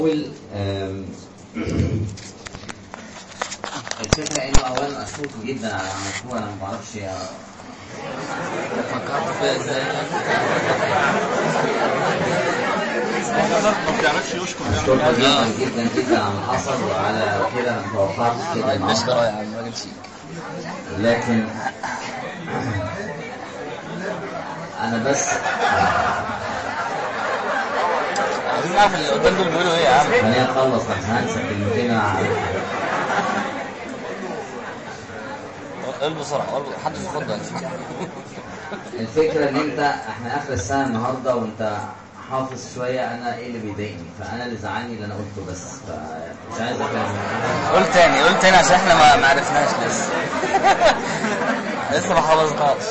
أول آم، الفكرة إنه أولا أشكركم جدا على عملتوها أنا ما بعرفش فكرت فيها ازاي ما بيعرفش يشكر أشكركم جدا جدا جدا على اللي حصل وعلى كده أنا توقعت كده نشكر النهارده يا عم راجل شيك لكن أنا بس عايزين نعرف اللي قدام دول بيقولوا ايه يا عم خليني أخلص بس هنسى كلمتين أنا عارفها قول بسرعه قول حد ياخد ده الفكرة ان انت احنا اخر السنة النهاردة وانت حافظ شوية انا ايه اللي بيضايقني فانا اللي زعلني اللي انا قلته بس فمش عايز اكمل قول تاني قول تاني عشان احنا ما ما عرفناش لسه لسه ما حفظناش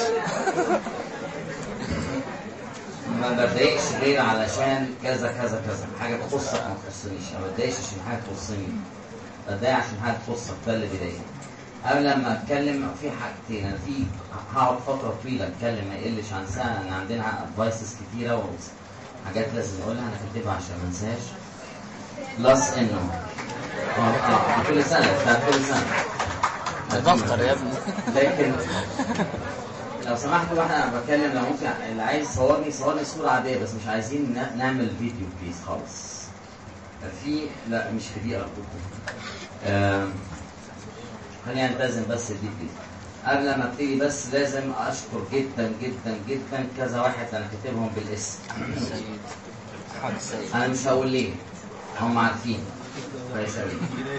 ما بتضايقش غير علشان كذا كذا كذا حاجة تخصك ما تخصنيش ما بتضايقش عشان حاجة تخصني بتضايق عشان حاجة تخصك ده اللي بيضايقني قبل لما اتكلم في حاجتين انا في هقعد فترة طويلة اتكلم ما يقلش عن سنة ان عندنا ادفايسز كتيرة وحاجات لازم نقولها انا كاتبها عشان ما انساش بلس انه اه اه كل سنة بتاعت كل سنة ده دفتر يا ابني لكن لو سمحتوا واحنا انا بتكلم لو ممكن اللي عايز يصورني يصورني صورة عادية بس مش عايزين نا- نعمل فيديو بليز خالص في لا مش في دي ارجوكم آم، خلينا نلتزم بس دي بليز قبل ما ابتدي بس لازم اشكر جدا جدا جدا كذا واحد انا كاتبهم بالاسم سيد محمد السيد انا مش هقول ليه هم عارفين كويس قوي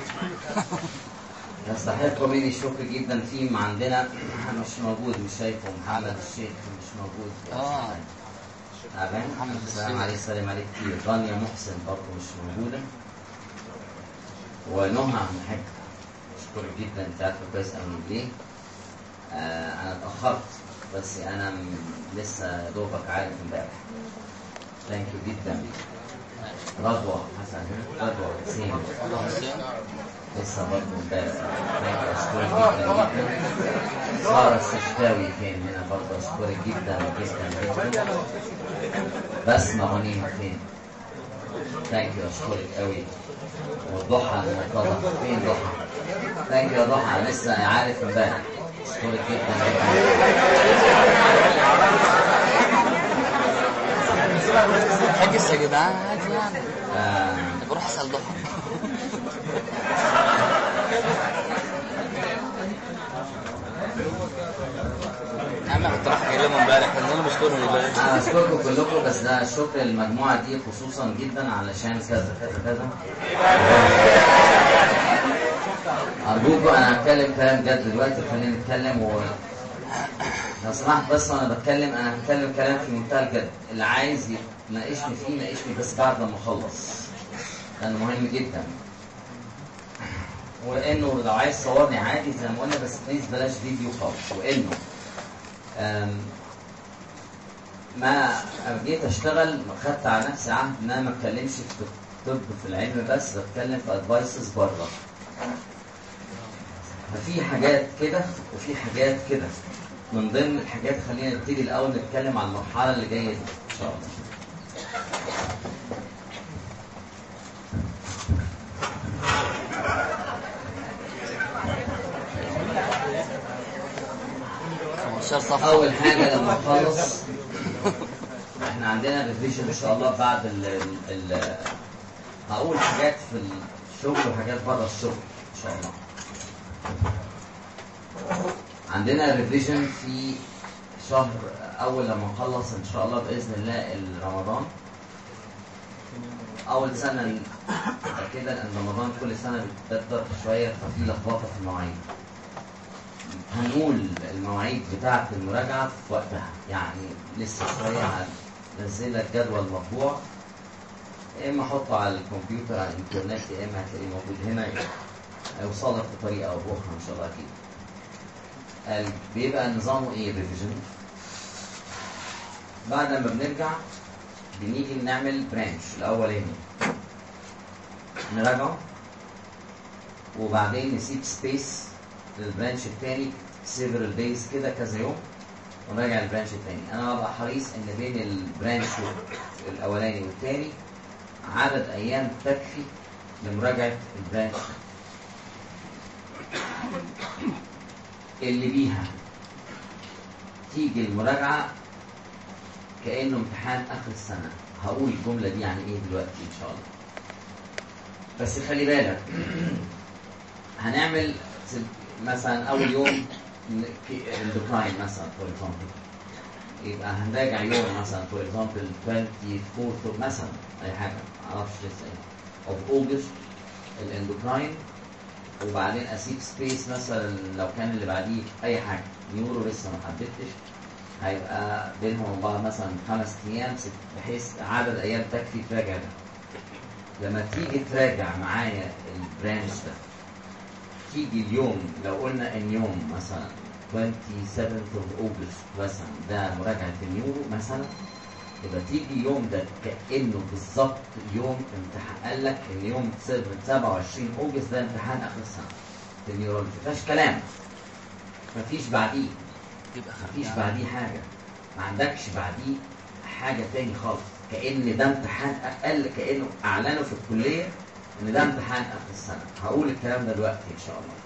يستحق مني الشكر جدا في عندنا مش موجود مش شايفه محمد الشيخ مش موجود اه تعبان محمد السلام الشيخ. عليك سلام عليك كتير رانيا محسن برضه مش موجودة ونهى عم حاج اشكرك جدا انت عارفه كويس قوي ليه آه انا اتاخرت بس انا م- لسه يا دوبك عارف امبارح ثانك يو جدا رضوى حسن رضوى حسين لسه برضه امبارح ثانك يو اشكرك جدا جدا ساره السشتاوي كان هنا برضه اشكرك جدا جدا جدا بسمة غنيمة فين؟ ثانك يو اشكرك قوي وضحى المرتضى فين ضحى؟ ثانك يو يا ضحى أنا لسه عارف امبارح اشكرك جدا جدا حجز يا جدعان عادي يعني آه، بروح اسال ضحى يا عم كنت راح اكلمه امبارح كان انا مشكور دلوقتي انا اشكركم كلكم بس ده الشكر للمجموعه دي خصوصا جدا علشان كذا كذا كذا ارجوكم انا هتكلم كلام جد دلوقتي خلينا نتكلم و لو سمحت بس وانا بتكلم انا هتكلم كلام في منتهى الجد اللي عايز يناقشني فيه يناقشني بس بعد لما اخلص لانه مهم جدا وانه لو عايز تصورني عادي زي ما قلنا بس بليز بلاش فيديو خالص وانه أم، ما جيت اشتغل خدت على نفسي عهد ان انا ما اتكلمش في الطب في العلم بس بتكلم في ادفايسز بره ففي حاجات كده وفي حاجات كده من ضمن الحاجات خلينا نبتدي الاول نتكلم عن المرحله اللي جايه دي ان شاء الله خمستاشر صفحه اول حاجه لما نخلص احنا عندنا ريفيجن ان شاء الله بعد ال ال ال هقول حاجات في الشغل وحاجات بره الشغل ان شاء الله عندنا ريفيجن في شهر اول لما نخلص ان شاء الله باذن الله رمضان اول سنه كده لان رمضان كل سنه بيتبدل شويه ففي لخبطه في المواعيد هنقول المواعيد بتاعة المراجعة في وقتها يعني لسه شوية هنزل لك جدول مطبوع يا إما أحطه على الكمبيوتر على الإنترنت يا إما هتلاقيه موجود هنا هيوصل لك بطريقة أو بأخرى إن شاء الله أكيد ال- بيبقى نظامه إيه ريفيجن بعد ما بنرجع بنيجي نعمل برانش الأولاني نراجعه وبعدين نسيب سبيس للبرانش الثاني سيفرال دايز كده كذا يوم ونراجع البرانش الثاني انا ببقى حريص ان بين البرانش الاولاني والثاني عدد ايام تكفي لمراجعه البرانش اللي بيها تيجي المراجعه كانه امتحان اخر السنه هقول الجمله دي يعني ايه دلوقتي ان شاء الله بس خلي بالك هنعمل مثلا اول يوم الديكلاين مثلا فور اكزامبل يبقى هنراجع يوم مثلا فور اكزامبل 24 مثلا اي حاجه معرفش لسه ايه اوف اوجست الاندوكراين وبعدين اسيب سبيس مثلا لو كان اللي بعديه اي حاجه نيورو لسه ما حددتش هيبقى بينهم وبين بعض مثلا خمس ايام ست بحيث عدد ايام تكفي تراجع ده لما تيجي تراجع معايا البرانش ده تيجي اليوم لو قلنا ان يوم مثلا 27 of August مثلا ده مراجعة النيورو مثلا يبقى تيجي يوم ده كأنه بالظبط يوم امتحان قال لك ان يوم 27 اوجست ده امتحان اخر السنة في النيورولوجي ما فيهاش كلام مفيش بعديه يبقى مفيش بعديه حاجة ما عندكش بعديه حاجة تاني خالص كأن ده امتحان أقل كأنه أعلنوا في الكلية إن ده امتحان آخر السنة هقول الكلام ده دلوقتي إن شاء الله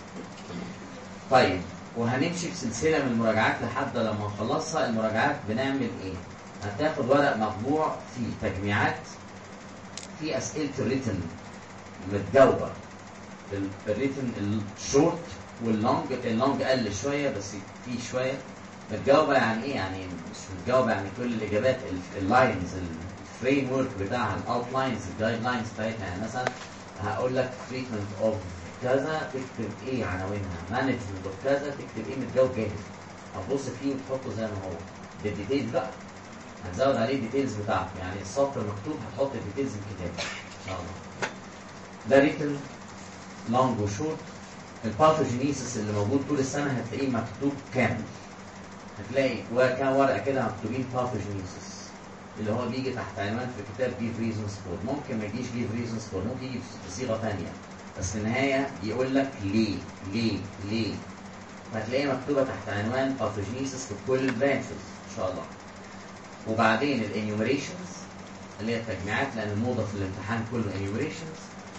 طيب وهنمشي في سلسلة من المراجعات لحد لما نخلصها المراجعات بنعمل إيه؟ هتاخد ورق مطبوع فيه تجميعات في أسئلة الريتن متجاوبة الريتن الشورت واللونج اللونج قل شوية بس في شوية متجاوبة يعني ايه يعني مش متجاوبة يعني كل الاجابات اللاينز الفريم ورك بتاعها الاوتلاينز الجايد لاينز بتاعتها يعني مثلا هقول لك تريتمنت اوف كذا تكتب ايه عناوينها مانجمنت اوف كذا تكتب ايه متجاوب جاهز هتبص فيه وتحطه زي ما هو بالديتيلز بقى هتزود عليه الديتيلز بتاعته يعني السطر مكتوب هتحط الديتيلز الكتاب ان شاء الله ده ريتن لونج وشورت الباثوجينيسيس اللي موجود طول السنه هتلاقيه مكتوب كامل هتلاقي كام ورقه كده مكتوبين باثوجينيسيس اللي هو بيجي تحت عنوان في كتاب جيف ريزونز فور ممكن ما يجيش جيف ريزونز فور ممكن يجي بصيغه ثانيه بس في النهايه يقول لك ليه ليه ليه فهتلاقيها مكتوبه تحت عنوان باثوجينيسيس في كل البرانشز ان شاء الله وبعدين الانيومريشنز اللي هي التجميعات لان الموضه في الامتحان كله انيومريشنز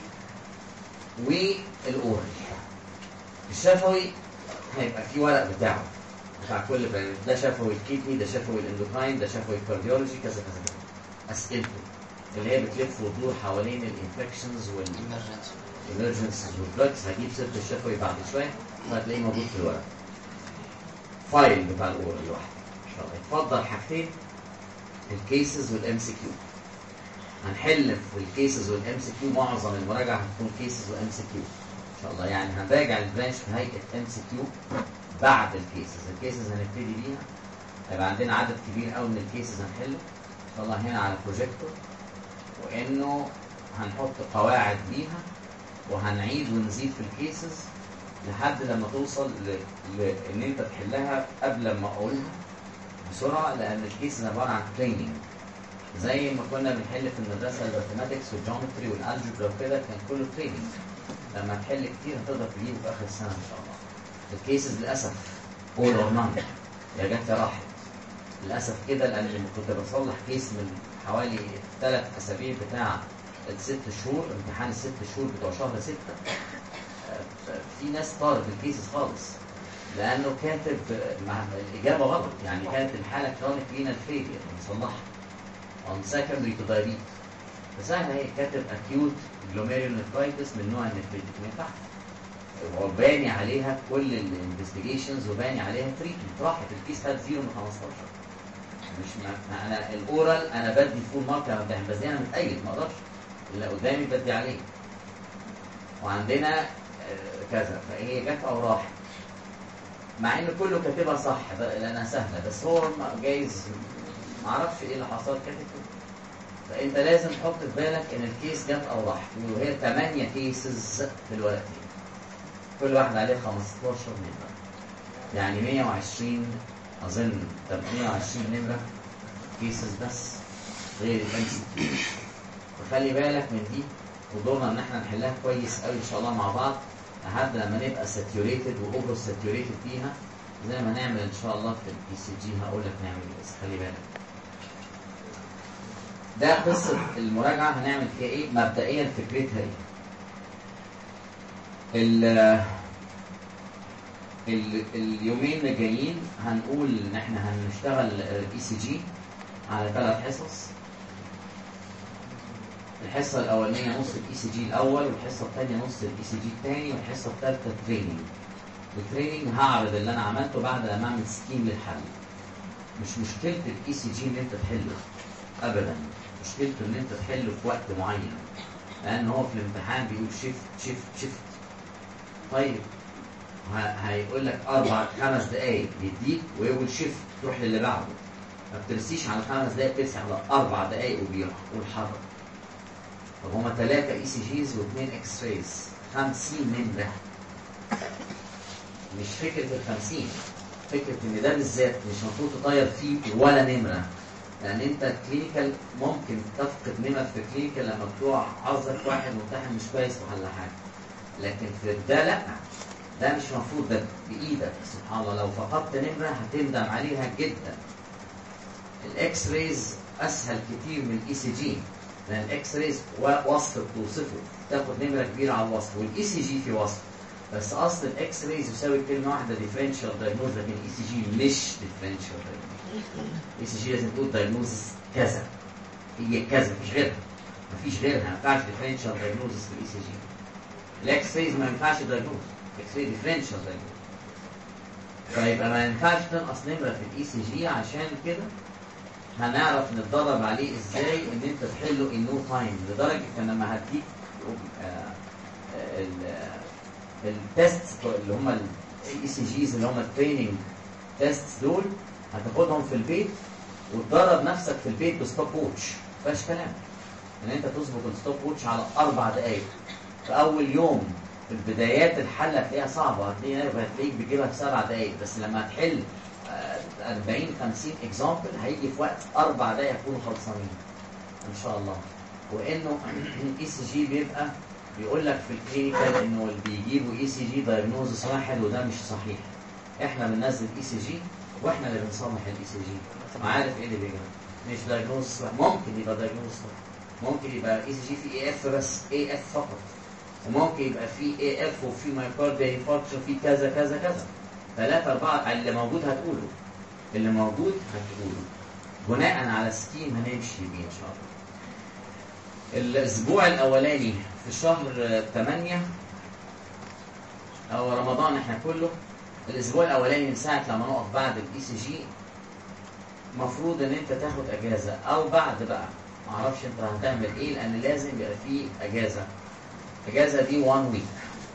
والاورال الشفوي هيبقى في ورق بتاعه بتاع كل برنامج ده شفوي الكيدني ده شفوي الاندوكراين ده شفوي الكارديولوجي كذا كذا كذا اسئلته اللي هي بتلف وتدور حوالين الانفكشنز والامرجنسيز والدراجز هجيب سيره الشفوي بعد شويه وهتلاقيه موجود في الورق فايل بتاع الاورال لوحده ان شاء الله اتفضل حاجتين الكيسز والام سي كيو هنحل في الكيسز والام سي كيو معظم المراجعه هتكون كيسز وام سي كيو ان شاء الله يعني هنراجع البرانش في هيئه ام سي كيو بعد الكيسز الكيسز هنبتدي بيها هيبقى عندنا عدد كبير قوي من الكيسز هنحله ان شاء الله هنا على البروجيكتور وانه هنحط قواعد ليها وهنعيد ونزيد في الكيسز لحد لما توصل ل... ل... ان انت تحلها قبل ما اقولها بسرعه لان الكيسز عباره عن تريننج زي ما كنا بنحل في المدرسه الماثيماتكس والجيومتري والالجبرا وكده كان كله تريننج لما تحل كتير هتقدر تجيبه في اخر السنه ان شاء الله الكيسز للاسف اول اور نان يا جت يا راحت للاسف كده لان لما كنت بصلح كيس من حوالي ثلاث اسابيع بتاع الست شهور امتحان الست شهور بتوع شهر ستة في ناس طارت الكيسز خالص لانه كاتب مع الاجابه غلط يعني كانت الحاله كرونيك رينال فيلير بنصلحها on secondary to diabetes فسهله هي كاتب acute glomerulonephritis من نوع النفريتك ما ينفعش وباني عليها كل الانفستيجيشنز وباني عليها تريتمنت راحت الكيس خد 0 من 15 مش ما انا الاورال انا بدي فول مارك انا بمتحن بس دي انا متأيد ما اقدرش اللي قدامي بدي عليه وعندنا كذا فهي جت او راحت مع ان كله كاتبها صح لانها سهله بس هو جايز ما اعرفش ايه اللي حصل كاتب كده فانت لازم تحط في بالك ان الكيس جت او راحت وهي 8 كيسز في الورقتين كل واحد عليه 15 نمره يعني 120 اظن طب 120 نمره كيسز بس غير الام سي وخلي بالك من دي ودورنا ان احنا نحلها كويس قوي ان شاء الله مع بعض لحد لما نبقى ساتيوريتد واوفر ساتيوريتد فيها زي ما نعمل ان شاء الله في البي سي جي هقول لك نعمل ايه بس خلي بالك ده قصه المراجعه هنعمل فيها ايه مبدئيا فكرتها ايه ال ال اليومين اللي جايين هنقول ان احنا هنشتغل اي سي جي على ثلاث حصص الحصه الاولانيه نص الاي سي جي الاول والحصه الثانيه نص الاي سي جي الثاني والحصه الثالثه تريننج التريننج هعرض اللي انا عملته بعد لما اعمل سكيم للحل مش مشكله الاي سي جي ان انت تحله ابدا مشكلته ان انت تحله في وقت معين لان هو في الامتحان بيقول شيفت شيفت شيفت طيب ه- هيقول لك اربع خمس دقائق يديك ويقول شيفت تروح للي بعده ما بترسيش على خمس دقائق بترسي على اربع دقائق وبيروح والحرك طب هما ثلاثة اي سي جيز واثنين اكس رايز 50 نمرة مش فكرة ال 50 فكرة ان ده بالذات مش المفروض تطير فيه ولا نمرة لان انت كلينيكال ممكن تفقد نمر في كلينيكال لما بتوع حظك واحد ممتحن مش كويس وحل حاجة لكن في ده لا ده مش مفروض ده بايدك سبحان الله لو فقدت نمرة هتندم عليها جدا الاكس رايز اسهل كتير من الاي سي جي لان الاكس رايز وصف بتوصفه تاخد نمره كبيره على الوصف والاي سي جي في وصف بس اصل الاكس رايز يساوي كلمه واحده ديفرنشال دايجنوز لكن الاي سي جي مش ديفرنشال دايجنوز الاي سي جي لازم تقول دايجنوز كذا هي كذا مفيش غيرها مفيش غيرها ما ينفعش ديفرنشال دايجنوز في الاي سي جي الاكس رايز ما ينفعش دايجنوز الاكس رايز ديفرنشال دايجنوز فيبقى ما ينفعش تنقص نمره في الاي سي جي عشان كده هنعرف نتدرب عليه ازاي ان انت تحله ان نو تايم لدرجه ان لما هديك التست اللي هم الاي سي جيز اللي هم التريننج تيست دول هتاخدهم في البيت وتدرب نفسك في البيت بستوب ووتش مفيهاش كلام ان انت تظبط الستوب ووتش على اربع دقائق في اول يوم في البدايات الحل هتلاقيها صعبه هتلاقيها هتلاقيك بتجيبها في سبع دقائق بس لما هتحل آه، 40 50 اكزامبل هيجي في وقت اربع دقائق يكونوا خلصانين ان شاء الله وانه الاي سي جي بيبقى بيقول لك في الكلينيكال انه اللي بيجيبوا اي سي جي دايجنوزس واحد وده مش صحيح احنا بننزل اي سي جي واحنا اللي بنصلح الاي سي جي عارف ايه اللي بيجي مش دايجنوزس ممكن يبقى دايجنوزس ممكن يبقى اي سي جي في اي اف بس اي اف فقط وممكن يبقى في اي اف وفي مايكارديا انفاركشن وفي كذا كذا كذا ثلاثة أربعة اللي موجود هتقوله اللي موجود هتقوله بناء على سكيم هنمشي بيه إن شاء الله الأسبوع الأولاني في شهر 8 أو رمضان إحنا كله الأسبوع الأولاني من ساعة لما نقف بعد الإي سي جي المفروض إن أنت تاخد أجازة أو بعد بقى معرفش أنت هتعمل إيه لأن لازم يبقى فيه أجازة الأجازة دي 1 ويك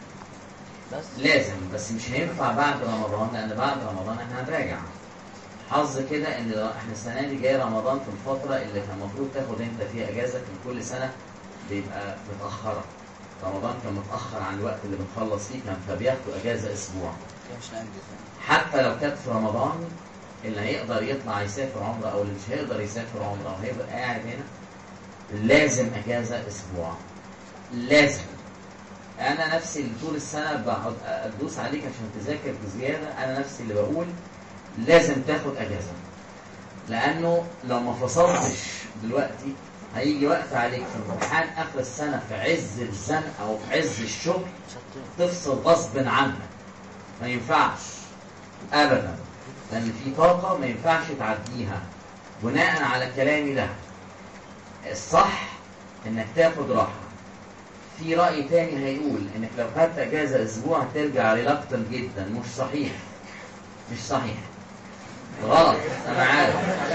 بس لازم بس مش هينفع بعد رمضان لان بعد رمضان احنا هنراجع حظ كده ان احنا السنه دي جاي رمضان في الفتره اللي كان المفروض تاخد انت فيها اجازه كان كل سنه بيبقى متاخره رمضان كان متاخر عن الوقت اللي بنخلص فيه كان فبياخدوا اجازه اسبوع مش ننجز حتى لو كانت في رمضان اللي هيقدر يطلع يسافر عمره او اللي مش هيقدر يسافر عمره او هيبقى قاعد هنا لازم اجازه اسبوع لازم انا نفسي اللي طول السنه بقعد ادوس عليك عشان تذاكر بزياده انا نفسي اللي بقول لازم تاخد اجازه لانه لو ما فصلتش دلوقتي هيجي وقت عليك في امتحان اخر السنه في عز الزنقه او في عز الشغل تفصل غصب عنك ما ينفعش ابدا لان في طاقه ما ينفعش تعديها بناء على كلامي ده الصح انك تاخد راحه في رأي تاني هيقول انك لو خدت اجازة اسبوع ترجع ريلاكتن جدا مش صحيح مش صحيح غلط انا عارف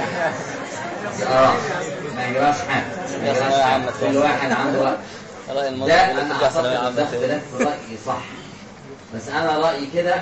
اه ما يجراش حاجة ما يا يجراش ثانوية حاجة. عامة كل تاني. واحد عنده رأي رأي الموضوع ده اللي انا ترجع ثانوية اعتقد ده عامة تاني اختلاف في رأيي صح بس انا رأيي كده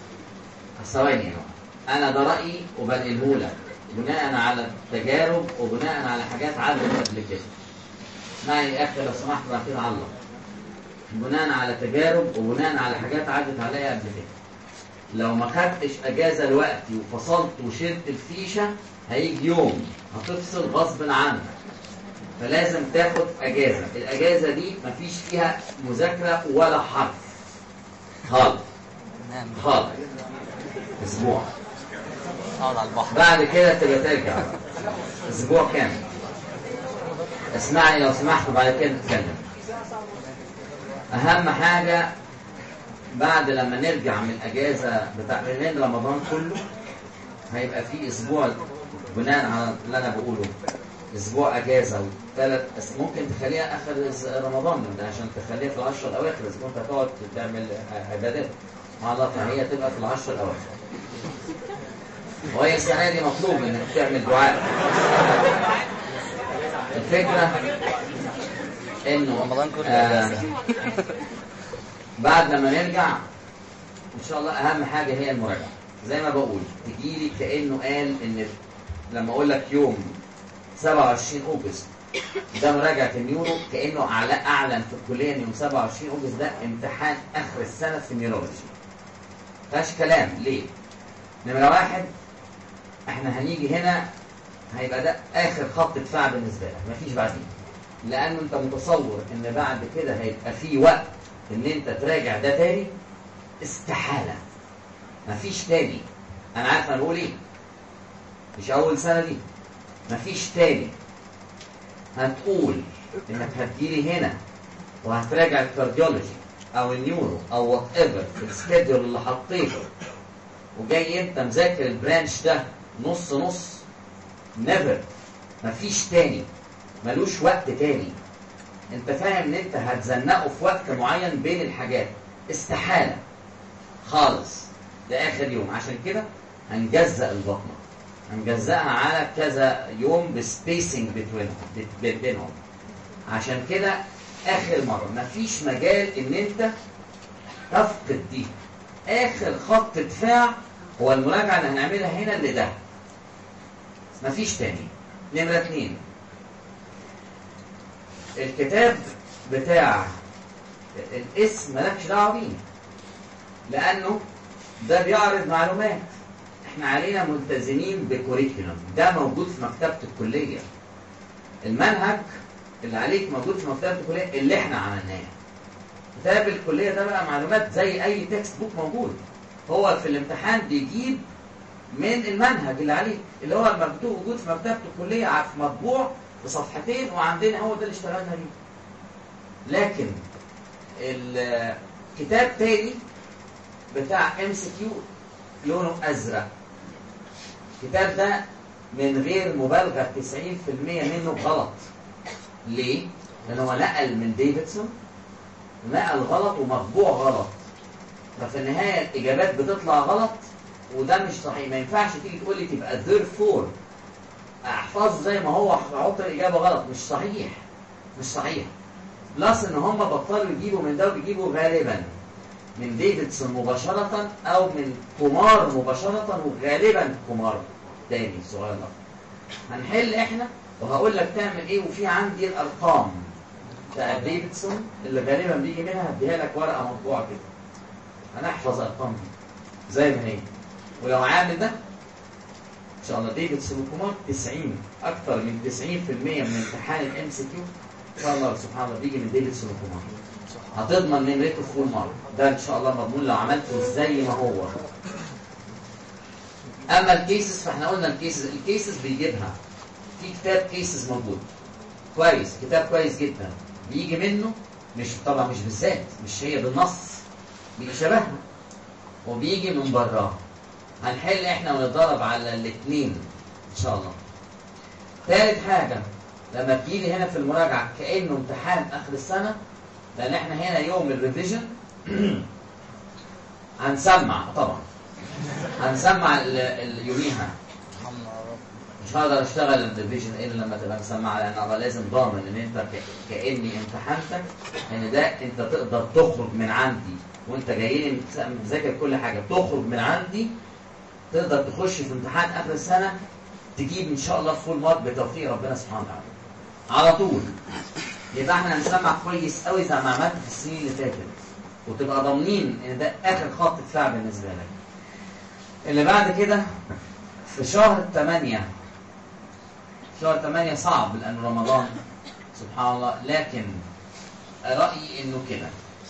ثواني اهو. انا ده رأيي وبنقله لك بناء على التجارب وبناء على حاجات عدت قبل كده اسمعني يا اخي لو سمحت بعد كده علق بناء على تجارب وبناء على حاجات عدت عليا قبل كده لو ما خدتش اجازه دلوقتي وفصلت وشلت الفيشه هيجي يوم هتفصل غصب عنك فلازم تاخد اجازه الاجازه دي مفيش فيها مذاكره ولا حرف خالص نعم خالص اسبوع اقعد على البحر بعد كده تبقى ترجع بقى. اسبوع كامل اسمعني لو سمحت وبعد كده نتكلم اهم حاجه بعد لما نرجع من الاجازه بتاع لان رمضان كله هيبقى في اسبوع بناء على اللي انا بقوله اسبوع اجازه وثلاث أس- ممكن تخليها اخر ز- رمضان ده عشان تخليها في العشر الاواخر اذا كنت هتقعد تعمل عبادات مع الله فهي تبقى في العشر الاواخر وهي السنه دي مطلوب انك تعمل دعاء الفكره انه رمضان كله آه أجازة. بعد لما نرجع ان شاء الله اهم حاجه هي المراجعه زي ما بقول تجيلي كانه قال ان لما اقول لك يوم 27 اوجست ده مراجعه النيورو كانه أعل- اعلن في الكليه ان يوم 27 اوجست ده امتحان اخر السنه في النيورولوجي فيهاش كلام ليه؟ نمره واحد احنا هنيجي هنا هيبقى ده اخر خط دفاع بالنسبه لك مفيش بعدين لانه انت متصور ان بعد كده هيبقى في وقت ان انت تراجع ده تاني استحاله مفيش تاني انا عارف انا بقول ايه مش اول سنه دي مفيش تاني هتقول انك هتجيلي هنا وهتراجع الكارديولوجي او النيورو او وات ايفر في السكيدول اللي حطيته وجاي انت مذاكر البرانش ده نص نص نيفر مفيش تاني ملوش وقت تاني انت فاهم ان انت هتزنقه في وقت معين بين الحاجات استحالة خالص ده اخر يوم عشان كده هنجزأ البطنة هنجزأها على كذا يوم بسبيسنج بينهم عشان كده اخر مرة مفيش مجال ان انت تفقد دي اخر خط دفاع هو المراجعة اللي هنعملها هنا اللي ده مفيش تاني نمرة اتنين الكتاب بتاع الاسم مالكش دعوه بيه لانه ده بيعرض معلومات احنا علينا ملتزمين بكوريكولم ده موجود في مكتبه الكليه المنهج اللي عليك موجود في مكتبه الكليه اللي احنا عملناه كتاب الكليه ده بقى معلومات زي اي تكست بوك موجود هو في الامتحان بيجيب من المنهج اللي عليك اللي هو مكتوب موجود في مكتبه الكليه في مطبوع بصفحتين وعندنا هو ده اللي اشتغلنا بيه لكن الكتاب تاني بتاع ام سي كيو لونه ازرق الكتاب ده من غير مبالغه 90% منه غلط ليه؟ لان هو نقل من ديفيدسون نقل غلط ومطبوع غلط ففي النهايه الاجابات بتطلع غلط وده مش صحيح ما ينفعش تيجي تقول لي تبقى ذير فور احفظه زي ما هو احط الاجابه غلط مش صحيح مش صحيح بلس ان هم بطلوا يجيبوا من ده وبيجيبوا غالبا من ديفيدسون مباشرة او من كومار مباشرة وغالبا كومار تاني صغير هنحل احنا وهقول لك تعمل ايه وفي عندي الارقام بتاع ديفيدسون اللي غالبا بيجي منها هديها لك ورقه مطبوعه كده هنحفظ ارقام دي زي ما هي ولو عامل ده ان شاء الله ديفيدسون وكومار 90 اكثر من 90% من امتحان الام سي كيو ان شاء الله سبحان الله بيجي من ديفيدسون وكومار هتضمن نمرته فول مارك ده ان شاء الله مضمون لو عملته زي ما هو اما الكيسز فاحنا قلنا الكيسز الكيسز بيجيبها في كتاب كيسز موجود كويس كتاب كويس جدا بيجي منه مش طبعا مش بالذات مش هي بالنص بيجي شبهها وبيجي من براها هنحل احنا ونتدرب على الاثنين ان شاء الله ثالث حاجه لما تجيلي هنا في المراجعه كانه امتحان اخر السنه لان احنا هنا يوم الريفيجن هنسمع طبعا هنسمع ال- ال- يوميها ارحمنا يا رب مش هقدر اشتغل الديفيجن الا لما تبقى مسمعه لان انا لازم ضامن ان انت ك- كاني امتحنتك ان ده انت تقدر تخرج من عندي وانت جاي لي متس- مذاكر كل حاجه تخرج من عندي تقدر تخش في امتحان اخر السنه تجيب ان شاء الله فول مارك بتوفيق ربنا سبحانه وتعالى على طول يبقى احنا هنسمع كويس قوي زي ما عملت في السنين اللي فاتت وتبقى ضامنين ان ده اخر خط دفاع بالنسبه لك اللي بعد كده في شهر 8 شهر 8 صعب لأن رمضان سبحان الله لكن رأيي إنه كده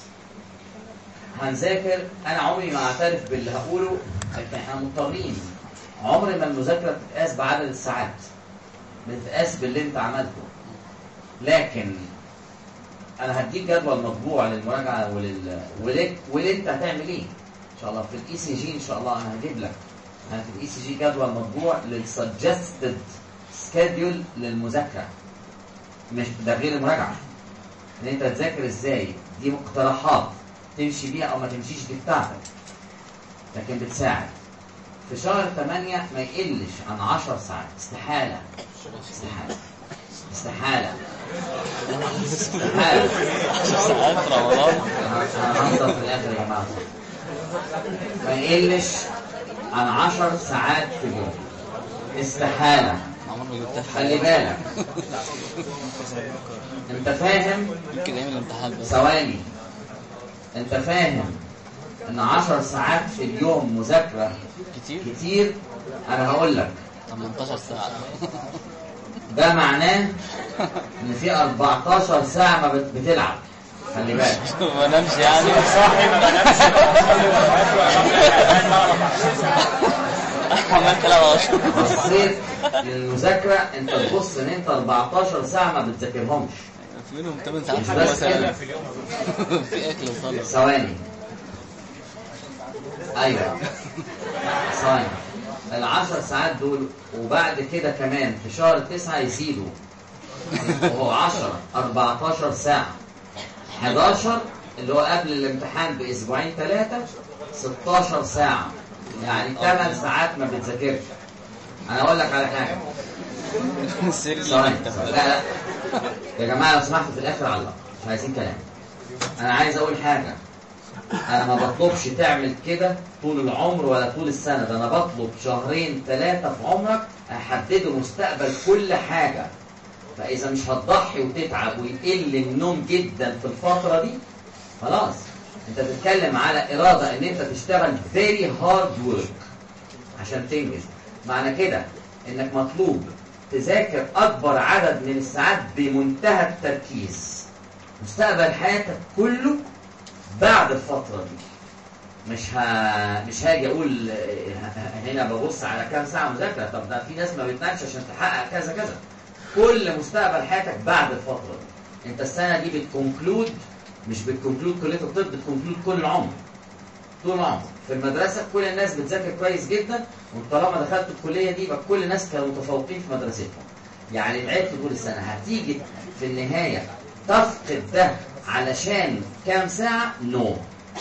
هنذاكر أنا عمري ما أعترف باللي هقوله لكن إحنا مضطرين عمر ما المذاكرة بتتقاس بعدد الساعات بتتقاس باللي أنت عملته لكن انا هديك جدول مطبوع للمراجعه ولل ولك واللي انت هتعمل ايه ان شاء الله في الاي سي جي ان شاء الله انا هجيب لك انا في الاي سي جي جدول مطبوع للسجستد سكادول للمذاكره مش ده غير المراجعه ان انت تذاكر ازاي دي مقترحات تمشي بيها او ما تمشيش دي بتاعتك لكن بتساعد في شهر 8 ما يقلش عن 10 ساعات استحاله استحاله استحاله استحاله ساعات في رمضان هنفضل في الاخر يا جماعه ما يقلش عن 10 ساعات في اليوم استحاله عمر ما جبتها في خلي بالك انت فاهم يمكن ايام الامتحان بس ثواني انت فاهم ان 10 ساعات في اليوم مذاكره كتير كتير انا هقول لك 18 ساعة ده معناه ان في 14 ساعه ما بت- بتلعب خلي بالك ما نمشي يعني عملت العب عشرة بصيت للمذاكره انت تبص ان انت 14 ساعه ما بتذاكرهمش في منهم 8 ساعات مش في بس كده. مثلا في اكل وصلاة ثواني ايوه ثواني العشر ساعات دول وبعد كده كمان في شهر تسعة يزيدوا وهو 10 14 ساعة 11 اللي هو قبل الامتحان باسبوعين ثلاثة 16 ساعة يعني 8 ساعات ما بتذاكرش انا اقول لك على حاجة السر اللي ثواني مكتب لا لا يا جماعة لو سمحتوا في الاخر علق مش عايزين كلام انا عايز اقول حاجة انا ما بطلبش تعمل كده طول العمر ولا طول السنة ده انا بطلب شهرين ثلاثة في عمرك احددوا مستقبل كل حاجة فاذا مش هتضحي وتتعب ويقل النوم جدا في الفترة دي خلاص انت بتتكلم على ارادة ان انت تشتغل very hard work عشان تنجز معنى كده انك مطلوب تذاكر اكبر عدد من الساعات بمنتهى التركيز مستقبل حياتك كله بعد الفترة دي مش ها مش هاجي اقول آه، هنا ببص على كام ساعة مذاكرة طب ده في ناس ما بتنامش عشان تحقق كذا كذا كل مستقبل حياتك بعد الفترة دي انت السنة دي بتكونكلود مش بتكونكلود كلية الطب بتكونكلود كل العمر طول العمر في المدرسة كل الناس بتذاكر كويس جدا وطالما دخلت الكلية دي يبقى كل الناس كانوا متفوقين في مدرستهم يعني تعبت طول السنة هتيجي في النهاية تفقد ده علشان كام ساعة؟ نو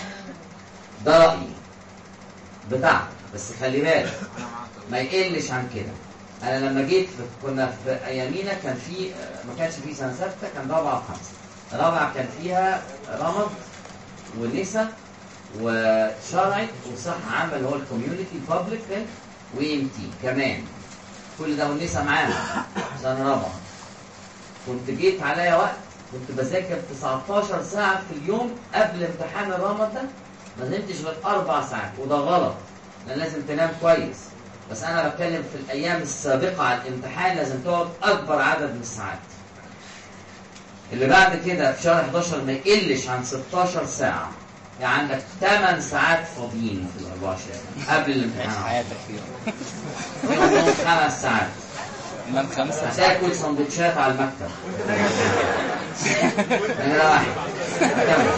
ده رأيي بتاعك بس خلي بالك ما يقلش عن كده انا لما جيت في كنا في ايامينا كان في ما كانش في سنه سته كان رابعه وخمسه رابعه كان فيها رمض ونسا وشرعي وصحه عامه اللي هو الكوميونتي بابليك هيلث وام تي كمان كل ده والنسا معانا سنه رابعه كنت جيت عليا وقت كنت بذاكر 19 ساعه في اليوم قبل امتحان الرمض ده ما نمتش غير اربع ساعات وده غلط لان لازم تنام كويس بس انا بتكلم في الايام السابقه على الامتحان لازم تقعد اكبر عدد من الساعات اللي بعد كده في شهر 11 ما يقلش عن 16 ساعه يعني عندك 8 ساعات فاضيين في ال 24 ساعه قبل عيش الامتحان حياتك فيهم منهم خمس ساعات نام خمسة هتاكل سندوتشات على المكتب نمرة واحد كمل.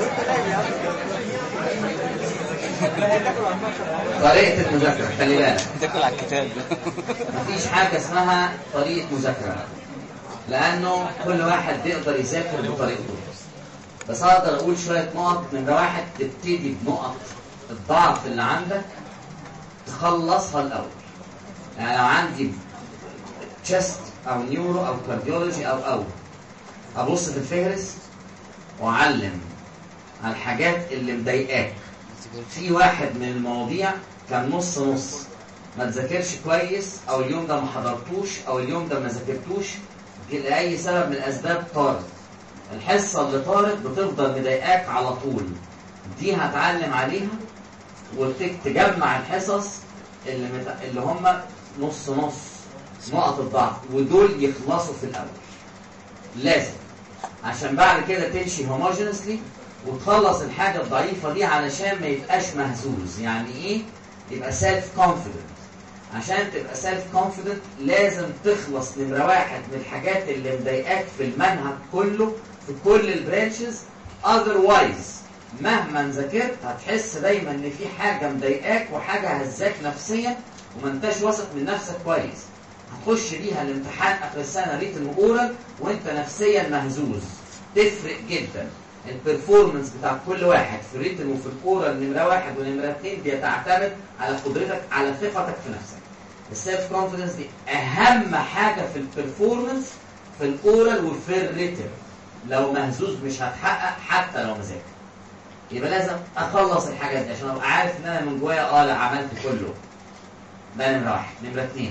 طريقة المذاكرة خلي بالك تاكل على الكتاب مفيش حاجة اسمها طريقة مذاكرة لأنه كل واحد بيقدر يذاكر بطريقته بس أقدر أقول شوية نقط من ده واحد تبتدي بنقط الضعف اللي عندك تخلصها الأول يعني لو عندي تشست أو نيورو أو كارديولوجي أو أو أبص في الفهرس وأعلم على الحاجات اللي مضايقاك في واحد من المواضيع كان نص نص ما تذاكرش كويس او اليوم ده ما حضرتوش او اليوم ده ما ذاكرتوش لاي سبب من الاسباب طارت الحصه اللي طارت بتفضل مضايقاك على طول دي هتعلم عليها وتجمع الحصص اللي مت... اللي هم نص نص نقط الضعف ودول يخلصوا في الاول لازم عشان بعد كده تمشي هوموجينسلي وتخلص الحاجه الضعيفه دي علشان ما يبقاش مهزوز يعني ايه يبقى سيلف كونفيدنت عشان تبقى سيلف كونفيدنت لازم تخلص نمره واحد من الحاجات اللي مضايقاك في المنهج كله في كل البرانشز اذروايز مهما ذاكرت هتحس دايما ان في حاجه مضايقاك وحاجه هزاك نفسيا وما انتش واثق من نفسك كويس هتخش بيها الامتحان اخر السنه ريتن واورال وانت نفسيا مهزوز تفرق جدا البرفورمانس بتاع كل واحد في الريتن وفي الاورال نمره واحد ونمره اثنين بيتعتمد على قدرتك على ثقتك في نفسك السيلف كونفيدنس دي اهم حاجه في البرفورمانس في الاورال وفي الريتن لو مهزوز مش هتحقق حتى لو مذاكر يبقى لازم اخلص الحاجات دي عشان ابقى عارف ان انا من جوايا اه لا عملت كله ده نمره واحد نمره اثنين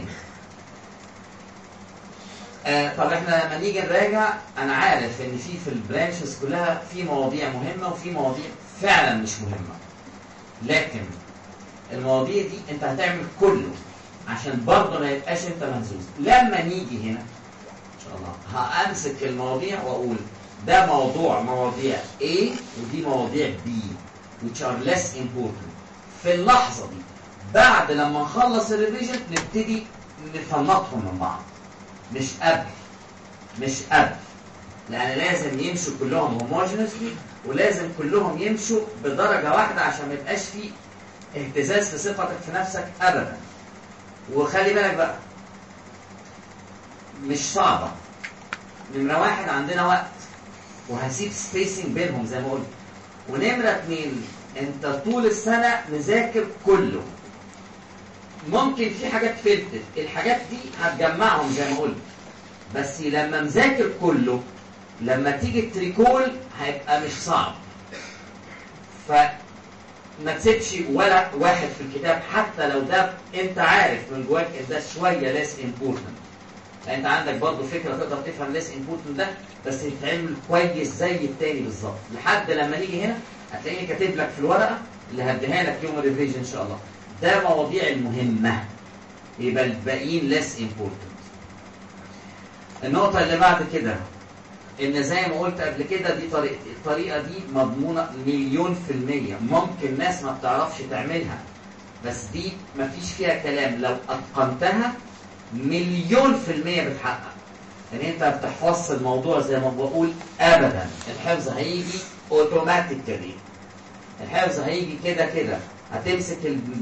آه طب احنا لما نيجي نراجع انا عارف ان في في البرانشز كلها في مواضيع مهمه وفي مواضيع فعلا مش مهمه لكن المواضيع دي انت هتعمل كله عشان برضه ما يبقاش انت مهزوز لما نيجي هنا ان شاء الله همسك المواضيع واقول ده موضوع مواضيع A ودي مواضيع B which are less important في اللحظه دي بعد لما نخلص الريفيجن نبتدي نفنطهم من بعض مش قبل مش قبل لان لازم يمشوا كلهم هوموجينسلي ولازم كلهم يمشوا بدرجه واحده عشان ما يبقاش في اهتزاز في ثقتك في نفسك ابدا وخلي بالك بقى مش صعبه نمره واحد عندنا وقت وهسيب سبيسنج بينهم زي ما قلت ونمره اتنين انت طول السنه مذاكر كله ممكن في حاجات فلتت الحاجات دي هتجمعهم زي ما قلت بس لما مذاكر كله لما تيجي تريكول هيبقى مش صعب فما تسيبش ولا واحد في الكتاب حتى لو ده انت عارف من جواك ان ده شويه ليس امبورتنت انت عندك برضه فكره تقدر تفهم ليس امبورتنت ده بس يتعمل كويس زي التاني بالظبط لحد لما نيجي هنا هتلاقيني كاتب لك في الورقه اللي هديها لك يوم الريفيجن ان شاء الله ده مواضيع المهمة يبقى الباقيين less important النقطة اللي بعد كده ان زي ما قلت قبل كده دي طريقتي الطريقة دي مضمونة مليون في المية ممكن ناس ما بتعرفش تعملها بس دي ما فيش فيها كلام لو اتقنتها مليون في المية بتحقق يعني انت ما بتحفظش الموضوع زي ما بقول ابدا الحفظ هيجي اوتوماتيكالي الحفظ هيجي كده كده هتمسك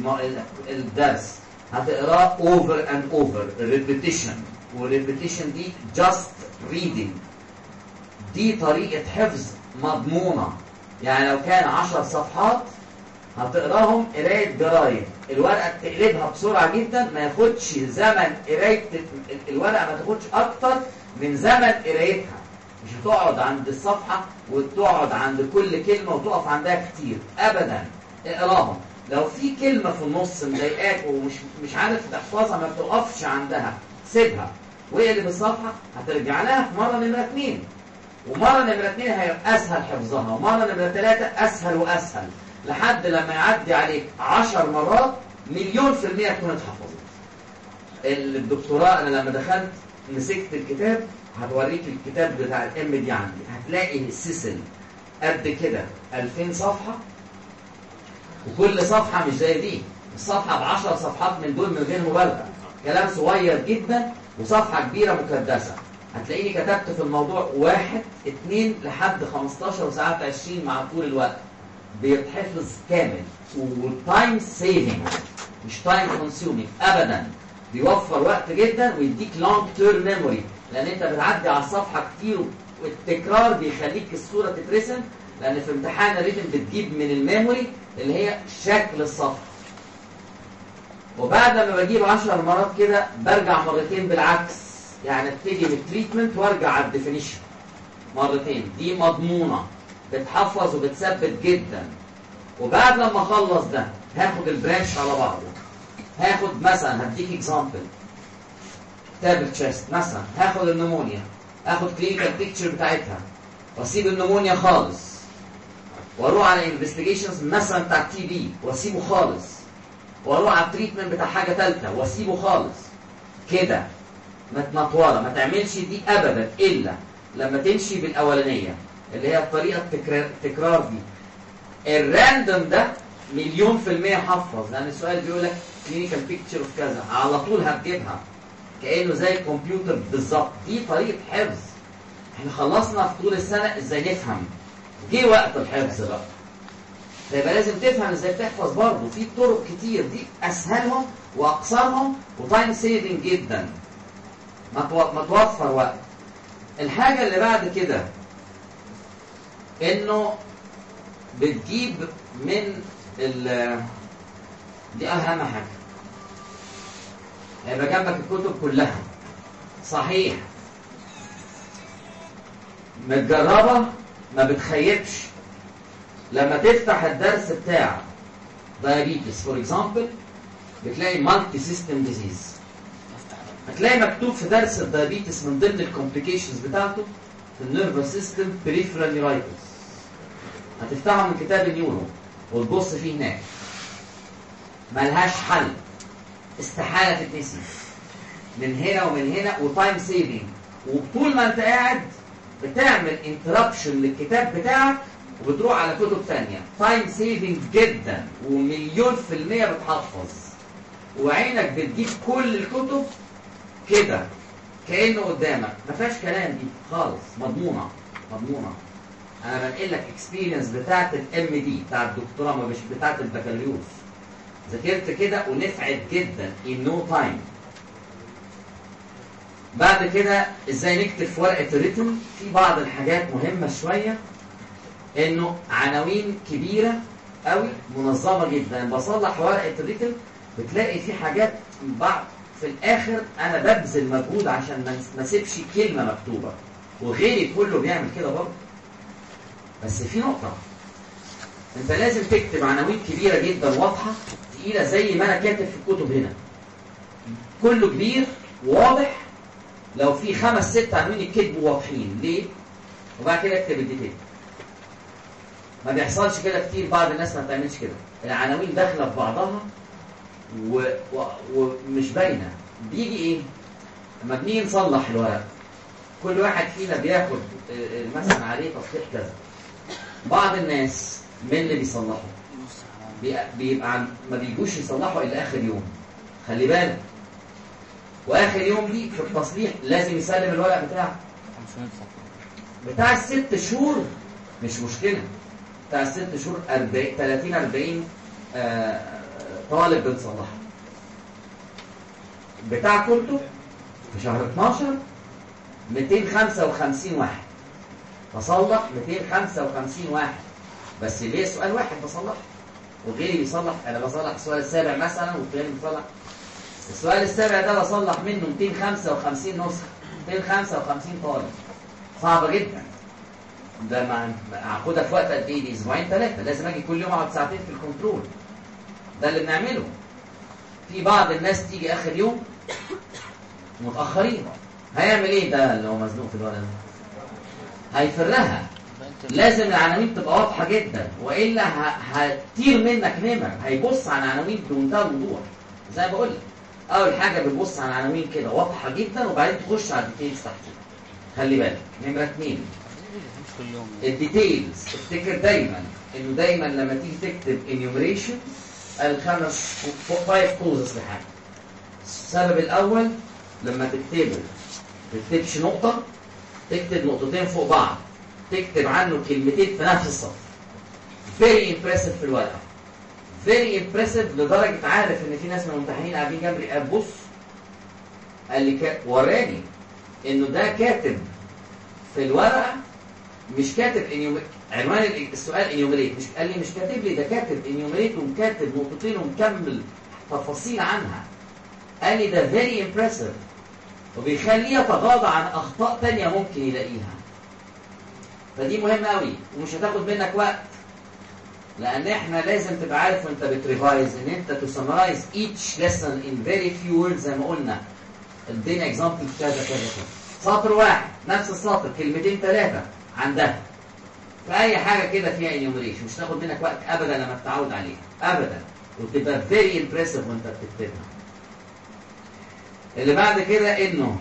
الدرس هتقراه over and over repetition والريبيتيشن دي just reading دي طريقة حفظ مضمونة يعني لو كان عشر صفحات هتقراهم قراية جرايد الورقة تقلبها بسرعة جدا ما ياخدش زمن قراية الورقة ما تاخدش أكتر من زمن قرايتها مش هتقعد عند الصفحة وتقعد عند كل كلمة وتقف عندها كتير أبدا اقراهم لو في كلمة في النص مضايقاك ومش مش عارف تحفظها ما بتقفش عندها سيبها واقلب الصفحة هترجع لها في مرة نمرة اتنين ومرة نمرة اتنين هيبقى أسهل حفظها ومرة نمرة تلاتة أسهل وأسهل لحد لما يعدي عليك عشر مرات مليون في المية تكون اتحفظت الدكتوراه أنا لما دخلت مسكت الكتاب هتوريك الكتاب بتاع الام دي عندي هتلاقي السيسل قد كده 2000 صفحة وكل صفحة مش زي دي الصفحة بعشر صفحات من دول من غير مبالغة كلام صغير جدا وصفحة كبيرة مكدسة هتلاقيني كتبت في الموضوع واحد اتنين لحد 15 وساعات 20 مع طول الوقت بيتحفظ كامل والتايم سيفنج مش تايم كونسيومينج ابدا بيوفر وقت جدا ويديك لونج تيرم ميموري لان انت بتعدي على الصفحه كتير والتكرار بيخليك الصوره تترسم لان في امتحان الريتم بتجيب من الميموري اللي هي شكل الصفحه وبعد ما بجيب 10 مرات كده برجع مرتين بالعكس يعني ابتدي من التريتمنت وارجع على الديفينيشن مرتين دي مضمونه بتحفظ وبتثبت جدا وبعد لما اخلص ده هاخد البرانش على بعضه هاخد مثلا هديك اكزامبل تابل تشيست مثلا هاخد النمونيا هاخد كلينيكال بيكتشر بتاعتها واسيب النمونيا خالص واروح على انفستيجيشنز مثلا بتاع تي بي واسيبه خالص واروح على التريتمنت بتاع حاجه ثالثه واسيبه خالص كده متنطوره ما تعملش دي ابدا الا لما تمشي بالاولانيه اللي هي الطريقه التكرار, التكرار دي الراندوم ده مليون في المية حفظ لأن السؤال بيقول لك كلينيكال بيكتشر اوف كذا على طول هتجيبها كأنه زي الكمبيوتر بالظبط دي طريقة حفظ احنا خلصنا في طول السنة ازاي نفهم جه وقت الحفظ بقى فيبقى لازم تفهم ازاي تحفظ برضه في طرق كتير دي اسهلهم واقصرهم وتايم سيفنج جدا ما تو- ما توفر وقت الحاجة اللي بعد كده انه بتجيب من ال دي اهم حاجة هيبقى جنبك الكتب كلها صحيح متجربة ما بتخيبش لما تفتح الدرس بتاع diabetes فور اكزامبل بتلاقي مالتي سيستم ديزيز هتلاقي مكتوب في درس الدايابيتس من ضمن الكومبليكيشنز بتاعته في النيرفس سيستم بريفرال نيرايتس هتفتحه من كتاب النيورو وتبص فيه هناك ملهاش حل استحالة تتنسي من هنا ومن هنا وتايم سيفنج وطول ما انت قاعد بتعمل انتربشن للكتاب بتاعك وبتروح على كتب تانية تايم سيفنج جدا ومليون في المية بتحفظ وعينك بتجيب كل الكتب كده كأنه قدامك ما فيهاش كلام دي خالص مضمونة مضمونة انا بنقل لك اكسبيرينس بتاعت الام دي بتاعت الدكتوراه مش بتاعت البكالوريوس ذاكرت كده ونفعت جدا in no time بعد كده ازاي نكتب في ورقه الريتم في بعض الحاجات مهمه شويه انه عناوين كبيره قوي منظمه جدا بصلح ورقه الريتم بتلاقي في حاجات بعض في الاخر انا ببذل مجهود عشان ما ما اسيبش كلمه مكتوبه وغيري كله بيعمل كده برضه بس في نقطه انت لازم تكتب عناوين كبيره جدا واضحه تقيله زي ما انا كاتب في الكتب هنا كله كبير واضح لو في خمس ست عناوين يتكتبوا واضحين ليه وبعد كده اكتب الديتيل ما بيحصلش كده كتير بعض الناس ما بتعملش كده العناوين داخله في بعضها و... و... ومش باينه بيجي ايه لما بنيجي نصلح الورق كل واحد فينا بياخد آه، آه، مثلا عليه تصليح كذا بعض الناس من اللي بيصلحوا بي- بيبقى عن- ما بيجوش يصلحوا الا اخر يوم خلي بالك واخر يوم دي في التصليح لازم يسلم الورق بتاعه 500 صفحة بتاع الست شهور مش مشكله بتاع الست شهور 40 30 40 آه، طالب بنصلحه بتاع كتب في شهر 12 255 واحد بصلح 255 واحد بس ليه سؤال واحد بصلح وغيري بيصلح انا بصلح السؤال السابع مثلا والتاني بيصلح السؤال السابع ده بصلح منه 255 نسخه 255 طالب صعبه جدا ده مع هاخدها في وقت قد ايه دي اسبوعين ثلاثه لازم اجي كل يوم اقعد ساعتين في الكنترول ده اللي بنعمله في بعض الناس تيجي اخر يوم متاخرين هيعمل ايه ده اللي هو مزنوق في الورقه ده هيفرها لازم العناوين تبقى واضحه جدا والا ه- هتطير منك نمر هيبص على العناوين بمنتهى الوضوح زي ما بقول لك اول حاجه بتبص على العناوين كده واضحه جدا وبعدين تخش على الديتيلز تحتيها خلي بالك نمره اثنين مش كل يوم الديتيلز افتكر دايما انه دايما لما تيجي تكتب انيومريشن الخمس فايف كوزز لحاجه السبب الاول لما تكتبه ما تكتبش نقطه تكتب نقطتين فوق بعض تكتب عنه كلمتين في نفس السطر فيري امبرسيف في الورقه فيري امبرسيف لدرجه عارف ان في ناس من الممتحنين قاعدين جنبي قال بص قال لي كا- وراني انه ده كاتب في الورقه مش كاتب انيوم- عنوان ال- السؤال انيومريت مش قال لي مش كاتب لي ده كاتب انيومريت ومكاتب نقطتين ومكمل تفاصيل عنها قال لي ده فيري امبرسيف وبيخليه يتغاضى عن اخطاء تانية ممكن يلاقيها فدي مهمة قوي ومش هتاخد منك وقت لان احنا لازم تبقى عارف وانت بتريفايز ان انت تو سمرايز each lesson in very few words زي ما قلنا ادينا اكزامبل كذا كذا كذا سطر واحد نفس السطر كلمتين ثلاثة عن ده فأي حاجة كده فيها انيومريشن مش تاخد منك وقت أبدا لما تتعود عليها أبدا وتبقى فيري امبرسيف وانت بتكتبها اللي بعد كده انه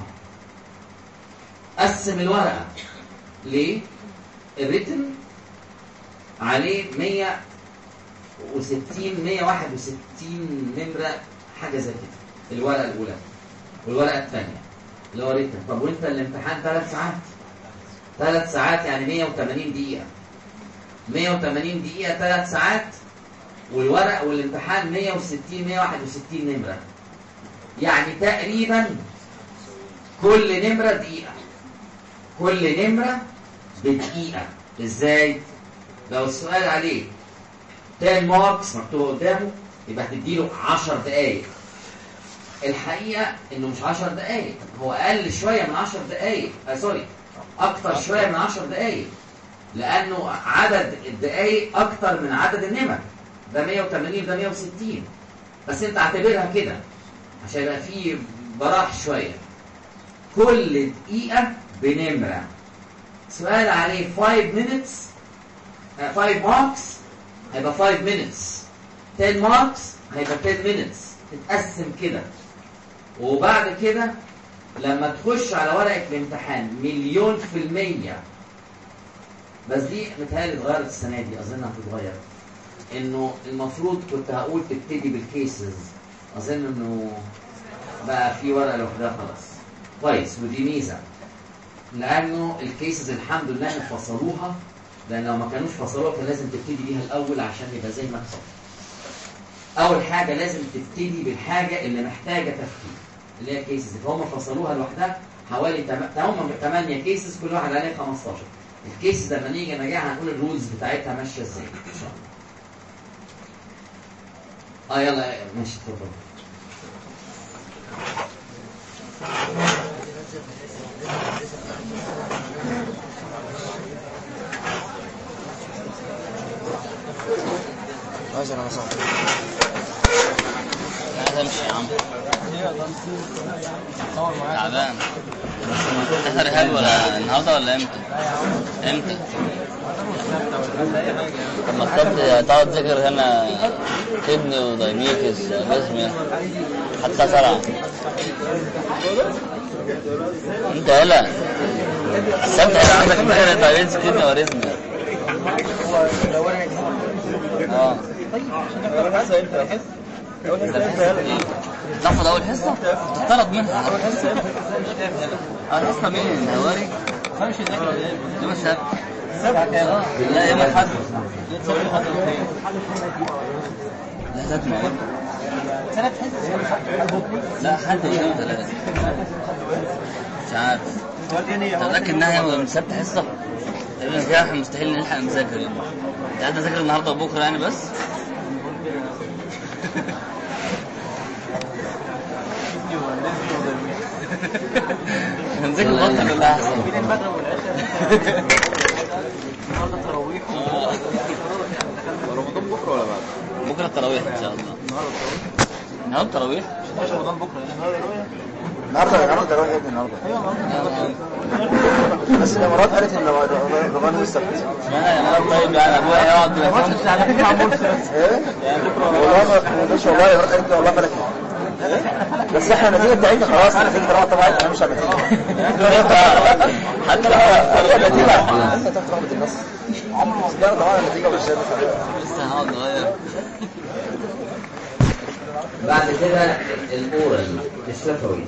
قسم الورقة ليه؟ الريتم عليه و60 161 نمره حاجه زي كده الورقه الاولى والورقه الثانيه اللي هو ريتن طب وانت الامتحان ثلاث ساعات ثلاث ساعات يعني 180 دقيقه 180 دقيقه ثلاث ساعات والورق والامتحان 160 161 نمره يعني تقريبا كل نمره دقيقه كل نمره بدقيقه ازاي لو السؤال عليه 10 ماركس مكتوب قدامه يبقى هتديله 10 دقائق الحقيقه انه مش 10 دقائق هو اقل شويه من 10 دقائق آه سوري اكتر شويه من 10 دقائق لانه عدد الدقائق اكتر من عدد النمر ده 180 ده 160 بس انت اعتبرها كده عشان يبقى فيه براح شويه كل دقيقه بنمره سؤال عليه 5 minutes 5 ماركس هيبقى 5 minutes 10 ماركس هيبقى 10 minutes تتقسم كده وبعد كده لما تخش على ورقة الامتحان مليون في المية بس دي متهيألي اتغيرت السنة دي أظن هتتغير إنه المفروض كنت هقول تبتدي بالكيسز أظن إنه بقى في ورقة لوحدها خلاص كويس ودي ميزة لأنه الكيسز الحمد لله فصلوها لأن لو ما كانوش فصلوها كان لازم تبتدي بيها الأول عشان يبقى زي مكسب اول حاجه لازم تبتدي بالحاجه اللي محتاجه تفكير اللي هي الكيسز فهم فصلوها لوحدها حوالي تم- هم 8 كيسز كل واحد عليه 15 الكيسز لما نيجي نراجعها هنقول الرولز بتاعتها ماشيه ازاي ان شاء الله اه يلا ماشي اتفضل عايز انا صح عايز امشي يا عم تعبان انت رهاب ولا النهارده ولا امتى؟ امتى؟ طب ما اخترت تقعد تذاكر هنا كدني ودايبيتس ولازميا حتى سرعة انت هلا السبت هنا عندك امتحان دايبيتس كدني وريزميا اه تاخد اول حصه تطرد منها اول حصه اول حصه مين هواري يوم السبت لا يوم الاحد لا تسمع لا حد يوم ثلاثة مش عارف تتأكد انها يوم السبت حصة؟ تقريبا كده احنا مستحيل نلحق نذاكر يعني انت قاعد تذاكر النهارده وبكره يعني بس؟ هنذاكر بطل ولا احسن؟ رمضان بكره ولا بعد؟ بكره التراويح ان شاء الله النهارده التراويح؟ النهارده يا جماعه ده يا ابني النهارده بس الامارات قالت ان رمضان السبت اشمعنى يا مرة طيب يعني ابويا هيقعد ايه؟ والله ما مش والله الامارات قالت والله ملك بس احنا النتيجه بتاعتنا خلاص النتيجه طالما طبعا احنا مش على النتيجه حتى لو هي النتيجه انت تاخد رغبه الناس عمره ما لا طبعا النتيجه مش شايفه لسه هقعد نغير بعد كده الاورال الشفوي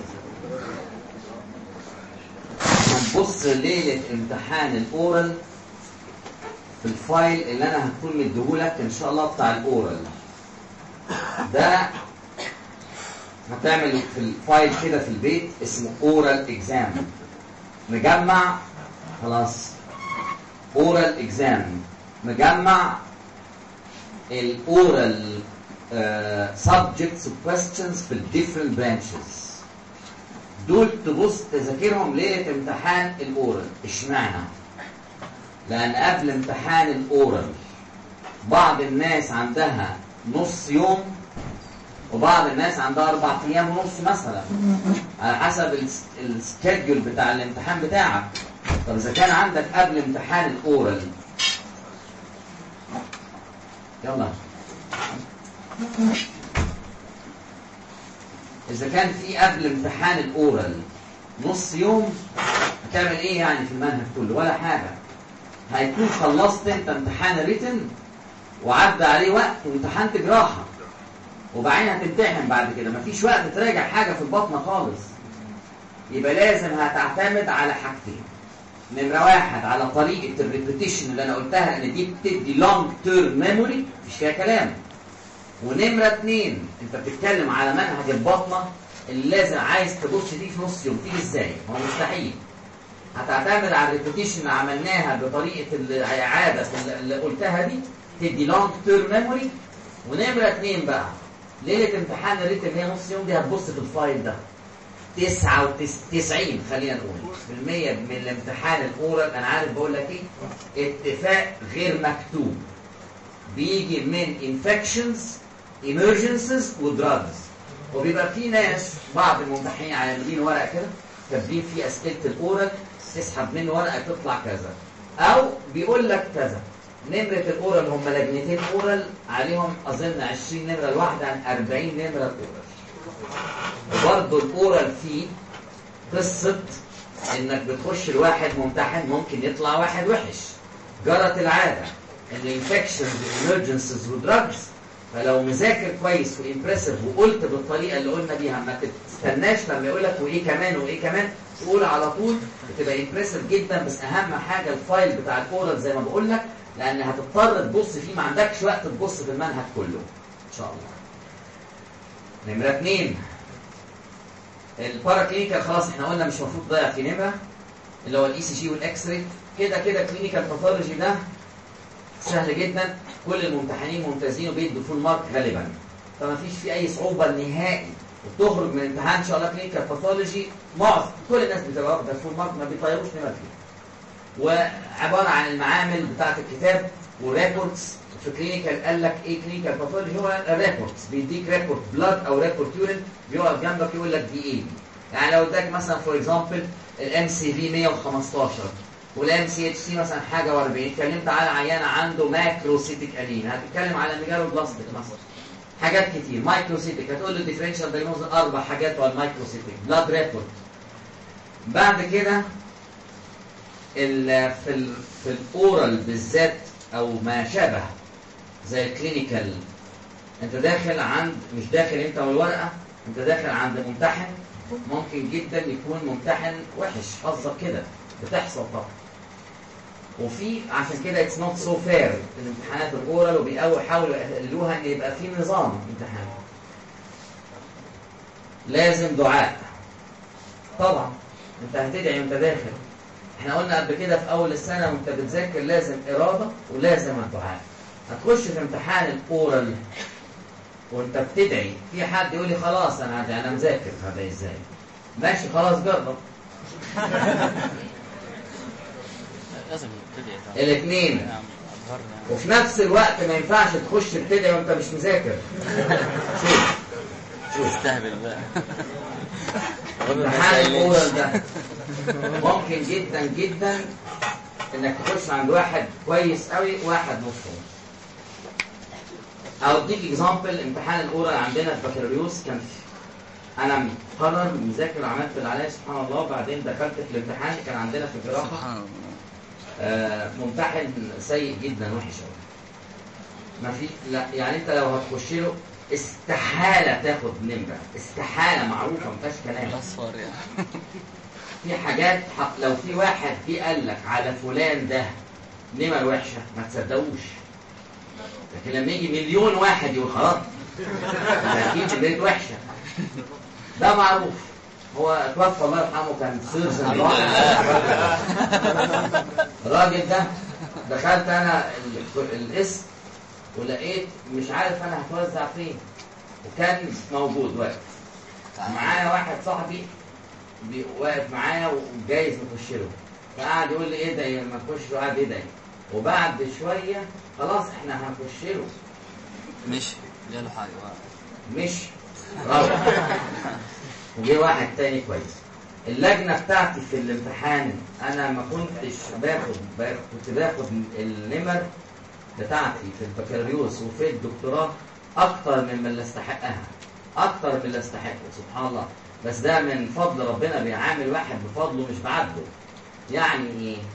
هنبص ليلة امتحان الاورال في الفايل اللي انا هكون مديهولك ان شاء الله بتاع الاورال ده هتعمل في الفايل كده في البيت اسمه اورال اكزام مجمع خلاص اورال اكزام مجمع الاورال subjects و questions في ال different branches دول تبص تذاكرهم ليلة امتحان الاورال اشمعنى لان قبل امتحان الاورال بعض الناس عندها نص يوم وبعض الناس عندها اربع ايام ونص مثلا على حسب السكيدول بتاع الامتحان بتاعك طب اذا كان عندك قبل امتحان الاورال يلا إذا كان في قبل امتحان الأورال نص يوم هتعمل إيه يعني في المنهج كله ولا حاجة هيكون خلصت أنت امتحان الريتن وعدى عليه وقت وامتحنت جراحه وبعدين هتمتحن بعد كده مفيش وقت تراجع حاجه في البطنه خالص يبقى لازم هتعتمد على حاجتين نمره واحد على طريقه الريبيتيشن اللي انا قلتها لان دي بتدي لونج تيرم ميموري مفيش فيها كلام ونمره اتنين انت بتتكلم على منهج البطنه اللي لازم عايز تبص فيه في نص يوم تيجي ازاي؟ هو مستحيل هتعتمد على الريبيتيشن اللي عملناها بطريقه الاعاده اللي قلتها دي تدي لونج تيرم ميموري ونمره اتنين بقى ليله امتحان الريتم هي نص يوم دي هتبص في الفايل ده 99 خلينا نقول في المية من الامتحان الاورال انا عارف بقول لك ايه اتفاق غير مكتوب بيجي من انفكشنز emergencies ودراجز وبيبقى في ناس بعض الممتحنين عاملين ورقه كده كاتبين فيه اسئله الاورال تسحب منه ورقه تطلع كذا او بيقول لك كذا نمرة الأورال هم لجنتين أورال عليهم أظن 20 نمرة الواحدة عن 40 نمرة الأورال وبرضه الأورال فيه قصة إنك بتخش الواحد ممتحن ممكن يطلع واحد وحش جرت العادة إن الانفكشنز والإمرجنسز ودراجز فلو مذاكر كويس وامبرسيف وقلت بالطريقة اللي قلنا بيها ما تستناش لما يقول لك وإيه كمان وإيه كمان تقول على طول بتبقى امبرسيف جدا بس أهم حاجة الفايل بتاع الأورال زي ما بقول لك لان هتضطر تبص فيه ما عندكش وقت تبص في المنهج كله ان شاء الله نمرة اتنين البارا كلينيكال خلاص احنا قلنا مش المفروض تضيع في نمرة اللي هو الاي سي جي والاكس راي كده كده كلينيكال باثولوجي ده سهل جدا كل الممتحنين ممتازين وبيدوا فول مارك غالبا فما فيش فيه اي صعوبة نهائي وتخرج من امتحان ان شاء الله كلينيكال باثولوجي معظم كل الناس بتبقى واخده فول مارك ما بيطيروش نمر فيه وعباره عن المعامل بتاعه الكتاب وريبورتس في كلينيكال قال لك ايه كلينيكال باثولوجي هو ريبورتس بيديك ريبورت بلاد او ريبورت يورين بيقعد جنبك يقول لك دي ايه دي يعني لو اداك مثلا فور اكزامبل الام سي في 115 والام سي اتش سي مثلا حاجه و40 اتكلمت على عيانه عنده ماكروسيتيك انين هتتكلم على ميجالو بلاستيك مثلا حاجات كتير مايكروسيتيك هتقول له ديفرنشال دايجنوز اربع حاجات على المايكروسيتيك بلاد ريبورت بعد كده ال في ال في الاورال بالذات او ما شابه زي الكلينيكال انت داخل عند مش داخل انت والورقه انت داخل عند ممتحن ممكن جدا يكون ممتحن وحش حظك كده بتحصل طبعا وفي عشان كده اتس نوت سو فير الامتحانات الاورال وبيحاولوا يقللوها ان يبقى في نظام امتحان لازم دعاء طبعا انت هتدعي وانت داخل احنا قلنا قبل كده في اول السنه وانت بتذاكر لازم اراده ولازم الدعاء هتخش في امتحان الاورال وانت بتدعي في حد يقول لي خلاص انا هدعي انا مذاكر هذا ازاي ماشي خلاص جرب لازم تدعي طبعا. الاثنين نعم، أظهرنا. وفي نفس الوقت ما ينفعش تخش بتدعي وانت مش مذاكر شوف شوف استهبل بقى امتحان الاورال ده ممكن جدا جدا انك تخش عند واحد كويس قوي واحد نص نص او اديك اكزامبل امتحان الاورال عندنا في بكالوريوس كان في انا مقرر مذاكر عملت اللي عليا سبحان الله وبعدين دخلت في الامتحان كان عندنا في الجراحه سبحان الله آه، ممتحن سيء جدا وحش قوي ما في لا يعني انت لو هتخش له استحاله تاخد نمره استحاله معروفه ما فيهاش كلام اصفر يعني في حاجات حق لو في واحد جه قال لك على فلان ده نمر وحشه ما تصدقوش لكن لما يجي مليون واحد يقول خلاص ده اكيد البنت وحشه ده معروف هو توفى الله يرحمه كان سيرجن الحمد الراجل ده دخلت انا ال- القسم ولقيت مش عارف انا هتوزع فين وكان موجود واقف معايا واحد صاحبي بي- واقف معايا وجايز نخش له فقعد يقول لي ادعي لما نخش له قعد يدعي وبعد شويه خلاص احنا هنخش له مش جاله حاجه بقى. مش روح وجه واحد تاني كويس اللجنه بتاعتي في الامتحان انا ما كنتش باخد باخد- كنت باخد النمر بتاعتي في البكالوريوس وفي الدكتوراه اكتر مما اللي استحقها اكتر من اللي استحقه سبحان الله بس ده من فضل ربنا بيعامل واحد بفضله مش بعدله يعني ايه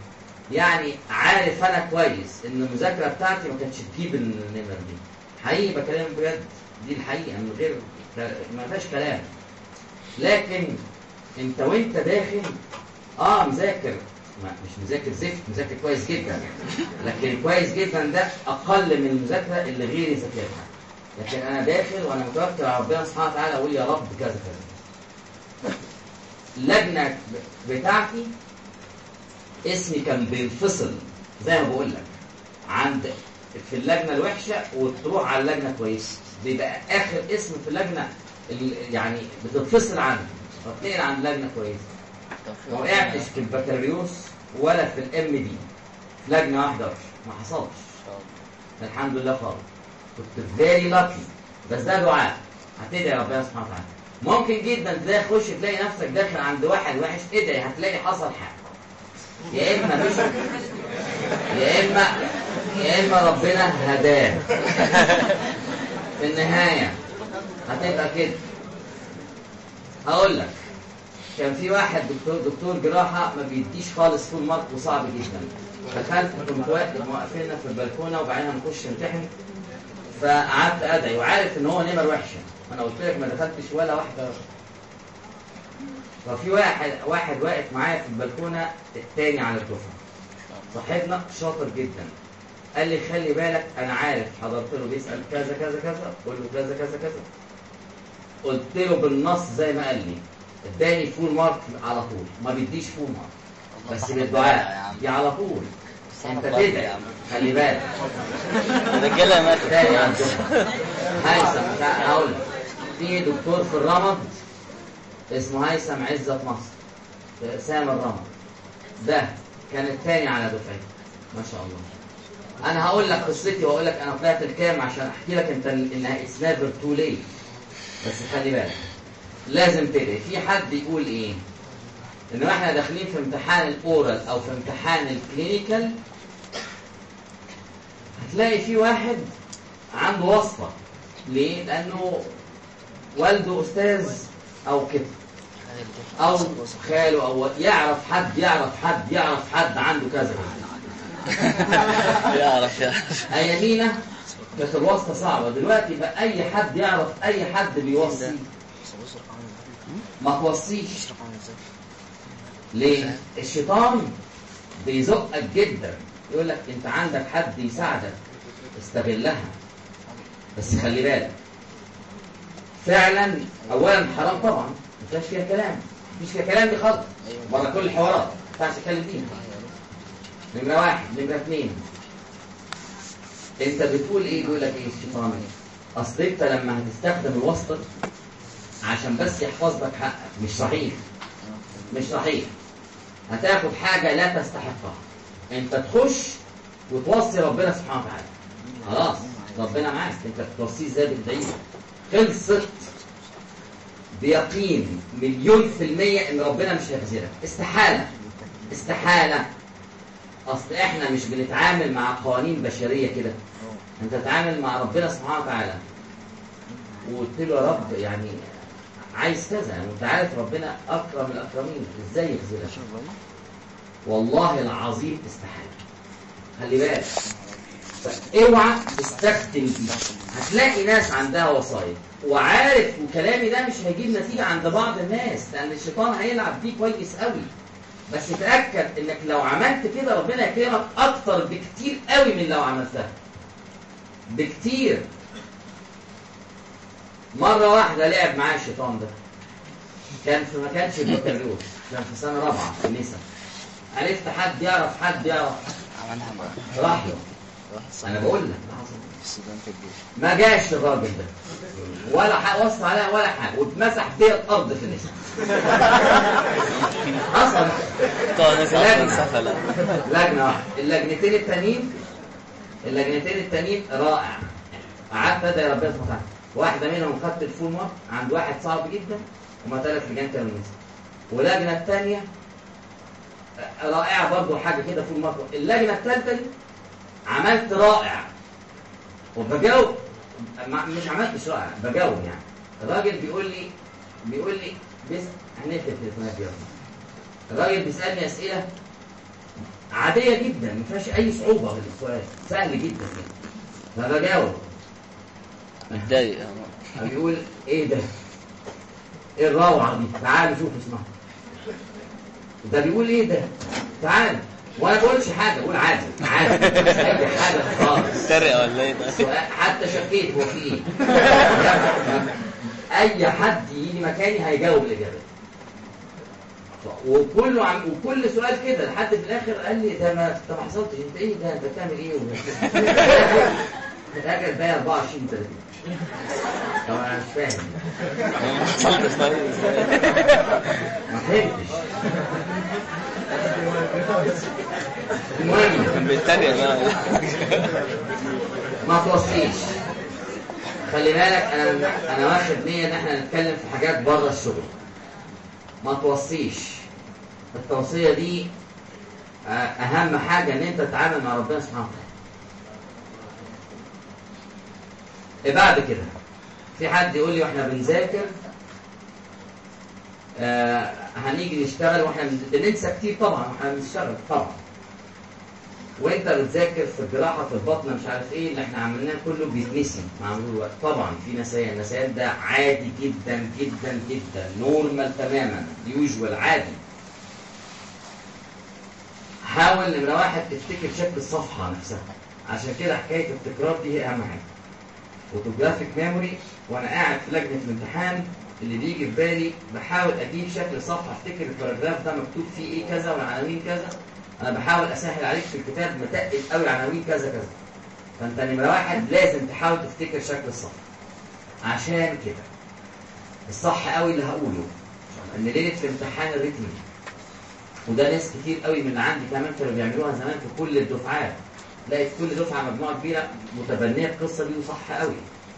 يعني عارف انا كويس ان المذاكره بتاعتي ما كانتش تجيب النمر دي حقيقي بكلمك بجد دي الحقيقه من غير ك- ما فيهاش كلام لكن انت وانت داخل اه مذاكر ما مش مذاكر زفت مذاكر كويس جدا لكن كويس جدا ده اقل من المذاكره اللي غيري ذاكرها لكن انا داخل وانا متوكل على ربنا سبحانه وتعالى اقول يا رب كذا كذا اللجنه بتاعتي اسمي كان بينفصل زي ما بقول لك عند في اللجنه الوحشه وتروح على اللجنه كويسه بيبقى اخر اسم في اللجنه ال- يعني بتنفصل عنه فتنقل عن لجنه كويسه ما وقعتش في البكالوريوس ولا في الام دي في لجنه واحده بس ما حصلش الحمد لله خالص كنت فيري لاكي بس ده دعاء هتدعي ربنا سبحانه وتعالى ممكن جدا تلاقي خش تلاقي نفسك داخل عند واحد وحش ادعي هتلاقي حصل حاجه يا اما مش يا اما يا اما ربنا هداه في النهايه هتبقى كده هقول لك كان في واحد دكتور دكتور جراحه ما بيديش خالص فول مارك وصعب جدا دخلت كنت واقف موقفيننا في البلكونه وبعدين هنخش نمتحن فقعدت ادعي وعارف ان هو نمر وحشه انا قلت لك ما دخلتش ولا واحده ففي واحد واحد واقف معايا في البلكونه التاني على الدفعه صاحبنا شاطر جدا قال لي خلي بالك انا عارف حضرت له بيسال كذا كذا كذا قول له كذا كذا كذا قلت له بالنص زي ما قال لي اداني فول مارك على طول ما بيديش فول مارك بس بالدعاء دي على طول انت تدعي خلي بالك الرجاله ماتت تاني على الدفعه هيثم لا، هقول لك في دكتور في الرمد اسمه هيثم عزت مصر سام الرمد ده كان الثاني على دفعتي ما شاء الله انا هقول لك قصتي واقول لك انا طلعت الكام عشان احكي لك انت انها اتس نيفر تو ليت بس خلي بالك لازم تدعي في حد يقول ايه ان احنا داخلين في امتحان الاورال او في امتحان الكلينيكال هتلاقي في واحد عنده واسطه ليه لانه والده استاذ او كده او خاله او يعرف حد يعرف حد يعرف حد عنده كذا يعرف يعرف ايامينا كانت الواسطه صعبه دلوقتي بقى اي حد يعرف اي حد بيوصي ما توصيش ليه الشيطان بيزقك جدا يقول لك انت عندك حد يساعدك استغلها بس خلي بالك فعلا اولا حرام طبعا ما فيهاش فيها كلام مفيش فيها كلام دي خالص بره كل الحوارات ما ينفعش اتكلم فيها نمرة واحد نمرة اثنين انت بتقول ايه بيقول لك ايه الشيطان ايه اصل انت لما هتستخدم الواسطة عشان بس يحفظ لك حقك مش صحيح مش صحيح هتاخد حاجة لا تستحقها انت تخش وتوصي ربنا سبحانه وتعالى خلاص ربنا معاك انت بتوصيه ازاي بتدعيه خلصت بيقين مليون في المية ان ربنا مش هيخذلك استحالة استحالة اصل احنا مش بنتعامل مع قوانين بشرية كده انت تتعامل مع ربنا سبحانه وتعالى وقلت له يا رب يعني عايز كذا يعني انت عارف ربنا اكرم الاكرمين ازاي يخذلك والله العظيم استحالة خلي بالك اوعى تستخدم دي هتلاقي ناس عندها وصايا وعارف وكلامي ده مش هيجيب نتيجة عند بعض الناس لأن الشيطان هيلعب بيه كويس قوي بس تأكد إنك لو عملت كده ربنا يكرمك أكتر بكتير قوي من لو عملتها بكتير مرة واحدة لعب معايا الشيطان ده كان في ما كانش في البكالوريوس كان في سنة رابعة في النسا عرفت حد يعرف حد يعرف عملها بقى راح له انا بقول لك السودان في الجيش ما جاش الراجل ده ولا حق وصف عليها ولا حاجه واتمسح بيا الارض في النساء حصل طبعا ناس لجنة. اصلا سفلة لجنه واحده اللجنتين التانيين اللجنتين التانيين رائع قعدت ادعي ربنا سبحانه وتعالى واحده منهم خدت الفول مارك عند واحد صعب جدا وما ثلاث لجان كانوا نساء واللجنه الثانيه رائعه برضه حاجه كده فول مارك اللجنه الثالثه دي عملت رائع وبجاوب ما- مش عملتش رائع بجاوب يعني الراجل بيقول لي بيقول لي بس هنقفل التليفونات دي أصلاً. الراجل بيسالني اسئله عاديه جدا ما فيهاش اي صعوبه في السؤال سهل جدا جدا فبجاوب متضايق بيقول ايه ده ايه الروعه دي تعالوا شوفوا اسمها ده بيقول ايه ده تعال وانا ما بقولش حاجه بقول عادي عادي مش اي حاجه خالص ترقى ولا ايه ده؟ سؤال- حتى شكيت هو في ايه اي حد يجي مكاني هيجاوب الاجابه ف- وكله عم وكل سؤال كده لحد في الاخر قال لي ده ما انت ما حصلتش انت ايه ده انت بتعمل ايه في الاخر الباقي 24 30 طب انا مش فاهم ما حصلتش طيب ازاي؟ ما فهمتش المهم كان بيتريق بقى ما توصيش خلي بالك انا انا واخد نيه ان احنا نتكلم في حاجات بره الشغل ما توصيش التوصيه دي آه، اهم حاجه ان انت تتعامل مع ربنا سبحانه وتعالى إيه بعد كده في حد يقول لي واحنا بنذاكر آه هنيجي نشتغل واحنا بن- بننسى كتير طبعا واحنا بنشتغل طبعا وانت بتذاكر في الجراحه في البطن مش عارف ايه اللي احنا عملناه كله بيتنسي مع مرور الوقت طبعا في نسيان النسيان ده عادي جدا جدا جدا نورمال تماما يوجوال عادي حاول نمره واحد تفتكر شكل الصفحه نفسها عشان كده حكايه التكرار دي هي اهم حاجه فوتوجرافيك ميموري وانا قاعد في لجنه الامتحان اللي بيجي في بالي بحاول اجيب شكل صفحه افتكر الباراجراف ده مكتوب فيه ايه كذا والعناوين كذا انا بحاول اسهل عليك في الكتاب متقل قوي العناوين كذا كذا فانت نمره واحد لازم تحاول تفتكر شكل الصفحه عشان كده الصح قوي اللي هقوله ان ليله الامتحان الريتم وده ناس كتير قوي من اللي عندي كمان كانوا بيعملوها زمان في كل الدفعات لقيت كل دفعه مجموعه كبيره متبنيه القصه دي وصح قوي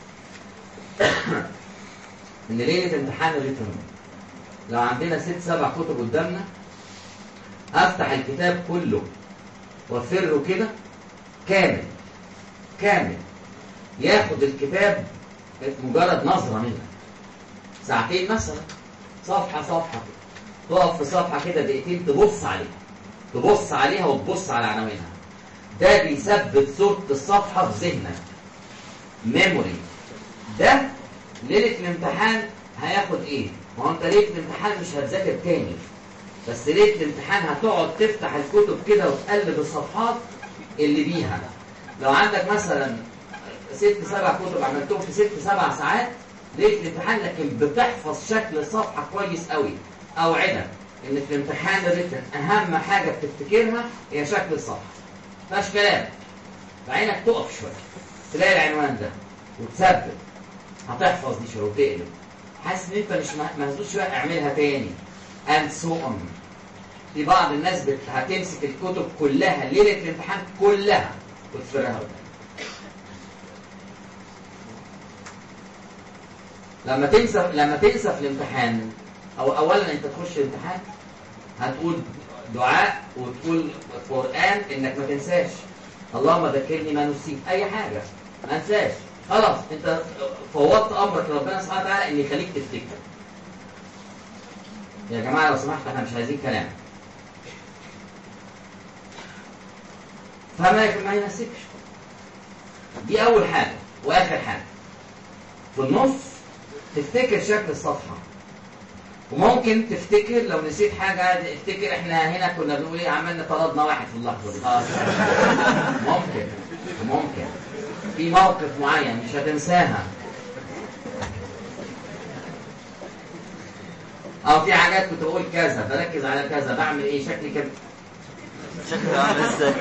ان ليله امتحان الريتم لو عندنا ست سبع كتب قدامنا افتح الكتاب كله وافره كده كامل كامل ياخد الكتاب مجرد نظره منك ساعتين مثلا صفحه صفحه كده. تقف في صفحه كده دقيقتين تبص عليها تبص عليها وتبص على عناوينها ده بيثبت صورة الصفحة في ذهنك ميموري ده ليلة الامتحان هياخد ايه؟ ما هو انت ليلة الامتحان مش هتذاكر تاني بس ليلة الامتحان هتقعد تفتح الكتب كده وتقلب الصفحات اللي بيها لو عندك مثلا ست سبع كتب عملتهم في ست سبع ساعات ليلة الامتحان لكن بتحفظ شكل الصفحة كويس قوي اوعدك ان في الامتحان الريتن اهم حاجة بتفتكرها هي شكل الصفحة مفيهاش كلام فعينك تقف شويه تلاقي العنوان ده وتثبت هتحفظ دي شويه وتقلب حاسس ان انت مش مه- مهزوز شويه اعملها تاني and so on في بعض الناس بت... هتمسك الكتب كلها ليله الامتحان كلها وتفرها قدام لما تنسى لما تنسى في الامتحان او اولا انت تخش الامتحان هتقول دعاء وتقول قرآن انك ما تنساش اللهم ذكرني ما نسيت اي حاجة ما انساش خلاص انت فوضت امرك لربنا سبحانه وتعالى ان يخليك تفتكر يا جماعة لو سمحت احنا مش عايزين كلام فما ما ينسيكش دي اول حاجة واخر حاجة في النص تفتكر شكل الصفحة وممكن تفتكر لو نسيت حاجة افتكر احنا هنا كنا بنقول ايه عملنا طردنا واحد في اللحظة دي خلاص ممكن ممكن في موقف معين مش هتنساها او في حاجات كنت بقول كذا بركز على كذا بعمل ايه شكلي كده شكله عامل ازاي؟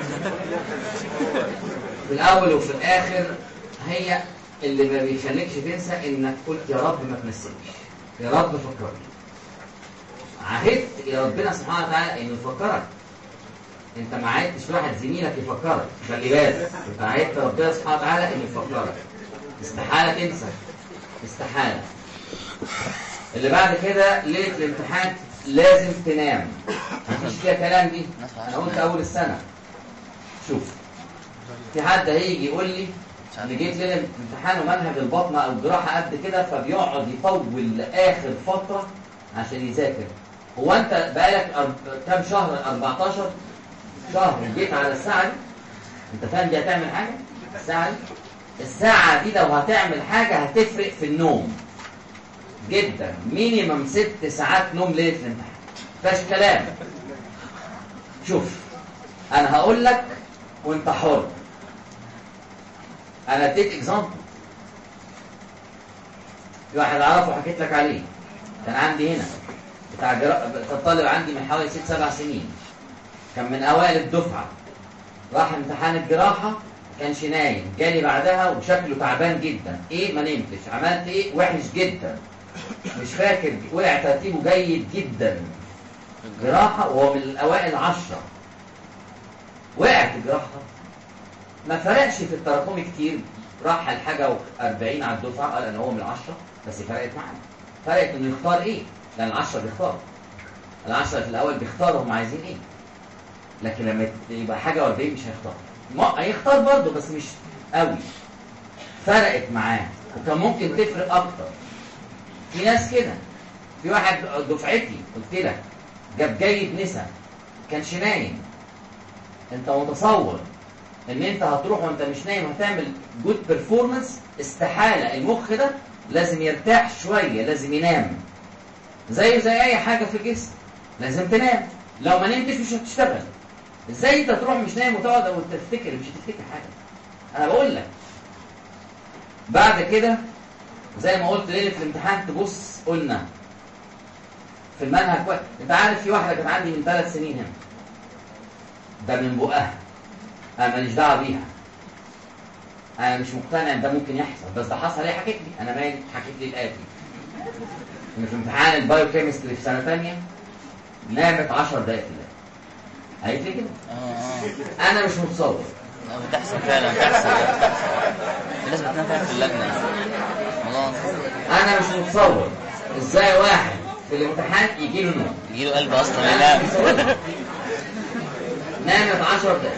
في الاول وفي الاخر هي اللي ما بيخليكش تنسى انك قلت يا رب ما تنسينيش يا رب فكرني عهدت يا ربنا سبحانه وتعالى انه يفكرك انت ما عهدتش واحد زميلك يفكرك خلي بالك انت عهدت ربنا سبحانه وتعالى انه يفكرك استحاله تنسى استحاله اللي بعد كده ليله الامتحان لازم تنام مفيش فيها كلام دي انا قلت اول السنه شوف في حد هيجي يقول لي انا جيت ليله الامتحان ومنهج البطنه او الجراحه قد كده فبيقعد يطول لاخر فتره عشان يذاكر هو انت بقالك أرب... كام شهر 14 شهر جيت على الساعه دي انت فاهم دي هتعمل حاجه الساعه دي الساعه دي لو هتعمل حاجه هتفرق في النوم جدا مينيمم ست ساعات نوم ليله الامتحان مفيهاش كلام شوف انا هقول لك وانت حر انا اديت اكزامبل في واحد اعرفه حكيت لك عليه كان عندي هنا بتاع جرا... كان طالب عندي من حوالي ست سبع سنين كان من اوائل الدفعه راح امتحان الجراحه كانش نايم جالي بعدها وشكله تعبان جدا ايه ما نمتش عملت ايه وحش جدا مش فاكر وقع ترتيبه جيد جدا جراحه وهو من الاوائل عشرة وقعت الجراحه ما فرقش في التراكمي كتير راح الحاجه و40 على الدفعه قال انا هو من العشرة بس فرقت معانا فرقت انه يختار ايه لان العشرة بيختار العشرة في الاول بيختاروا هم عايزين ايه لكن لما يبقى حاجه و40 مش هيختار ما هيختار برضه بس مش قوي فرقت معاه وكان ممكن تفرق اكتر في ناس كده في واحد دفعتي قلت لك جاب جيد نسا كانش نايم انت متصور ان انت هتروح وانت مش نايم هتعمل جود بيرفورمانس استحاله المخ ده لازم يرتاح شويه لازم ينام زيه زي اي حاجه في الجسم لازم تنام لو ما نمتش مش هتشتغل ازاي انت تروح مش نايم وتقعد وتفتكر مش هتفتكر حاجه انا بقول لك بعد كده زي ما قلت ليله الامتحان تبص قلنا في المنهج كويس انت عارف في واحده كانت عندي من ثلاث سنين هنا ده من بقها انا ماليش دعوه بيها انا مش مقتنع ان ده ممكن يحصل بس ده حصل هي حكيت لي انا مالي حكيت لي الاتي ان في امتحان البايو كيمستري في سنه ثانيه نامت 10 دقائق في الليل قالت لي كده اه اه انا مش متصور لا، بتحصل فعلا بتحصل في ناس بتنام فعلا في اللجنة والله انا مش متصور ازاي واحد في الامتحان يجي له نوم يجي له قلب اصلا انا لا مش متصور نامت 10 دقائق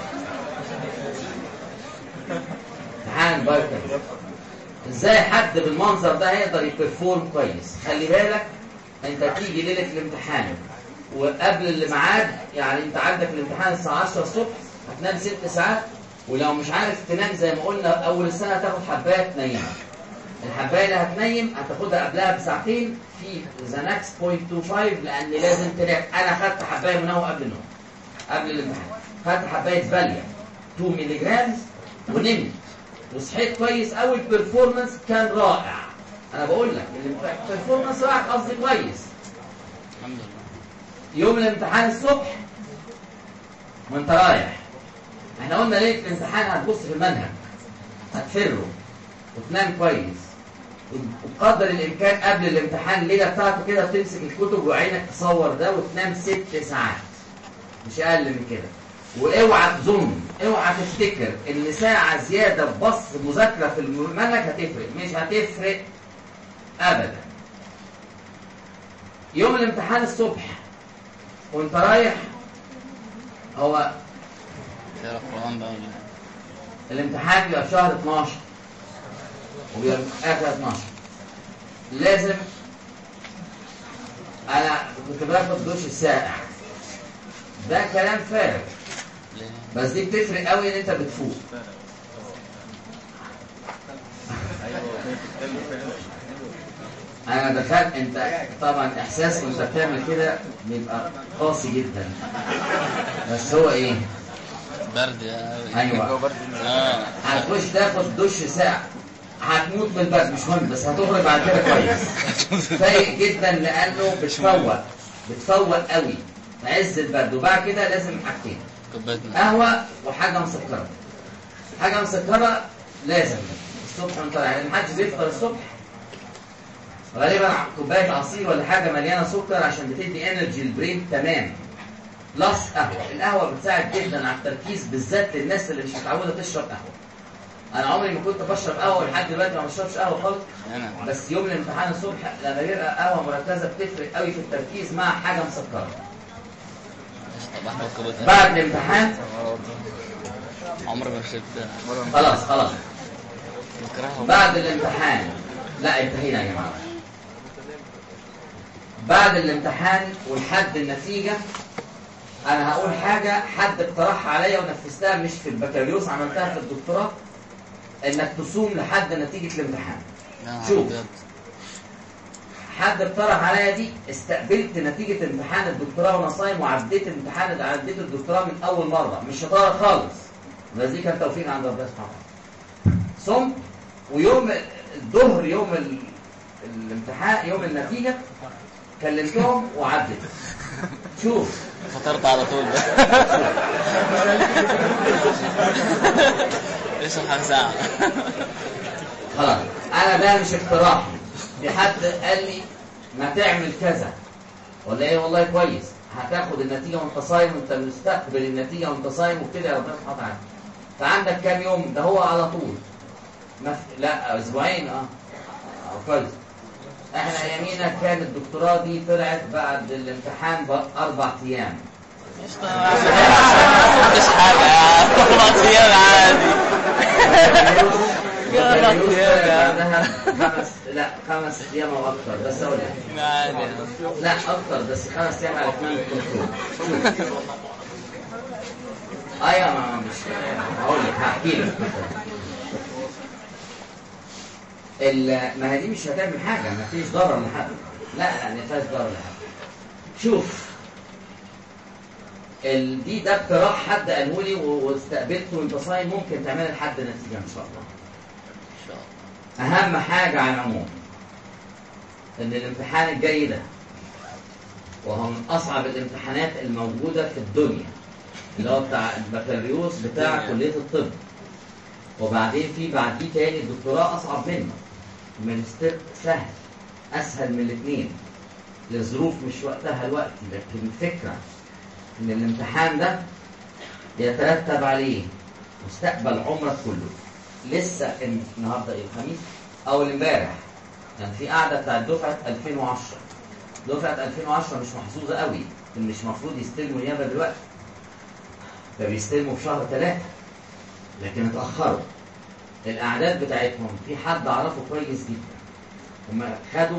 امتحان البايو كيمستري ازاي حد بالمنظر ده هيقدر يبرفورم كويس خلي بالك انت تيجي ليله الامتحان وقبل الميعاد يعني انت عندك الامتحان الساعه 10 الصبح هتنام ست ساعات ولو مش عارف تنام زي ما قلنا اول السنه هتاخد حبايه تنيمها الحبايه اللي هتنيم هتاخدها قبلها بساعتين في زاناكس 0.25 لان لازم تنام انا خدت حبايه منوم قبل النوم قبل الامتحان خدت حبايه فاليا 2 مللي جرام ونمت وصحيت كويس قوي البرفورمانس كان رائع انا بقول لك البرفورمانس رائع قصدي كويس الحمد لله يوم الامتحان الصبح وانت رايح احنا قلنا ليه في الامتحان هتبص في المنهج هتفره وتنام كويس وبقدر الامكان قبل الامتحان الليله بتاعته كده تمسك الكتب وعينك تصور ده وتنام ست ساعات مش اقل من كده واوعى تظن اوعى تفتكر ان ساعه زياده بص مذاكره في المنهج هتفرق مش هتفرق ابدا يوم الامتحان الصبح وانت رايح هو تقرا القرآن بقى ولا الامتحان بيبقى في شهر 12 وبيبقى في اخر 12 لازم انا كنت باخد دش الساقع ده كلام فارغ ليه؟ بس دي بتفرق قوي ان انت بتفوق انا دخلت انت طبعا احساس وانت بتعمل كده بيبقى قاسي جدا بس هو ايه برد يا ايوه اه هتخش تاخد دش ساعة هتموت من البرد مش مهم بس هتخرج بعد كده كويس فايق جدا لانه بتفوق بتفوق قوي في عز البرد وبعد كده لازم حاجتين كوبايه ماء. قهوة وحاجة مسكرة حاجة مسكرة لازم الصبح وانت رايح لان محدش بيفطر الصبح غالبا كوباية عصير ولا حاجة مليانة سكر عشان بتدي انرجي البرين تمام بلس قهوة القهوة بتساعد جدا على التركيز بالذات للناس اللي مش متعودة تشرب قهوة انا عمري ما كنت بشرب قهوة لحد دلوقتي ما بشربش قهوة خالص انا بس يوم الامتحان الصبح لما بيبقى قهوة مركزة بتفرق قوي في التركيز مع حاجة مسكرة طب احمد كوبايه ماء. بعد الامتحان عمري ما شربت خلاص خلاص بكرهها بعد الامتحان لا انتهينا يا جماعه بعد الامتحان ولحد النتيجه انا هقول حاجه حد اقترحها عليا ونفذتها مش في البكالوريوس عملتها في الدكتوراه انك تصوم لحد نتيجه الامتحان يا نهار شوف. أبيض. حد اقترح عليا دي استقبلت نتيجه امتحان الدكتوراه وانا صايم وعديت امتحان عديت الدكتوراه من اول مره مش شطاره خالص بس دي كان توفيق عند ربنا سبحانه وتعالى صمت ويوم الظهر يوم ال... الامتحان يوم النتيجه كلمتهم وعدت شوف فطرت على طول بقى اشرب حاجه ساعه خلاص انا ده مش اقتراح في حد قال لي ما تعمل كذا ولا ايه والله كويس هتاخد النتيجه وانت صايم وانت مستقبل النتيجه وانت صايم وكده يا ربنا سبحانه وتعالى فعندك كام يوم ده هو على طول ما في- لا اسبوعين اه آه، كويس احنا يمينا كان الدكتوراه دي طلعت بعد الامتحان باربع ايام مش مش حاجه يا اربع ايام عادي يا البكالوريوس رب يا طلع يا. بعدها خمس لا خمس ايام او اكتر بس اقول لك عادي لا اكتر بس خمس ايام على اثنين الدكتور ايوه ما مش هقول لك هحكي لك ال- ما هي دي مش هتعمل حاجه ما فيش ضرر لحد لا لا ما فيهاش ضرر لحد شوف ال... دي ده اقتراح حد قاله لي و- واستقبلته وانت صايم ممكن تعملها لحد نتيجه ان شاء الله ان شاء الله أهم حاجة على العموم إن الامتحان الجاي ده وهو من أصعب الامتحانات الموجودة في الدنيا اللي هو بتاع البكالوريوس بتاع كلية الطب وبعدين في بعديه تاني الدكتوراه أصعب منه الماجستير سهل أسهل من الاثنين لظروف مش وقتها الوقت لكن الفكرة إن الامتحان ده يترتب عليه مستقبل عمرك كله لسه النهارده ايه الخميس اول امبارح كان في قاعده بتاعت دفعه 2010 دفعه 2010 مش محظوظه قوي إن مش المفروض يستلموا نيابه دلوقتي ده بيستلموا في شهر ثلاثة لكن اتاخروا الاعداد بتاعتهم في حد اعرفه كويس جدا هم خدوا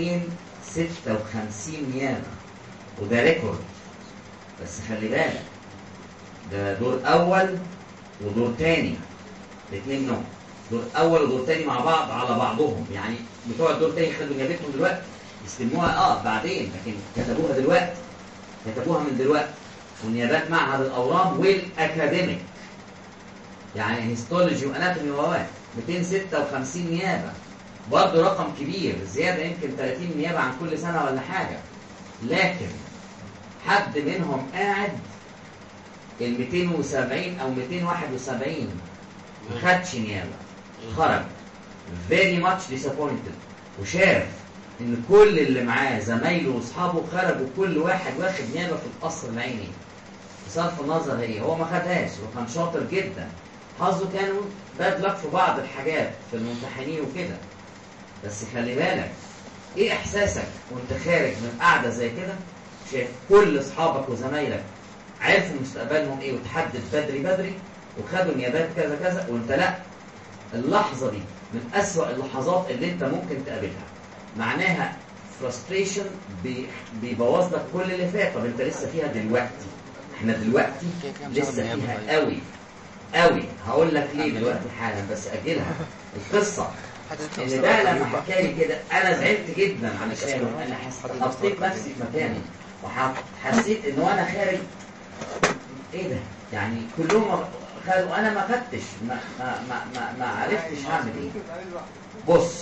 256 نيابه وده ريكورد بس خلي بالك ده دور اول ودور تاني الاثنين نوع دور اول ودور تاني مع بعض على بعضهم يعني بتوع الدور تاني خدوا نيابتهم دلوقتي يستلموها اه بعدين لكن كتبوها دلوقتي كتبوها من دلوقتي ونيابات معهد الاورام والاكاديميك يعني هيستولوجي واناتومي وواحد 256 نيابه برضه رقم كبير زياده يمكن 30 نيابه عن كل سنه ولا حاجه لكن حد منهم قاعد ال 270 او 271 ما خدش نيابه خرج very much disappointed وشاف ان كل اللي معاه زمايله واصحابه خرجوا كل واحد واخد نيابه في القصر العيني بصرف النظر هي هو ما خدهاش وكان شاطر جدا حظه كانوا باد لك في بعض الحاجات في الممتحنين وكده بس خلي بالك ايه احساسك وانت خارج من قعده زي كده شايف كل اصحابك وزمايلك عرفوا مستقبلهم ايه وتحدد بدري بدري وخدوا نيابات كذا كذا وانت لا اللحظه دي من اسوأ اللحظات اللي انت ممكن تقابلها معناها فرستريشن بيبوظ لك كل اللي فات طب انت لسه فيها دلوقتي احنا دلوقتي كده كده مش هاخد لسه نيابة فيها طيب. قوي قوي هقول لك ليه دلوقتي حالا بس اجلها القصه ان ده لما حكى لي كده انا زعلت جدا علشان انا حس- حطيت نفسي في مكاني وحسيت ان وانا خارج ايه ده يعني كلهم خدوا انا ما خدتش ما ما ما ما, ما عرفتش هعمل ايه بص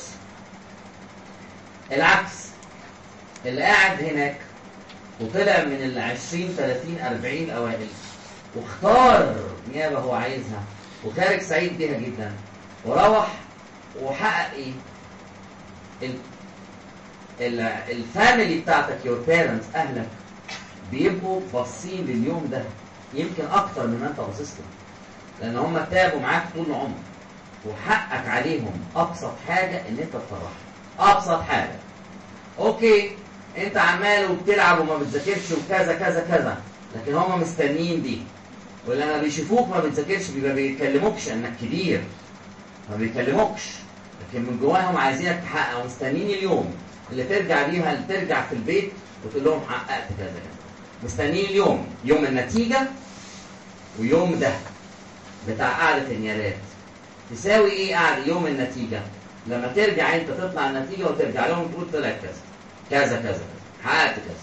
العكس اللي قاعد هناك وطلع من ال 20 30 40 الاوائل واختار نيابه هو عايزها وخارج سعيد بيها جدا وروح وحقق ايه؟ ال- ال- الفاميلي بتاعتك يور بيرنتس اهلك بيبقوا باصين لليوم ده يمكن اكتر مما انت باصص له لان هم تعبوا معاك طول العمر وحقك عليهم ابسط حاجه ان انت تفرحهم ابسط حاجه اوكي انت عمال وبتلعب وما بتذاكرش وكذا كذا كذا لكن هم مستنيين دي ولما بيشوفوك ما بتذاكرش بيبقى بيكلموكش انك كبير ما بيكلموكش لكن من جواهم عايزينك تحقق ومستنيين اليوم اللي ترجع بيها اللي ترجع في البيت وتقول لهم حققت كذا كذا مستنيين اليوم يوم النتيجة ويوم ده بتاع قعدة النيابات تساوي ايه قعدة يوم النتيجة لما ترجع انت تطلع النتيجة وترجع لهم تقول طلع كذا كذا كذا كذا حققت كذا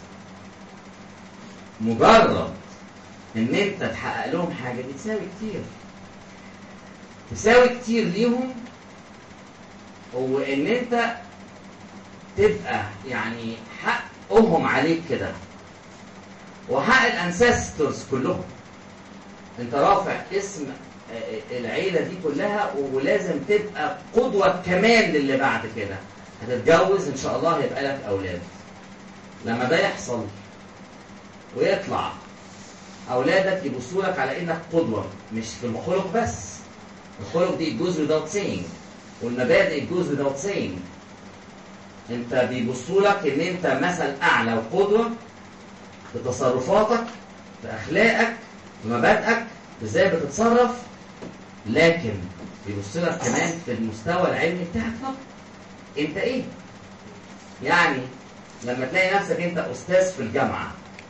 مجرد ان انت تحقق لهم حاجة دي تساوي كتير تساوي كتير ليهم وان انت تبقى يعني حقهم عليك كده وحق الانسستورز كلهم انت رافع اسم العيله دي كلها ولازم تبقى قدوه كمان للي بعد كده هتتجوز ان شاء الله هيبقى لك اولاد لما ده يحصل ويطلع اولادك يبصوا لك على انك قدوه مش في الخلق بس الخلق دي it goes without saying والمبادئ it goes without saying انت بيبصوا لك ان انت مثل اعلى وقدوه في تصرفاتك في اخلاقك في مبادئك ازاي بتتصرف لكن بيبص لك كمان في المستوى العلمي بتاعك طب انت ايه يعني لما تلاقي نفسك انت استاذ في الجامعه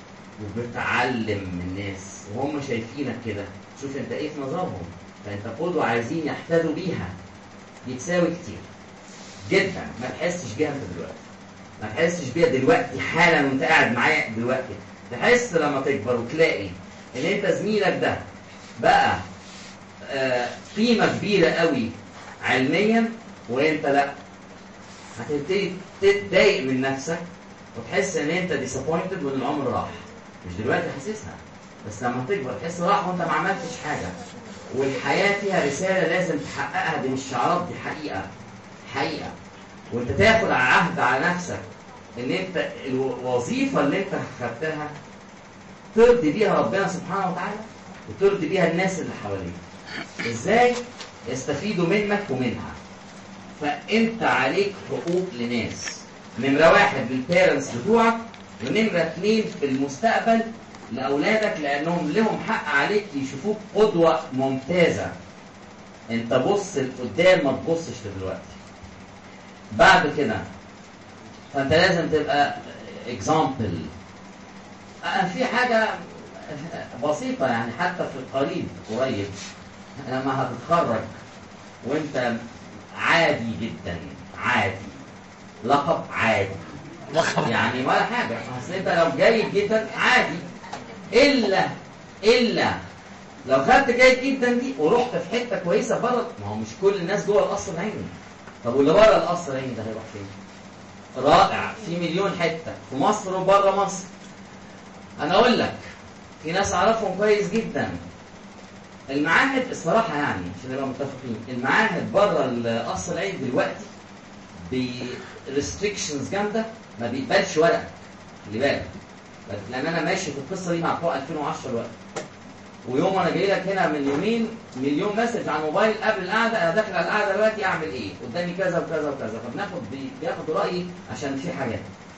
وبتعلم من الناس وهم شايفينك كده شوف انت ايه في نظرهم فانت قدوه عايزين يحتذوا بيها دي تساوي كتير جدا ما تحسش بيها انت دلوقتي ما تحسش بيها دلوقتي حالا وانت قاعد معايا دلوقتي تحس لما تكبر وتلاقي ان انت زميلك ده بقى آه قيمة كبيرة قوي علميا وانت لا هتبتدي تتضايق من نفسك وتحس ان انت ديسابوينتد وان العمر راح مش دلوقتي حاسسها بس لما تكبر تحس راح وانت ما عملتش حاجة والحياة فيها رسالة لازم تحققها دي مش شعارات دي حقيقة حقيقة وانت تاخد عهد على نفسك ان انت الوظيفة اللي انت خدتها ترضي بيها ربنا سبحانه وتعالى وترضي بيها الناس اللي حواليك ازاي يستفيدوا منك ومنها فانت عليك حقوق لناس نمرة واحد للبيرنتس بتوعك ونمرة اثنين في المستقبل لأولادك لأنهم لهم حق عليك يشوفوك قدوة ممتازة انت بص لقدام ما تبصش لدلوقتي بعد كده فانت لازم تبقى اكزامبل في حاجة بسيطة يعني حتى في القريب قريب لما هتتخرج وانت عادي جدا عادي لقب عادي لقب يعني ولا حاجة اصل انت لو جيد جدا عادي الا الا لو خدت جيد جدا دي ورحت في حتة كويسة بره ما هو مش كل الناس جوه القصر العيني طب واللي بره القصر العيني ده هيروح فين؟ رائع في مليون حتة في مصر وبره مصر انا اقول لك في ناس اعرفهم كويس جدا المعاهد الصراحة يعني عشان نبقى متفقين المعاهد بره القصر العيني دلوقتي بريستريكشنز جامدة ما بيقبلش ورقة خلي بالك لان انا ماشي في القصة دي مع بتوع 2010 دلوقتي ويوم انا جاي لك هنا من يومين مليون مسج على الموبايل قبل القعده انا داخل على القعده دلوقتي اعمل ايه؟ قدامي كذا وكذا وكذا فبناخد بياخدوا رايي عشان في حاجات.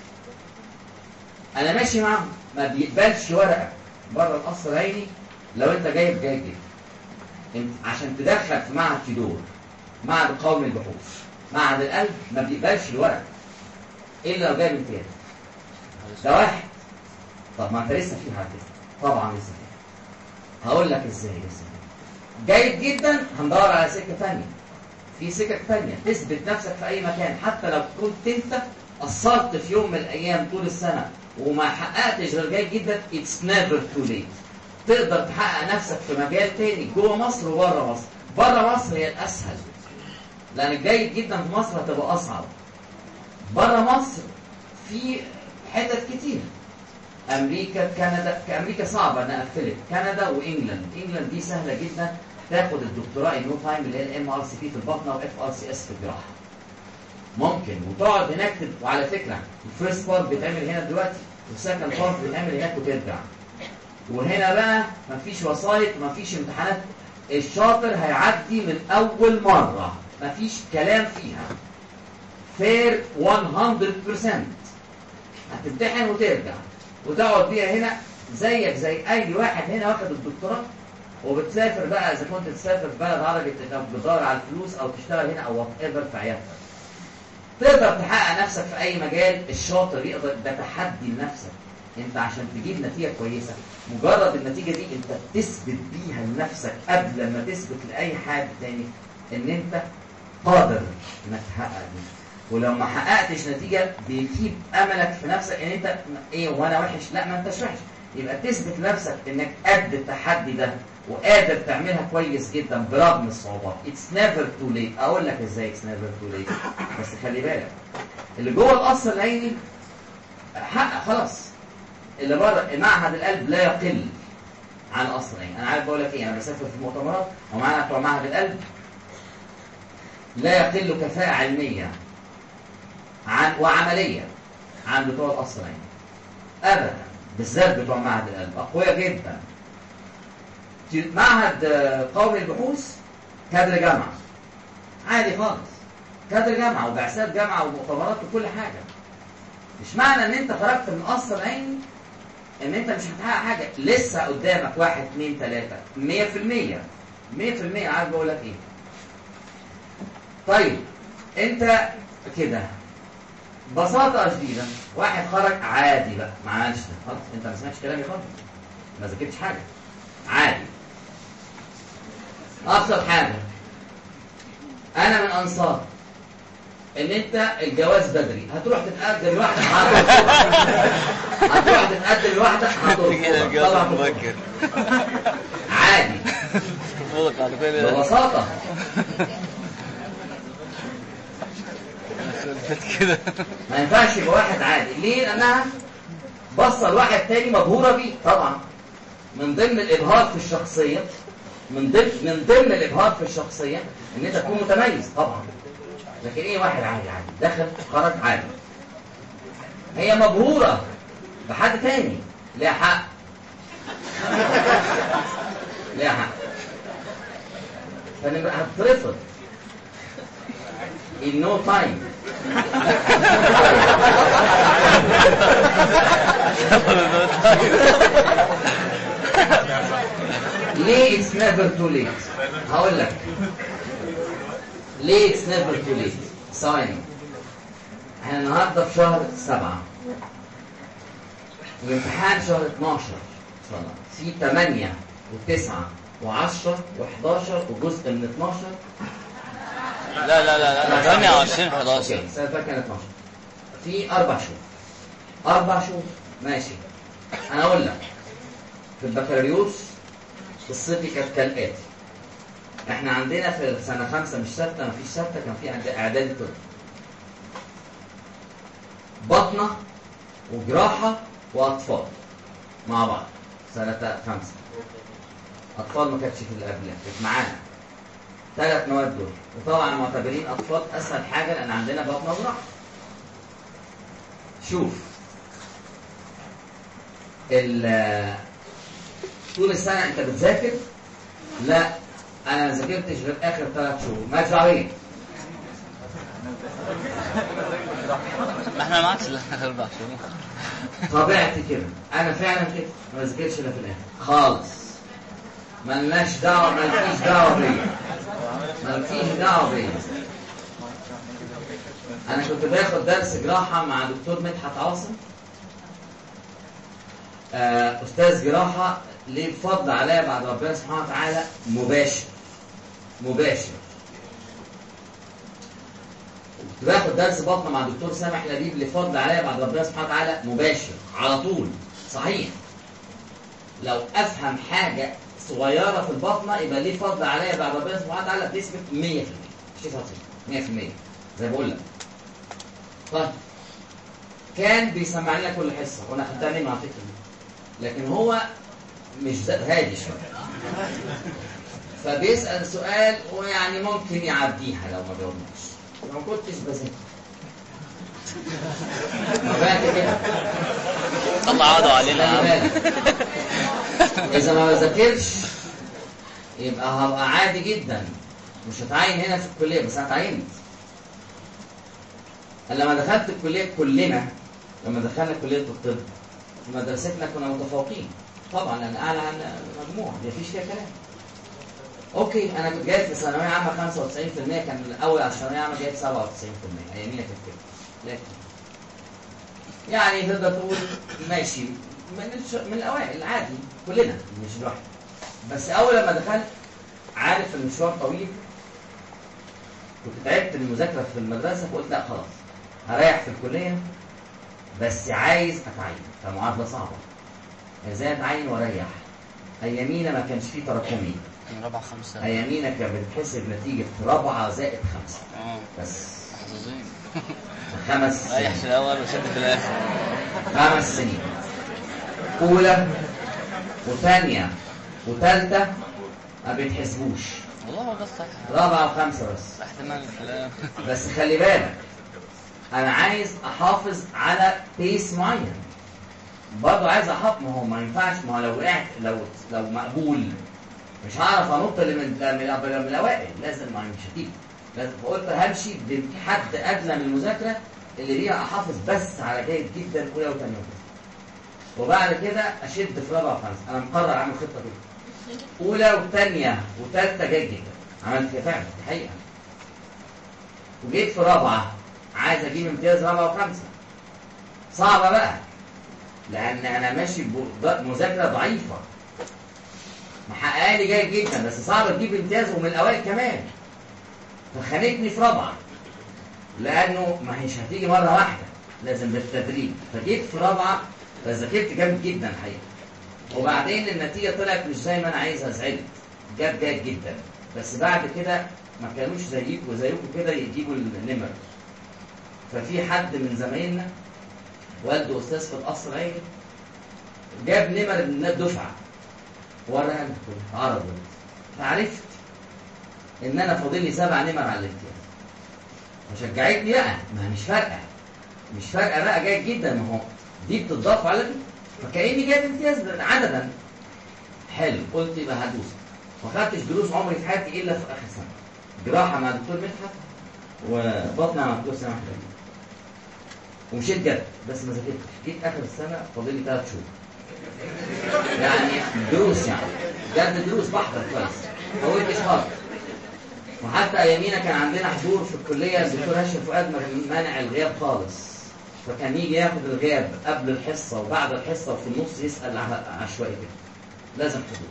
انا ماشي معاهم ما بيقبلش ورقه بره القصر العيني لو انت جايب جاي جدا. انت عشان تدخل في معهد تدور معهد قومي البحوث معهد القلب ما بيقبلش الورق الا لو جايب امتياز. ده واحد طب ما انت لسه في حاجه طبعا لسه في هقول لك ازاي ازاي جيد جدا هندور على سكه ثانيه في سكك ثانيه تثبت نفسك في اي مكان حتى لو كنت انت قصرت في يوم من الايام طول السنه وما حققتش غير جيد جدا اتس نيفر تو ليت تقدر تحقق نفسك في مجال تاني جوه مصر وبره مصر بره مصر هي الاسهل لان الجيد جدا في مصر هتبقى اصعب بره مصر في حتت كتير امريكا كندا امريكا صعبه انا اقفلك كندا وانجلاند انجلاند دي سهله جدا تاخد الدكتوراه ان نو تايم اللي هي الام ار سي بي في البطنه واف ار سي اس في الجراحه ممكن وتقعد هناك تب... وعلى فكره الفيرست بارت بيتعمل هنا دلوقتي والسكند بارت بيتعمل هناك وترجع وهنا بقى مفيش وسايط مفيش امتحانات الشاطر هيعدي من اول مره مفيش كلام فيها فير 100% هتمتحن وترجع وتقعد بيها هنا زيك زي اي واحد هنا واخد الدكتوراه وبتسافر بقى اذا كنت تسافر في بلد عربي انك بتدور على الفلوس او تشتغل هنا او وات ايفر في عيادتك تقدر تحقق نفسك في اي مجال الشاطر يقدر ده تحدي لنفسك انت عشان تجيب نتيجه كويسه مجرد النتيجه دي انت بتثبت بيها لنفسك قبل ما تثبت لاي حد تاني ان انت قادر انك تحقق دي ولو ما حققتش نتيجه بيخيب املك في نفسك ان انت ايه وانا وحش لا ما انتش وحش يبقى تثبت لنفسك انك قد التحدي ده وقادر تعملها كويس جدا برغم الصعوبات اتس نيفر تو ليت اقول لك ازاي اتس نيفر تو ليت بس خلي بالك اللي جوه القصر العيني حقق خلاص اللي بره معهد القلب لا يقل عن القصر العيني انا عارف بقول لك ايه انا بسافر في مؤتمرات ومعانا بتوع معهد القلب لا يقل كفاءة علمية عن وعملية عن بتوع القصر العيني ابدا بالذات بتوع معهد القلب اقوياء جدا معهد قومي البحوث كادر جامعة عادي خالص كادر جامعة وبعثات جامعة ومؤتمرات وكل حاجة مش معنى ان انت خرجت من قصر العيني ان انت مش هتحقق حاجة لسه قدامك واحد اتنين تلاتة مية في المية مية في المية عارف بقول لك ايه طيب انت كده ببساطة شديدة واحد خرج عادي بقى ما عملش ده خلاص انت ما سمعتش كلامي خالص ما ذاكرتش حاجة عادي ابسط حاجة انا من انصار ان انت الجواز بدري هتروح تتقدم لوحدك هتروح تتقدم لوحدك كده الجواز هترفض مبكر عادي فوضك على كل ده ببساطة كده ما ينفعش يبقى واحد عادي ليه لانها بصة لواحد تاني مبهورة بيه طبعا من ضمن الابهار في الشخصية من ضمن من ضمن الابهار في الشخصية ان انت تكون متميز طبعا لكن ايه واحد عادي عادي دخل خرج عادي هي مبهورة بحد تاني ليها حق ليها حق فنبقى هترفض in no time ليه it's never too late هقول لك ليه it's never too late ثواني احنا النهارده في شهر سبعة الامتحان شهر 12 ان شاء الله في 8 و9 و10 و11 وجزء من 12 لا لا لا لا 28 11 اوكي السنه اللي فاتت كانت 12 في اربع شهور اربع شهور ماشي انا اقول لك في البكالوريوس قصتي كانت كالاتي احنا عندنا في سنه خمسه مش ثابته ما فيش ثابته كان في عند- اعدادي طب بطنه وجراحه واطفال مع بعض سنه خمسه اطفال ما كانتش في اللي قبلها كانت معانا ثلاث مواد دول وطبعا معتبرين اطفال اسهل حاجه لان عندنا بطنه وجراحه شوف ال- طول السنه انت بتذاكر لا انا ما ذاكرتش غير اخر ثلاث شهور ما دعوه ما احنا ما عادش الا اربع شهور طبيعتي كده انا فعلا كده ما بذاكرش الا في الاخر خالص ملناش دعوه مالكيش دعوه بيا مالكيش دعوه بيا انا كنت باخد درس جراحه مع دكتور مدحت عاصم آه، استاذ جراحه ليه فضل عليا بعد ربنا سبحانه وتعالى مباشر مباشر كنت باخد درس بطنه مع دكتور سامح لبيب لفضل عليا بعد ربنا سبحانه وتعالى مباشر على طول صحيح لو افهم حاجه صغيره في البطنه يبقى ليه فضل عليا بعد ربنا سبحانه وتعالى بنسبه 100% مش 99 100% زي ما بقول لك طيب كان بيسمع لنا كل حصه وانا خدتها منه على فكره لكن هو مش ز- هادي شويه فبيسال سؤال ويعني ممكن يعديها لو ما جاوبناش ما كنتش بذاكر فبقت كده طلع عقده علينا يا خلي عم بالك اذا ما بذاكرش يبقى هبقى عادي جدا مش هتعين هنا في الكليه بس انا اتعينت أنا لما دخلت الكليه كلنا لما دخلنا كليه الطب في مدرستنا كنا متفوقين طبعا لان اعلى عن مجموع ما فيش فيها كلام اوكي انا كنت جايب في ثانويه عامه 95% كان الاول على الثانويه عامه جايب 97% ايامينا كانت كده لكن يعني تقدر تقول ماشي من الش... من الاوائل عادي كلنا مش لوحدي بس اول لما دخلت عارف المشوار طويل كنت تعبت من المذاكره في المدرسه فقلت لا خلاص هريح في الكليه بس عايز اتعين فمعادله صعبه ازاي اتعين واريح ايامينا ما كانش فيه تراكمي من رابعة خمسة ايامينا كانت بتتحسب نتيجه رابعه زائد خمسه اه بس محظوظين خمس ريح في الأول وشد في الآخر خمس سنين اولى وثانيه وثالثه ما بيتحسبوش والله هو ده الصح رابعه وخمسه بس احتمال الكلام بس خلي بالك انا عايز احافظ على بيس معين برضه عايز احط ما هو ما ينفعش ما هو لو وقعت لو لو مقبول مش هعرف انط اللي من من, من, من الاوائل لازم ما مش هتيجي لازم فقلت همشي بحد ادنى من المذاكره اللي بيها احافظ بس على جيد جدا اولى وثانيه وثالثه وبعد كده اشد في رابعه وخمسه انا مقرر اعمل خطه كده اولى وثانيه وثالثه جيد جدا عملت كده فعلا دي حقيقه وجيت في رابعه عايز اجيب امتياز رابعه وخمسه صعبه بقى لان انا ماشي بمذاكره ضعيفه محققه لي جيد جدا بس صعب تجيب امتياز ومن الاوائل كمان فخانتني في رابعه لانه ما هيش هتيجي مره واحده لازم بالتدريج فجيت في رابعه فذاكرت جامد جدا الحقيقه وبعدين النتيجه طلعت مش زي ما انا عايزها زعلت جت جيد جدا بس بعد كده ما كانوش زيكم وزيكم كده يجيبوا النمر ففي حد من زمايلنا والده استاذ في القصر العيني جاب نمر من الدفعه وراها لي عربي فعرفت ان انا فاضل لي سبع نمر على الامتياز فشجعتني بقى ما هي مش فارقه مش فارقه بقى جيد جدا ما هو دي بتضاف على دي فكاني جايب امتياز عددا حلو قلت يبقى هدوس ما خدتش دروس عمري في حياتي الا في اخر سنه جراحه مع الدكتور مدحت وبطنه مع الدكتور سامح جميل ومشيت جد بس ما ذاكرتش جيت اخر السنه فاضل لي ثلاث شهور يعني دروس يعني جد دروس بحضر كويس ما قلتش خالص وحتى ايامينا كان عندنا حضور في الكليه الدكتور هاشم فؤاد مانع الغياب خالص فكان يجي ياخد الغياب قبل الحصه وبعد الحصه وفي النص يسال عشوائي كده لازم حضور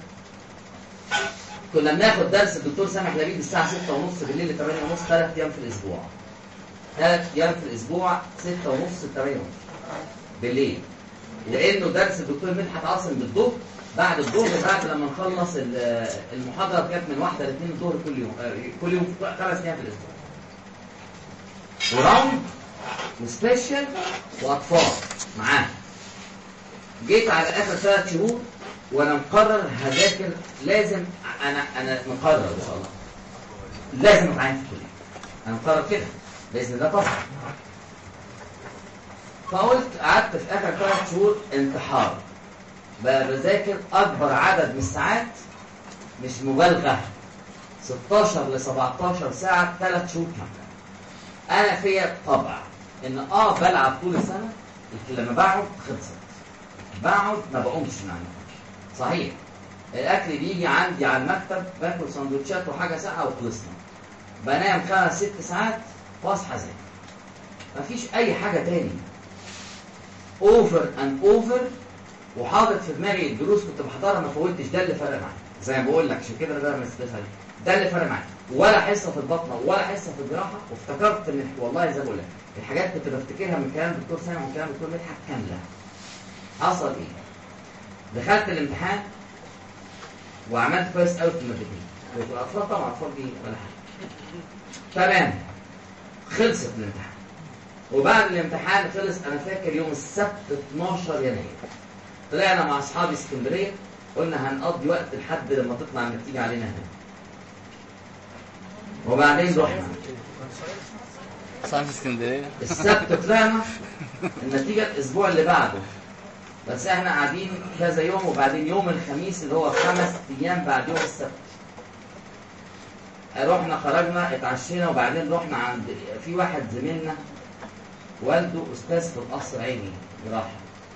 كنا بناخد درس الدكتور سامح لبيب الساعه 6 ونص بالليل ل 8 ونص ثلاث ايام في الاسبوع ثلاث ايام في الاسبوع 6 ونص ل 8 ونص بالليل لانه درس الدكتور مدحت عاصم بالظهر بعد الظهر بعد لما نخلص المحاضره كانت من واحده لاثنين الظهر كل يوم كل يوم خمس ايام في الاسبوع وراوند وسبيشال واطفال معاه جيت على اخر ثلاث شهور وانا مقرر هذاكر لازم انا انا مقرر ان شاء الله لازم اتعين في الكليه انا مقرر كده باذن الله طبعا فقلت قعدت في اخر ثلاث شهور انتحار بقى بذاكر اكبر عدد من الساعات مش مبالغه 16 ل 17 ساعه ثلاث شهور كامله انا فيا طبع ان اه بلعب طول السنه لكن لما بقعد خلصت بقعد ما بقومش من عندي صحيح الاكل بيجي عندي على المكتب باكل سندوتشات وحاجه ساعه وخلصنا بنام خمس ست ساعات واصحى اذاكر مفيش اي حاجه تاني اوفر اند اوفر وحاطط في دماغي الدروس كنت بحضرها ما فوتش ده اللي فرق معايا زي ما بقول لك عشان كده ده من ده اللي فرق معايا ولا حصه في البطنه ولا حصه في الجراحه وافتكرت ان والله زي ما بقول لك الحاجات كنت بفتكرها من كلام الدكتور سامع ومن كلام الدكتور مدحت كامله حصل ايه؟ دخلت الامتحان وعملت كويس قوي في المادتين الاطفال طبعا الاطفال دي ولا حاجه تمام خلصت الامتحان وبعد الامتحان خلص انا فاكر يوم السبت 12 يناير طلعنا مع اصحابي اسكندريه قلنا هنقضي وقت لحد لما تطلع النتيجه علينا هنا وبعدين رحنا صار في اسكندريه السبت طلعنا النتيجه الاسبوع اللي بعده بس احنا قاعدين كذا يوم وبعدين يوم الخميس اللي هو خمس ايام بعد يوم السبت رحنا خرجنا اتعشينا وبعدين رحنا عند في واحد زميلنا والده استاذ في القصر عيني جراحه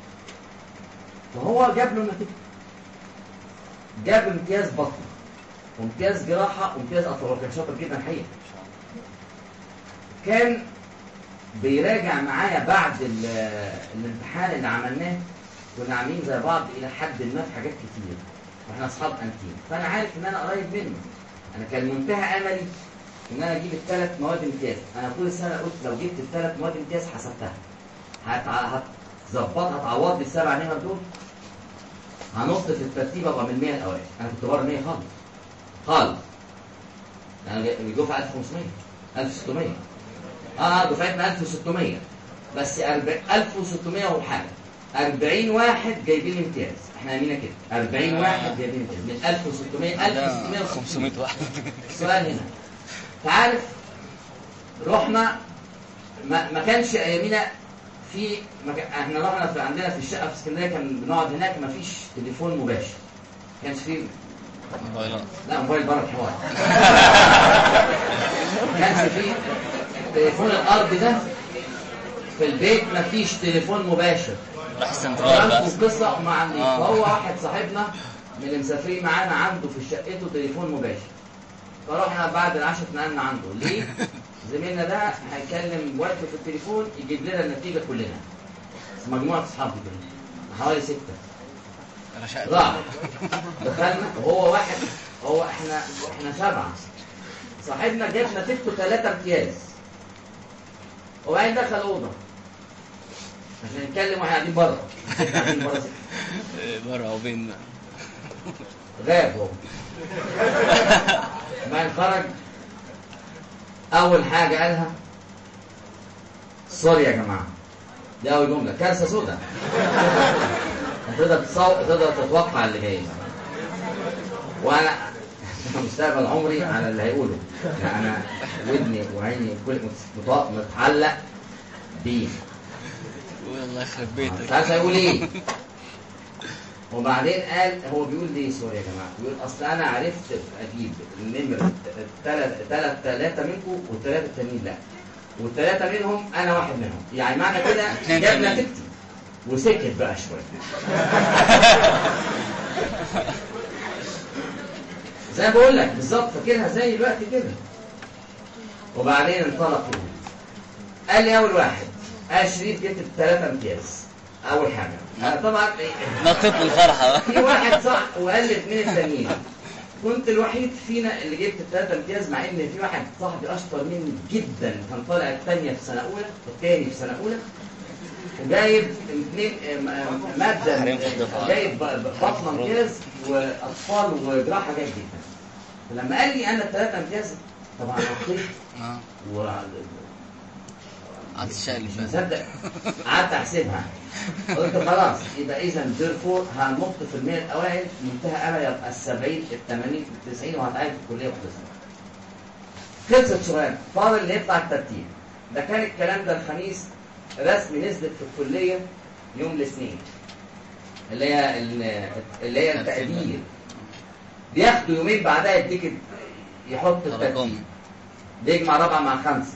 فهو جاب له النتيجه جاب امتياز بطن وامتياز جراحه وامتياز اطفال كان شاطر جدا الحقيقه كان بيراجع معايا بعد ال- الامتحان اللي عملناه كنا عاملين زي بعض الى حد ما في حاجات كتير واحنا اصحاب انتيم فانا عارف ان انا قريب منه انا كان منتهى املي ان انا اجيب الثلاث مواد امتياز انا طول السنه قلت لو جبت الثلاث مواد امتياز حسبتها هتع- هتظبطها هتعوض لي السبع نمر دول هنط في الترتيب ابقى من 100 الاوائل انا كنت بره 100 خالص خالص انا الدفعه 1500 1600 اه دفعتنا 1600 بس 40 1600 وحاجه 40 واحد جايبين امتياز احنا عاملين كده 40 واحد جايبين امتياز من 1600 1660 500 واحد السؤال هنا تعرف رحنا ما, ما كانش ايامينا في ما كان احنا رحنا في عندنا في الشقه في اسكندريه كان بنقعد هناك ما فيش تليفون مباشر ما كانش في موبايلات لا موبايل بره الحوار ما كانش في تليفون الارض ده في البيت ما فيش تليفون مباشر راح السنترال بقى عندكم قصه مع عندي آه. فهو واحد صاحبنا من اللي مسافرين معانا عنده في شقته تليفون مباشر فرحنا بعد العشاء اتنقلنا عنده ليه؟ زميلنا ده هيكلم والده في التليفون يجيب لنا النتيجه كلنا بس مجموعه اصحاب كده حوالي سته رشقت راح دخلنا وهو واحد هو احنا احنا سبعه صاحبنا جاب نتيجته ثلاثه امتياز وبعدين دخل اوضه عشان نتكلم واحنا قاعدين بره قاعدين بره سكة. بره وبين غاب هو بعدين خرج اول حاجه قالها سوري يا جماعه دي اول جمله كارثه سوداء تقدر تصو... تقدر تتوقع اللي جاي وانا مستقبل عمري على اللي هيقوله يعني انا ودني وعيني كل مت- متعلق بيه قول الله يخرب مش بيتك عارف هيقول ايه وبعدين قال هو بيقول ليه سوري يا جماعه بيقول اصل انا عرفت اجيب النمر ثلاث ثلاثه منكم والثلاثه التانيين لا والثلاثه منهم انا واحد منهم يعني معنى كده اتنين جاب تانيين. نتيجتي وسكت بقى شويه زي ما بقول لك بالظبط فاكرها زي الوقت كده وبعدين انطلق يقول قال لي اول واحد قال شريف جبت ثلاثه امتياز اول حاجه أنا طبعا نطيت من الفرحه بقى في واحد صح وقال لي اثنين التانيين كنت الوحيد فينا اللي جبت الثلاثه امتياز مع ان في واحد صاحبي اشطر مني جدا كان طالع الثانيه في سنه اولى الثاني في سنه اولى وجايب اثنين ماده تحريم في الدفعة. جايب ب- ب- بطنه امتياز واطفال وجراحه جيد جدا فلما قال لي انا الثلاثه امتياز طبعا نطيت اه و قعدت شقلب مش بقى مصدق قعدت احسبها قلت خلاص يبقى اذا ديرفور هنط في المية الاوائل منتهى امل يبقى ال 70 ال 80 ال 90 وهتعين في الكليه وخلصنا خلصت شغلانه فاضل اللي يطلع الترتيب ده كان الكلام ده الخميس رسمي نزلت في الكليه يوم الاثنين اللي هي ال- اللي هي التقدير بياخدوا يومين بعدها يديك يحط الترتيب تراكمي بيجمع رابعة مع خمسة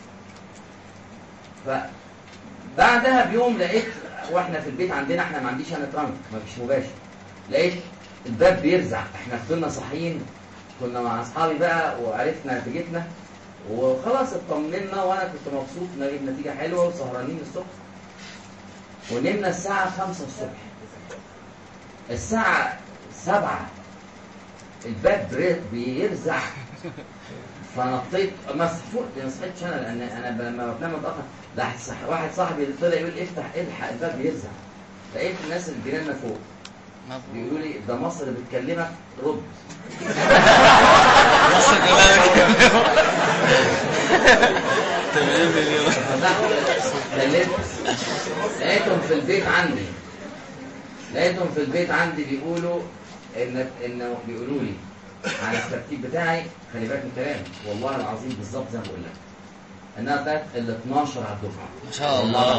فبعدها بيوم لقيت واحنا في البيت عندنا احنا ما عنديش انا ترانك ما فيش مباشر لقيت الباب بيرزع احنا فضلنا صاحيين كنا مع اصحابي بقى وعرفنا نتيجتنا وخلاص اطمنا وانا كنت مبسوط ان جبت نتيجه حلوه وسهرانين الصبح ونمنا الساعه 5 الصبح الساعه 7 الباب بري- بيرزع فنطيت ما فوق ما صحيتش انا لان انا ب- لما بنام متاخر ده واحد صح- واحد صاحبي اللي طلع يقول افتح الحق الباب بيرزع لقيت الناس اللي جيراننا فوق بيقولوا لي ده مصر بتكلمك رد مصر كلها 80 مليون فتحت كلمت لقيتهم في البيت عندي لقيتهم في البيت عندي بيقولوا ان انه بيقولوا لي على الترتيب بتاعي خلي بالك من كلامي والله العظيم بالظبط زي ما بقول لك انها طلعت ال 12 على الدفعه ما شاء الله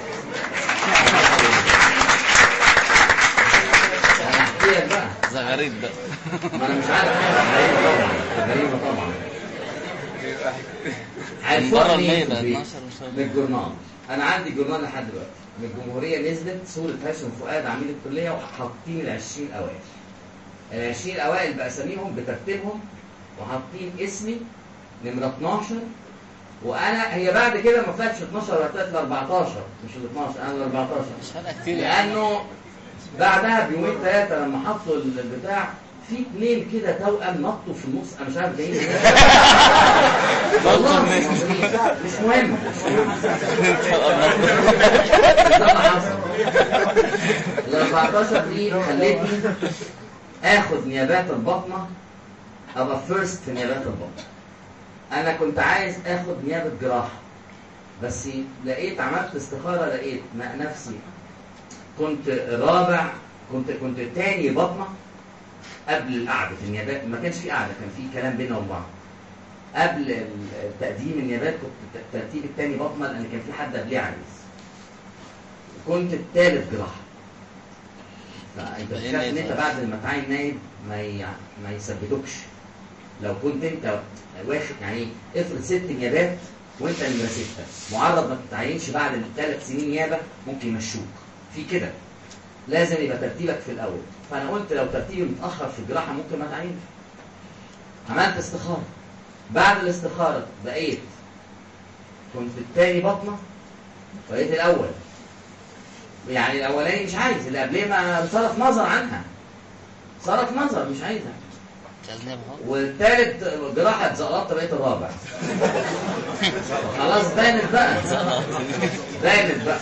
انا احكي لك بقى زغاريد ده ما انا مش عارف حاجه غريبه طبعا غريبه طبعا من بره عرفوني المية في ده البيت 12 مش من الجورنال انا عندي جورنال لحد دلوقتي من الجمهوريه نزلت صوره هاشم فؤاد عميد الكليه وحاطين ال 20 اوائل ال 20 اوائل باساميهم بترتيبهم وحاطين اسمي نمره 12 وانا هي بعد كده ما طلعتش 12 ولا طلعت ل 14 مش ال 12 انا ال 14 مش فارقه كتير يعني لانه بعدها بيومين ثلاثه لما حطوا البتاع في اثنين كده توأم نطوا في النص انا مش عارف جايين منين. والله مش مهم مش مهم ده اللي حصل ال 14 دي خلتني اخد نيابات البطنه ابقى فيرست في نيابات البطنه انا كنت عايز اخد نيابه جراحه بس لقيت عملت استخاره لقيت مع نفسي كنت رابع كنت كنت تاني بطنه قبل قعده النيابات ما كانش في قعده كان في كلام بينا وبعض قبل ال- تقديم النيابات كنت الترتيب التاني بطنه لان كان في حد قبليه عريس كنت الثالث جراحه فانت إيه بتخاف ان اللي انت بعد ما تعين نايب ما ي... ما يثبتوكش لو كنت انت واخد يعني افرض ست نيابات وانت نمره سته معرض ما تتعينش بعد الثلاث سنين نيابه ممكن يمشوك في كده لازم يبقى ترتيبك في الاول فانا قلت لو ترتيبي متاخر في الجراحه ممكن ما اتعينش عملت استخاره بعد الاستخاره بقيت كنت الثاني بطنه بقيت الاول يعني الاولاني مش عايز اللي قبليه ما صرف نظر عنها صرف نظر مش عايزها مش عايز نام اهو والثالث جراحه اتزقطت بقيت الرابع خلاص بانت بقى بانت بقى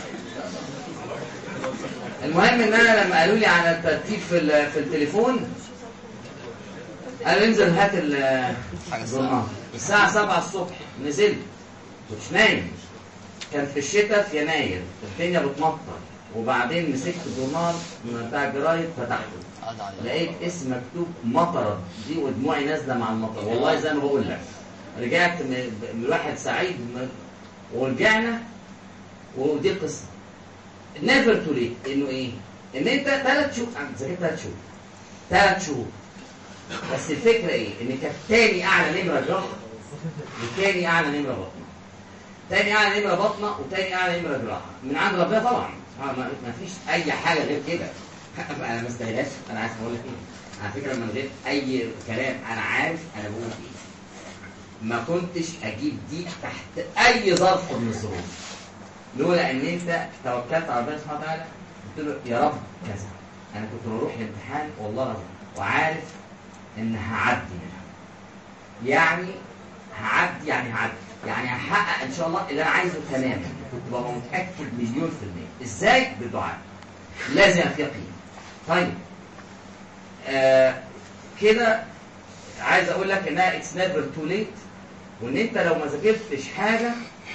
المهم ان انا لما قالوا لي على الترتيب في ال- في التليفون قالوا انزل هات ال- حاجة الجورنال الساعة 7 الصبح نزلت كنتش نايم كان في الشتاء في يناير الدنيا بتمطر وبعدين مسكت الجورنال من بتاع الجرايد فتحته قعد على لقيت اسم مكتوب مطرة دي ودموعي نازلة مع المطر والله زي ما بقول لك رجعت من من واحد سعيد م- ورجعنا ودي القصة نيفر تو ليت انه ايه؟ ان انت ثلاث شهور انا ذاكرت ثلاث شهور ثلاث شهور بس الفكرة ايه؟ ان كانت تاني اعلى نمرة جراحة وتاني اعلى نمرة بطنة تاني اعلى نمرة بطنة وتاني اعلى نمرة جراحة من عند ربنا طبعا ما ما فيش اي حاجة غير كده انا ما استاهلهاش انا عارف اقول لك ايه على فكره من غير اي كلام انا عارف انا بقول ايه ما كنتش اجيب دي تحت اي ظرف من الظروف لولا ان انت توكلت على ربنا سبحانه وتعالى قلت له يا رب كذا انا كنت بروح الامتحان والله العظيم وعارف ان هعدي منها يعني هعدي يعني هعدي يعني هحقق ان شاء الله اللي انا عايزه تماما كنت ببقى متاكد مليون في الميه ازاي بالدعاء لازم في يقين طيب آه كده عايز اقول لك انها اتس نيفر تو ليت وان انت لو ما ذاكرتش حاجه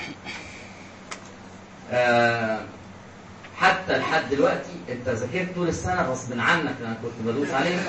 آه حتى لحد دلوقتي انت ذاكرت طول السنه غصب عنك لان كنت بدوس عليك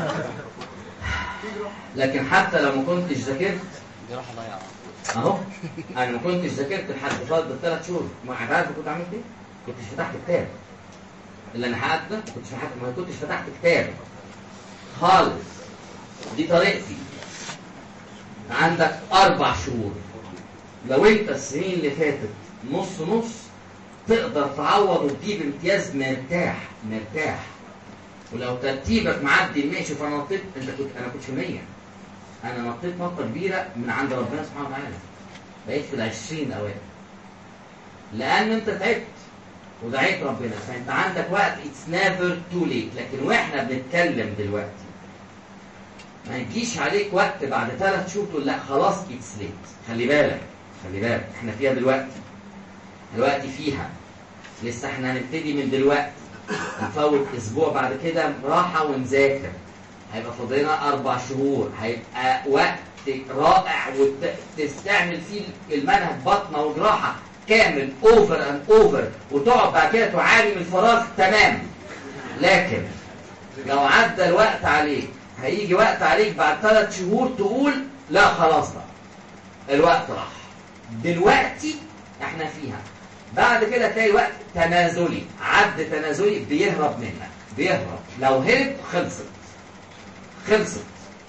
لكن حتى لو ما كنتش ذاكرت جراحه ضيعه اهو انا ما كنتش ذاكرت لحد فاضل ثلاث شهور ما عارف كنت عملت ايه؟ كنتش فتحت كتاب اللي انا حققت ده ما كنتش فتحت ما كنتش فتحت كتاب خالص دي طريقتي عندك اربع شهور لو انت السنين اللي فاتت نص نص تقدر تعوض وتجيب امتياز مرتاح مرتاح ولو ترتيبك معدي ال 100 شوف انا نطيت انت كنت انا كنت في 100 انا نطيت نطه كبيره من عند ربنا سبحانه وتعالى بقيت في ال 20 اوائل لان انت تعبت ودعيت ربنا فانت عندك وقت اتس نيفر تو ليت لكن واحنا بنتكلم دلوقتي ما يجيش عليك وقت بعد ثلاث شهور تقول لا خلاص اتس ليت خلي بالك خلي بالك احنا فيها دلوقتي دلوقتي فيها لسه احنا هنبتدي من دلوقتي نفوت اسبوع بعد كده راحه ونذاكر هيبقى فاضلنا اربع شهور هيبقى وقت رائع وتستعمل فيه المنهج بطنه وجراحه كامل اوفر اند اوفر وتقعد بعد كده تعاني من الفراغ تمام لكن لو عدى الوقت عليك هيجي وقت عليك بعد ثلاث شهور تقول لا خلاص بقى الوقت راح دلوقتي احنا فيها بعد كده تلاقي وقت تنازلي عد تنازلي بيهرب منك بيهرب لو هرب خلصت خلصت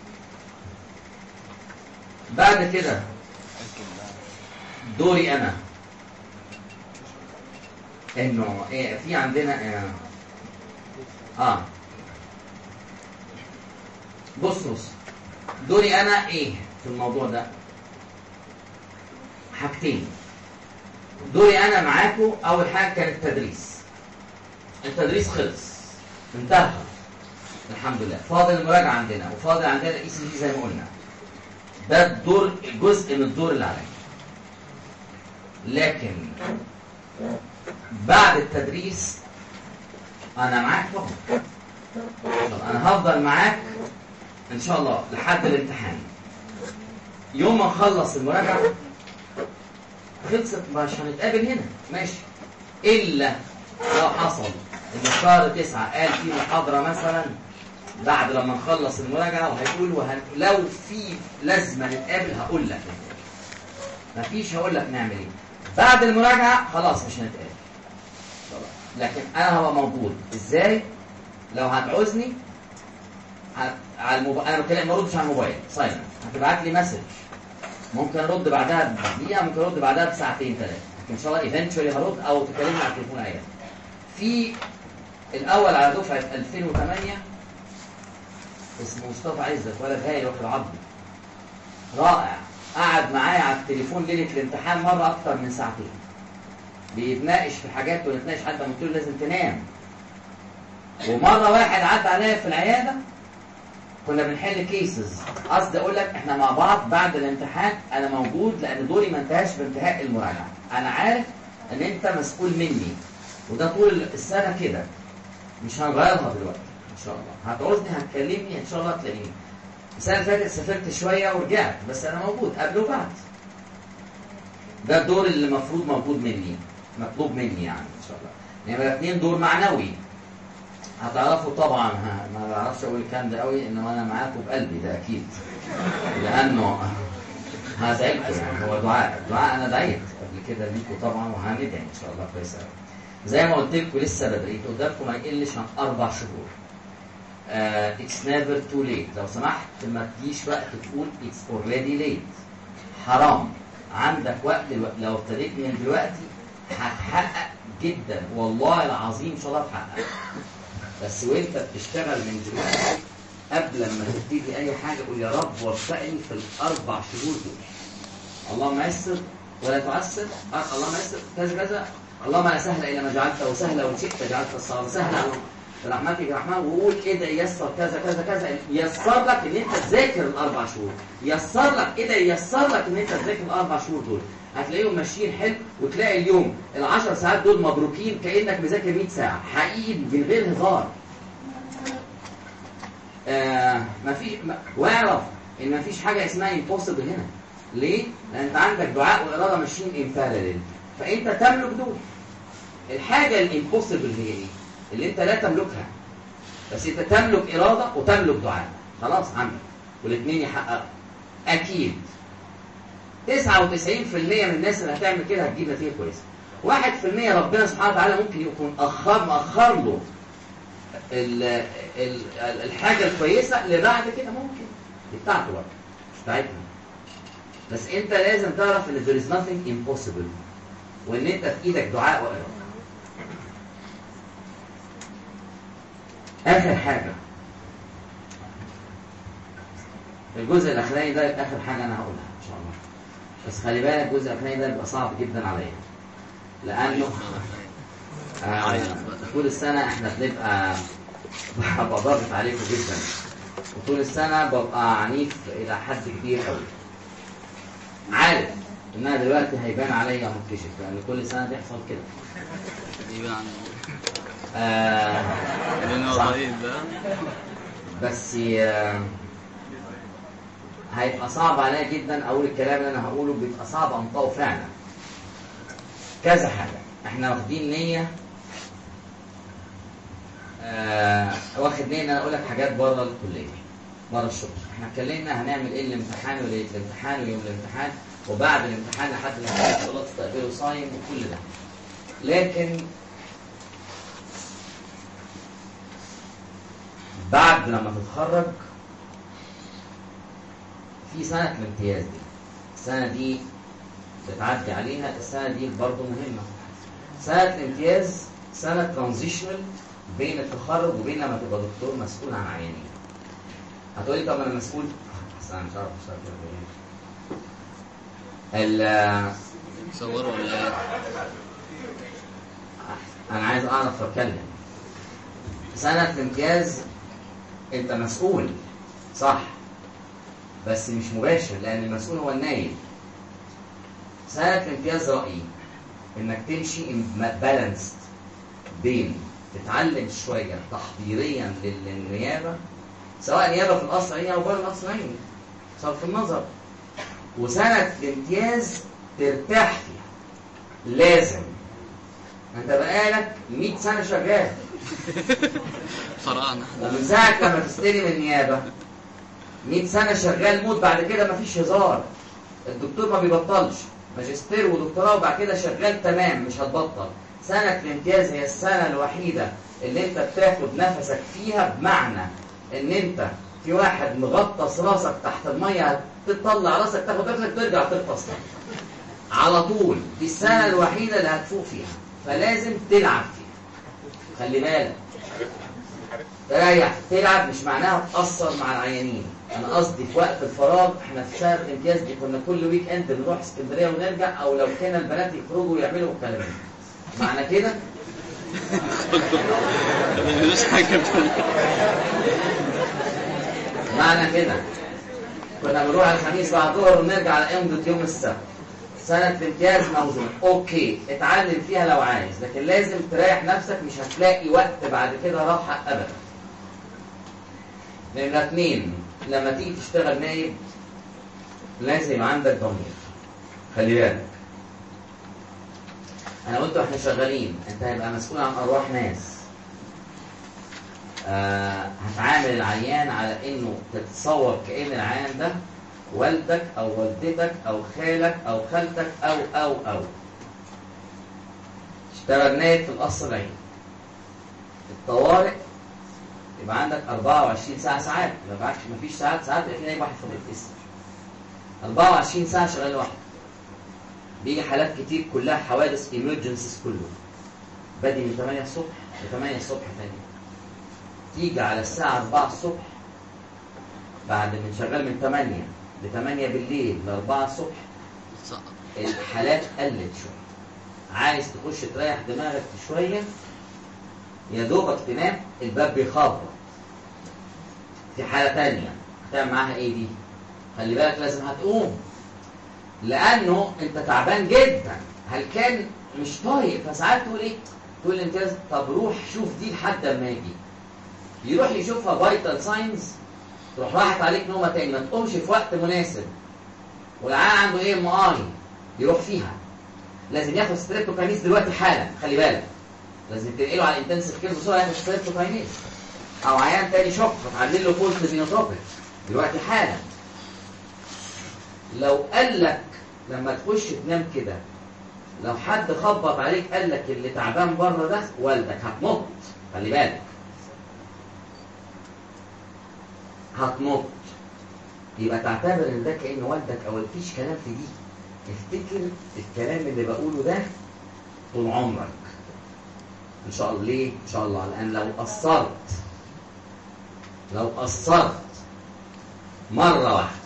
بعد كده دوري انا انه إيه في عندنا اه, آه. بص بص دوري انا ايه في الموضوع ده حاجتين دوري انا معاكم اول حاجه كان التدريس التدريس خلص انتهى الحمد لله فاضل المراجعه عندنا وفاضل عندنا الاي سي جي زي ما قلنا ده الدور جزء من الدور اللي عليا لكن بعد التدريس انا معاك طبعا طب انا هفضل معاك ان شاء الله لحد الامتحان يوم ما نخلص المراجعه خلصت مش هنتقابل هنا ماشي الا لو حصل ان شهر تسعة قال في محاضرة مثلا بعد لما نخلص المراجعة وهيقول وهن... لو في لازمة نتقابل هقول لك مفيش هقول لك نعمل ايه بعد المراجعة خلاص مش هنتقابل خلاص. لكن انا هبقى موجود ازاي لو هتعوزني هت... على الموبايل انا بتكلم ما اردش على الموبايل سايلنت هتبعت لي مسج ممكن ارد بعدها بدقيقه ممكن ارد بعدها بساعتين ثلاثه لكن ان شاء الله ايفنتشولي هرد او تكلمني على التليفون عادي في الاول على دفعه 2008 اسمه مصطفى عزت ولد هايل واخد عضي رائع قعد معايا على التليفون ليله الامتحان مره اكتر من ساعتين بيتناقش في حاجات ونتناقش حتى قلت له لازم تنام ومره واحد عدى عليا في العياده كنا بنحل كيسز قصدي اقول لك احنا مع بعض بعد الامتحان انا موجود لان دوري ما انتهاش بانتهاء المراجعه انا عارف ان انت مسؤول مني وده طول السنه كده مش هنغيرها دلوقتي ان شاء الله هتعوزني هتكلمني ان شاء الله هتلاقيني السنه اللي فاتت سافرت شويه ورجعت بس انا موجود قبل وبعد ده الدور اللي المفروض موجود مني مطلوب مني يعني ان شاء الله نمرة اتنين دور معنوي هتعرفوا طبعا ها ما بعرفش اقول الكلام ده قوي انما انا معاكم بقلبي ده اكيد لانه هزعلكم يعني هو دعاء دعاء انا دعيت قبل كده ليكم طبعا وهندعي ان شاء الله كويس قوي زي ما قلت لكم لسه بدري قدامكم ما يقلش عن اربع شهور اتس نيفر تو ليت لو سمحت ما تجيش وقت تقول اتس اوريدي ليت حرام عندك وقت الوقت. لو ابتديت من دلوقتي هتحقق جدا والله العظيم ان شاء الله تحقق بس وانت بتشتغل من دلوقتي قبل ما تبتدي اي حاجه قول يا رب وفقني في الاربع شهور دول اللهم يسر ولا تعسر آه، اللهم يسر كذا كذا اللهم لا سهل الا ما جعلته سهلا وان شئت جعلت الصعب سهلا برحمتك يا رحمن وقول ايه ده ييسر كذا كذا كذا ييسر لك ان انت تذاكر الاربع شهور ييسر لك ايه ده ييسر لك ان انت تذاكر الاربع شهور دول هتلاقيهم ماشيين حلو وتلاقي اليوم العشر ساعات دول مبروكين كانك مذاكر 100 ساعه حقيقي من غير هزار آه ما في ما واعرف ان ما فيش حاجه اسمها امبوسيبل هنا ليه؟ لان انت عندك دعاء واراده ماشيين ان باراليل فانت تملك دول الحاجه الامبوسيبل هي ايه؟ اللي انت لا تملكها بس انت تملك اراده وتملك دعاء خلاص عندك والاثنين يحققوا اكيد 99% من الناس اللي هتعمل كده هتجيب نتيجه كويسه 1% ربنا سبحانه وتعالى ممكن يكون اخر مأخر له ال ال الحاجه الكويسه اللي بعد كده ممكن دي بتاعته بقى مش بتاعتنا بس انت لازم تعرف ان there is nothing impossible وان انت في ايدك دعاء واراده اخر حاجه الجزء الاخراني ده يبقى اخر حاجه انا هقولها ان شاء الله بس خلي بالك الجزء الاخراني ده بيبقى صعب جدا عليا لانه آه طول السنه احنا بنبقى ببقى ضاغط عليكم جدا وطول السنه ببقى عنيف الى حد كبير قوي عارف انها دلوقتي هيبان عليا متكشف لان كل سنه بيحصل كده يبان عنه آه لأن هو صح. ضعيف بقى بس آه، هيبقى صعب عليا جدا اقول الكلام اللي انا هقوله بيبقى صعب انطقه فعلا كذا حاجه احنا واخدين نيه آه واخد نيه ان انا اقول لك حاجات بره الكليه بره الشغل احنا اتكلمنا هنعمل ايه الامتحان وليله الامتحان ويوم الامتحان وبعد الامتحان لحد ما الناس ان شاء الله تستقبله صايم وكل ده لكن بعد لما تتخرج في سنة الامتياز دي السنة دي بتعدي عليها السنة دي برضه مهمة سنة الامتياز سنة ترانزيشنال بين التخرج وبين لما تبقى دكتور مسؤول عن عيانين هتقولي طب انا مسؤول بس انا مش عارف اشتغل كده ال- صوروا ولا ايه؟ انا عايز اعرف اتكلم سنة الامتياز انت مسؤول صح بس مش مباشر لان المسؤول هو النايب سنة الامتياز رأيي انك تمشي بالانسد بين تتعلم شوية تحضيريا للنيابة سواء نيابة في القصر العيني او بره القصر العيني صرف النظر وسنة الامتياز ترتاح فيها لازم انت بقالك 100 سنة شغال فراعنة ومن ساعة لما تستلم النيابة 100 سنة شغال موت بعد كده مفيش هزار الدكتور ما بيبطلش ماجستير ودكتوراه وبعد كده شغال تمام مش هتبطل سنة الامتياز هي السنة الوحيدة اللي انت بتاخد نفسك فيها بمعنى ان انت في واحد مغطس راسك تحت المية تطلع راسك تاخد نفسك ترجع تغطس تاني. على طول دي السنة الوحيدة اللي هتفوق فيها فلازم تلعب فيها خلي بالك تريح تلعب مش معناها تأثر مع العيانين انا قصدي في وقت الفراغ احنا في شهر الامتياز دي كنا كل ويك اند بنروح اسكندريه ونرجع او لو كان البنات يخرجوا ويعملوا الكلام ده معنى كده ما بيعملوش حاجة معنى كده كنا بنروح الخميس بعد الظهر ونرجع على امضة يوم السبت سنة الامتياز موزون اوكي اتعلم فيها لو عايز لكن لازم تريح نفسك مش هتلاقي وقت بعد كده راحة ابدا نمرة اتنين لما تيجي تشتغل نايب لازم يبقى عندك ضمير خلي بالك انا قلت واحنا شغالين انت هيبقى مسؤول عن ارواح ناس آه هتعامل العيان على انه تتصور كأن العيان ده والدك او والدتك او خالك او خالتك او او او اشتغل نايب في القصر العيني الطوارئ يبقى عندك 24 ساعة ساعات ما معكش ما فيش ساعات ساعات يبقى في نايب واحد فاضل تسع 24 ساعة شغال لوحده بيجي حالات كتير كلها حوادث ايمرجنسيز كله بادي من 8 الصبح ل 8 الصبح تاني تيجي على الساعة 4 الصبح بعد من شغال من 8 ل 8 بالليل ل 4 الصبح سقط الحالات قلت شوية عايز تخش تريح دماغك شوية يا دوبك تنام الباب بيخبط في حالة تانية هتعمل معاها ايه دي؟ خلي بالك لازم هتقوم لانه انت تعبان جدا هل كان مش طايق فساعات تقول ايه؟ تقول الامتياز طب روح شوف دي لحد ما اجي يروح يشوفها فايتال ساينز تروح راحت عليك نومه تاني ما تقومش في وقت مناسب والعيان عنده ايه ام اي يروح فيها لازم ياخد ستريبتوكاينيز دلوقتي حالا خلي بالك لازم تنقله على الانتنسيف كير بسرعه ياخد ستريبتوكاينيز او عيان تاني شوك فتعلل له فولت فينوتروبيك دلوقتي حالا لو قال لك لما تخش تنام كده لو حد خبط عليك قال لك اللي تعبان بره ده والدك هتنط خلي بالك هتنط يبقى تعتبر ان ده كأن والدك او مفيش كلام في دي افتكر الكلام اللي بقوله ده طول عمرك ان شاء الله ليه ان شاء الله لان لو قصرت لو قصرت مره واحده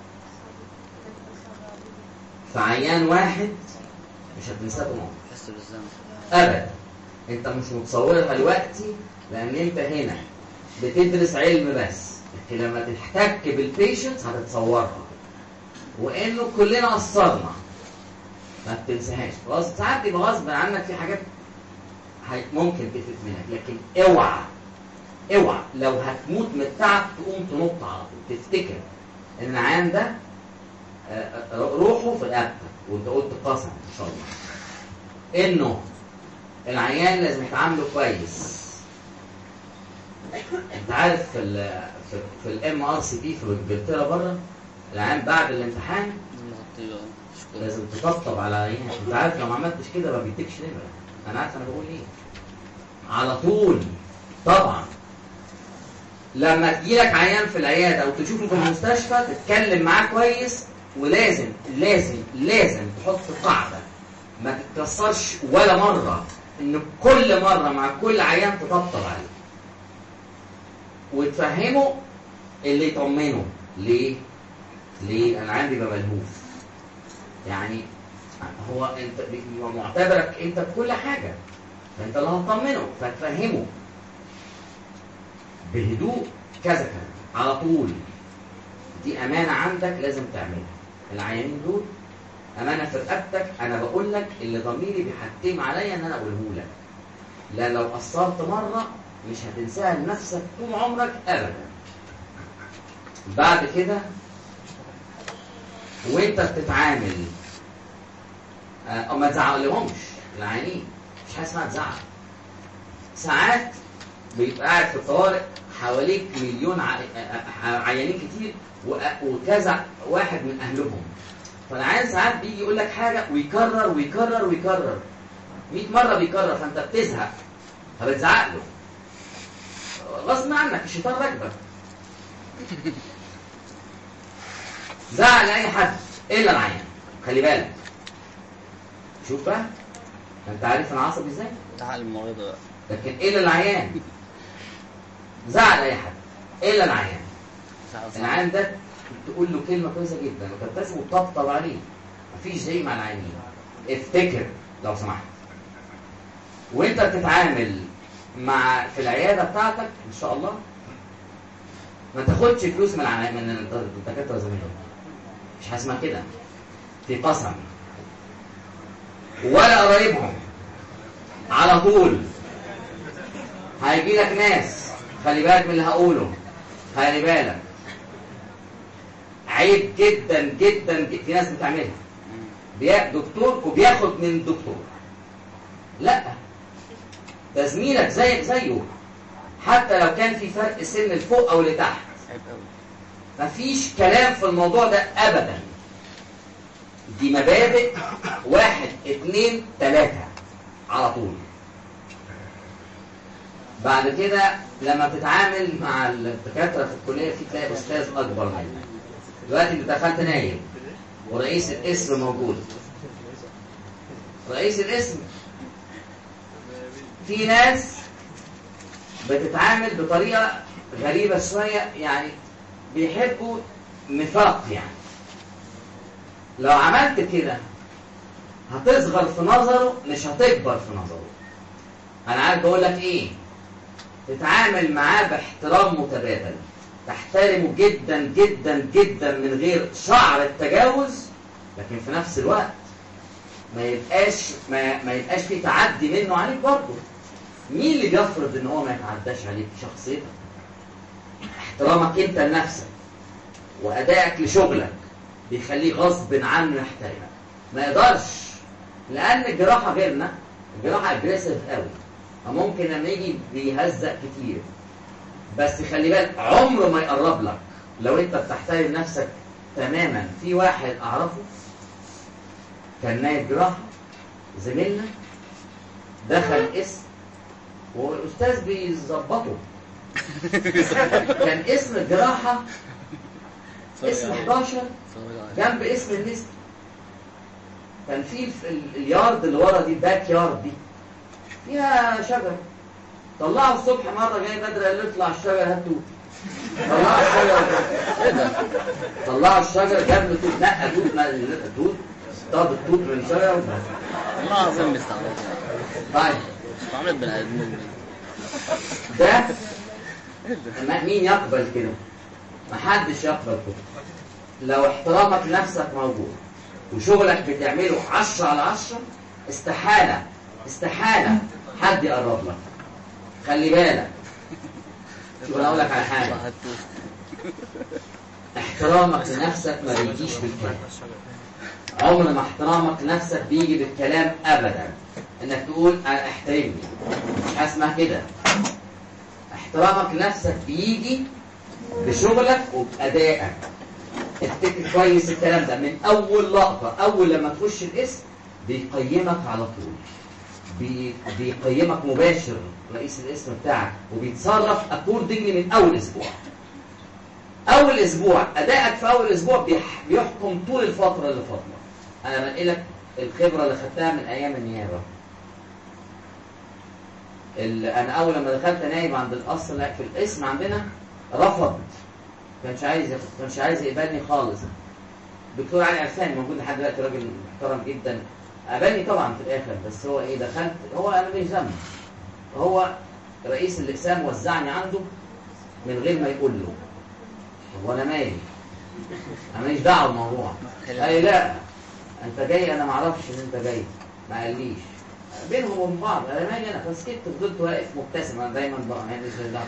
في عيان واحد مش هتنساه طول عمرك تحس بالذنب ابدا انت مش متصورها دلوقتي لان انت هنا بتدرس علم بس لكن لما تحتك بالبيشنتس هتتصورها وانه كلنا قصرنا ما بتنساهاش خلاص ساعات يبقى غصب عنك في حاجات هي- ممكن تفلت منك لكن اوعى اوعى لو هتموت من التعب تقوم تنط على طول تفتكر ان العيان ده آه، آه، روحه في رقبتك وانت قلت قسم ان شاء الله انه العيان لازم يتعاملوا كويس انت عارف في ال في, في الام ار سي بي في انجلترا بره العيان بعد الامتحان نغطيه شكرا لازم تطبطب على عينك انت عارف لو ما عملتش كده ما بيديكش نمره انا عارف انا بقول ايه على طول طبعا لما تجيلك عيان في العياده او تشوفه في المستشفى تتكلم معاه كويس ولازم لازم لازم تحط قاعده ما تتكسرش ولا مره ان كل مره مع كل عيان تطبطب عليه وتفهمه اللي يطمنه ليه؟ ليه؟ انا عندي ببقى ملهوف يعني هو انت هو معتبرك انت بكل حاجه فانت اللي هتطمنه فتفهمه بهدوء كذا كذا على طول دي امانه عندك لازم تعملها العيانين دول امانه في رقبتك انا بقول لك اللي ضميري بيحتم عليا ان انا اقوله لك لا لو قصرت مره مش هتنساها لنفسك طول عمرك ابدا بعد كده وانت بتتعامل آه، او ما تزعلهمش العيانين مش حاجه اسمها تزعل ساعات بيبقى قاعد في الطوارئ حواليك مليون ع- آه، عيانين كتير وأ- وكذا واحد من اهلهم فالعيان ساعات بيجي يقول لك حاجه ويكرر ويكرر ويكرر 100 مره بيكرر فانت بتزهق فبتزعق له غصب عنك الشيطان راكبك زعل اي حد الا العيان خلي بالك شوف بقى انت عارف انا عصبي ازاي تعال الموضوع ده بقى لكن الا العيان زعل اي حد الا العيان تعال صح. العيان ده تقول له كلمه كويسه جدا وتبتسم وتطبطب عليه مفيش زي مع العيانين افتكر لو سمحت وانت بتتعامل مع في العياده بتاعتك ان شاء الله ما تاخدش فلوس من العنا- من الدكاتره زميلهم مش حاجه اسمها كده في قسم ولا قرايبهم على طول هيجي لك ناس خلي بالك من اللي هقوله خلي بالك عيب جدا جدا ج- في ناس بتعملها بيا- دكتور وبياخد من دكتور لا ده زميلك زيك زيه حتى لو كان في فرق سن لفوق او لتحت عيب قوي مفيش كلام في الموضوع ده ابدا دي مبادئ واحد اتنين تلاتة على طول بعد كده لما بتتعامل مع الدكاترة في الكلية في تلاقي أستاذ أكبر منك دلوقتي أنت دخلت نايم ورئيس القسم موجود رئيس القسم في ناس بتتعامل بطريقة غريبة شوية يعني بيحبوا نفاق يعني لو عملت كده هتصغر في نظره مش هتكبر في نظره انا عارف بقول لك ايه تتعامل معاه باحترام متبادل تحترمه جدا جدا جدا من غير شعر التجاوز لكن في نفس الوقت ما يبقاش ما, ما يبقاش في تعدي منه عليك برضه مين اللي بيفرض ان هو ما يتعداش عليك شخصيتك احترامك انت لنفسك وادائك لشغلك بيخليه غصب عنه يحترمك ما يقدرش لان الجراحه غيرنا الجراحه اجريسيف قوي فممكن لما يجي بيهزق كتير بس خلي بالك عمره ما يقرب لك لو انت بتحترم نفسك تماما في واحد اعرفه كان نايب جراحه زميلنا دخل اسم والاستاذ بيظبطه كان اسم الجراحه اسم 11 جنب اسم النسب كان في في ال- اليارد اللي ورا دي الباك يارد دي فيها شجر طلعوا الصبح مره جاي بدري قال له اطلع الشجر هات توت طلعوا الشجر طلعوا الشجر جاب له توت نقى توت نقى توت اصطاد التوت من شجر والله العظيم بيستعبط طيب استعملت بني ادمين ده ما- مين يقبل كده محدش يقبل كده لو احترامك لنفسك موجود وشغلك بتعمله عشرة على عشرة استحالة استحالة حد يقرب لك خلي بالك شوف انا اقول لك على حاجة احترامك لنفسك ما بيجيش بالكلام عمر ما احترامك لنفسك بيجي بالكلام ابدا انك تقول انا احترمني مش حاجة اسمها كده احترامك لنفسك بيجي بشغلك وبأدائك افتكر كويس الكلام ده من أول لقطة أول لما تخش الاسم بيقيمك على طول بي- بيقيمك مباشر رئيس الاسم بتاعك وبيتصرف اكوردنجلي من أول أسبوع أول أسبوع أدائك في أول أسبوع بيح- بيحكم طول الفترة اللي فاضلة أنا بنقلك الخبرة اللي خدتها من أيام النيابة ال- انا اول لما دخلت نايب عند القصر لا في القسم عندنا رفض كانش عايز ياخد كانش عايز يقبلني خالص دكتور علي عرفان موجود لحد دلوقتي راجل محترم جدا قابلني طبعا في الاخر بس هو ايه دخلت هو انا مش ذنب هو رئيس الاقسام وزعني عنده من غير ما يقول له طب وانا مالي انا ماليش دعوه بالموضوع قال لي لا انت جاي انا ما اعرفش ان انت جاي ما قاليش بينهم وبين بعض انا مالي انا فسكت فضلت واقف مبتسم انا دايما بقى ماليش دعوه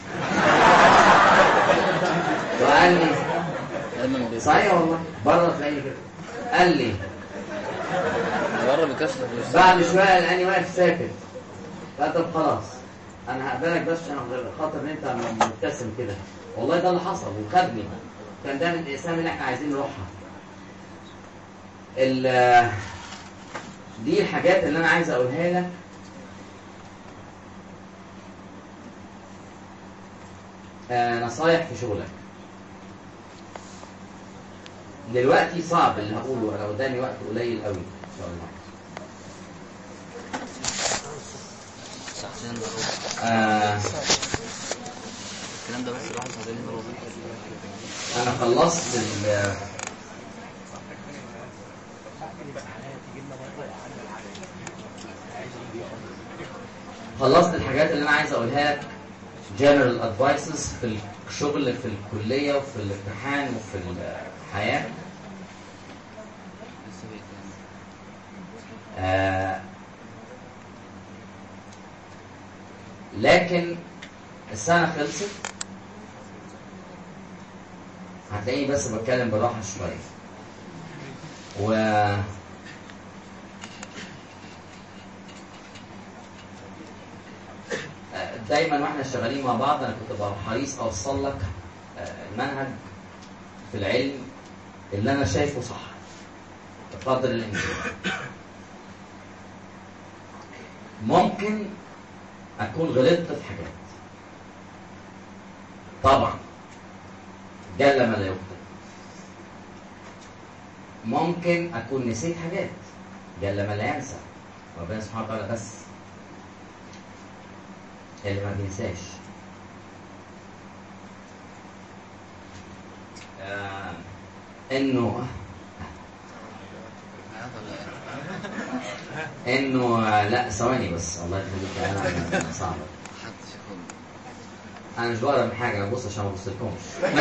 وقال لي دايما بيصير صحيح والله بره تلاقيني كده قال لي بره بيكشف بعد شويه لقاني واقف ساكت قال طب خلاص انا هقبلك بس عشان خاطر ان انت مبتسم كده والله ده اللي حصل وخدني كان ده من الاقسام اللي احنا عايزين نروحها ال- دي الحاجات اللي انا عايز اقولها لك آه، نصايح في شغلك دلوقتي صعب اللي هقوله انا قدامي وقت قليل قوي ان شاء الله ساعتين الا ربع آه الكلام ده بس الواحد ساعتين الا ربع انا خلصت ال خلصت الحاجات اللي انا عايز اقولها لك general advices في الشغل في الكلية وفي الامتحان وفي الحياة لسه بيت يعني آه لكن السنة خلصت هتلاقيني بس بتكلم براحة شوية و آه، دايما واحنا شغالين مع بعض انا كنت ببقى حريص اوصل لك آه، المنهج في العلم اللي انا شايفه صح بقدر الامكان ممكن اكون غلطت في حاجات طبعا جل ما لا يخطئ ممكن اكون نسيت حاجات جل ما لا ينسى ربنا سبحانه وتعالى بس اللي ما بينساش آه انه عياط ولا ايه؟ انه لا ثواني بس الله يخليك انا صعبه محدش ياخد انا مش بقرا من حاجه انا ببص عشان ما ابصلكمش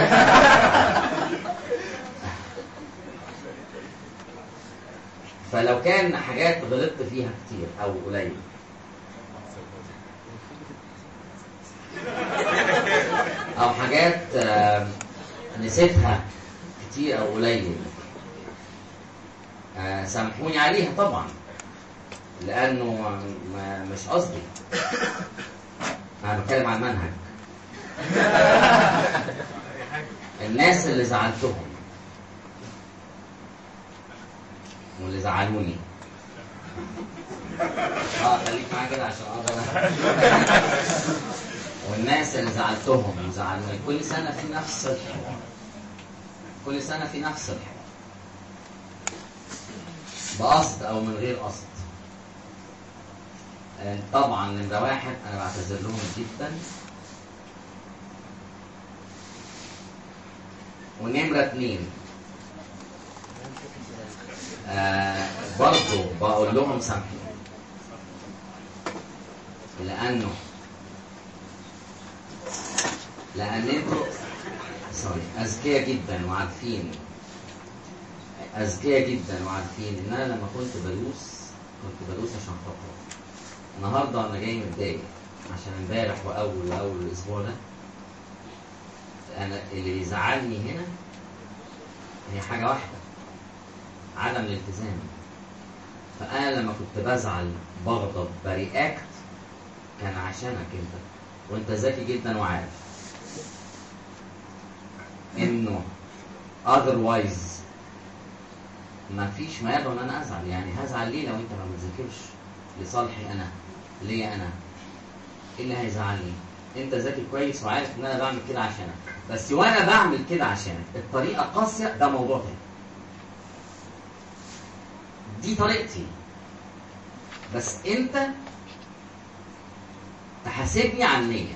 فلو كان حاجات غلطت فيها كتير او قليل او حاجات آه، نسيتها كتير او قليل آه، سامحوني عليها طبعا لانه ما- مش قصدي انا بتكلم عن المنهج الناس اللي زعلتهم واللي زعلوني اه خليك معايا كده عشان اقدر والناس اللي زعلتهم وزعلوني كل سنه في نفس الحوار كل سنه في نفس الحوار بقصد او من غير قصد آه، طبعا نمرة واحد انا بعتذر لهم جدا ونمرة اتنين آه برضو بقول لهم سامحوني لانه لان انتوا سوري اذكياء جدا وعارفين اذكياء جدا وعارفين ان انا لما كنت بدوس كنت بدوس عشان خاطر النهارده انا جاي متضايق عشان امبارح واول واول الاسبوع ده انا اللي بيزعلني هنا هي حاجه واحده عدم الالتزام فانا لما كنت بزعل بغضب برياكت كان عشانك انت وانت ذكي جدا وعارف انه otherwise ما فيش ما يدعو ان انا ازعل يعني هزعل ليه لو انت ما بتذاكرش لصالحي انا ليا انا ايه اللي هيزعلني انت ذكي كويس وعارف ان انا بعمل كده عشانك بس وانا بعمل كده عشانك الطريقه قاسيه ده موضوع تاني دي طريقتي بس انت تحاسبني عن النية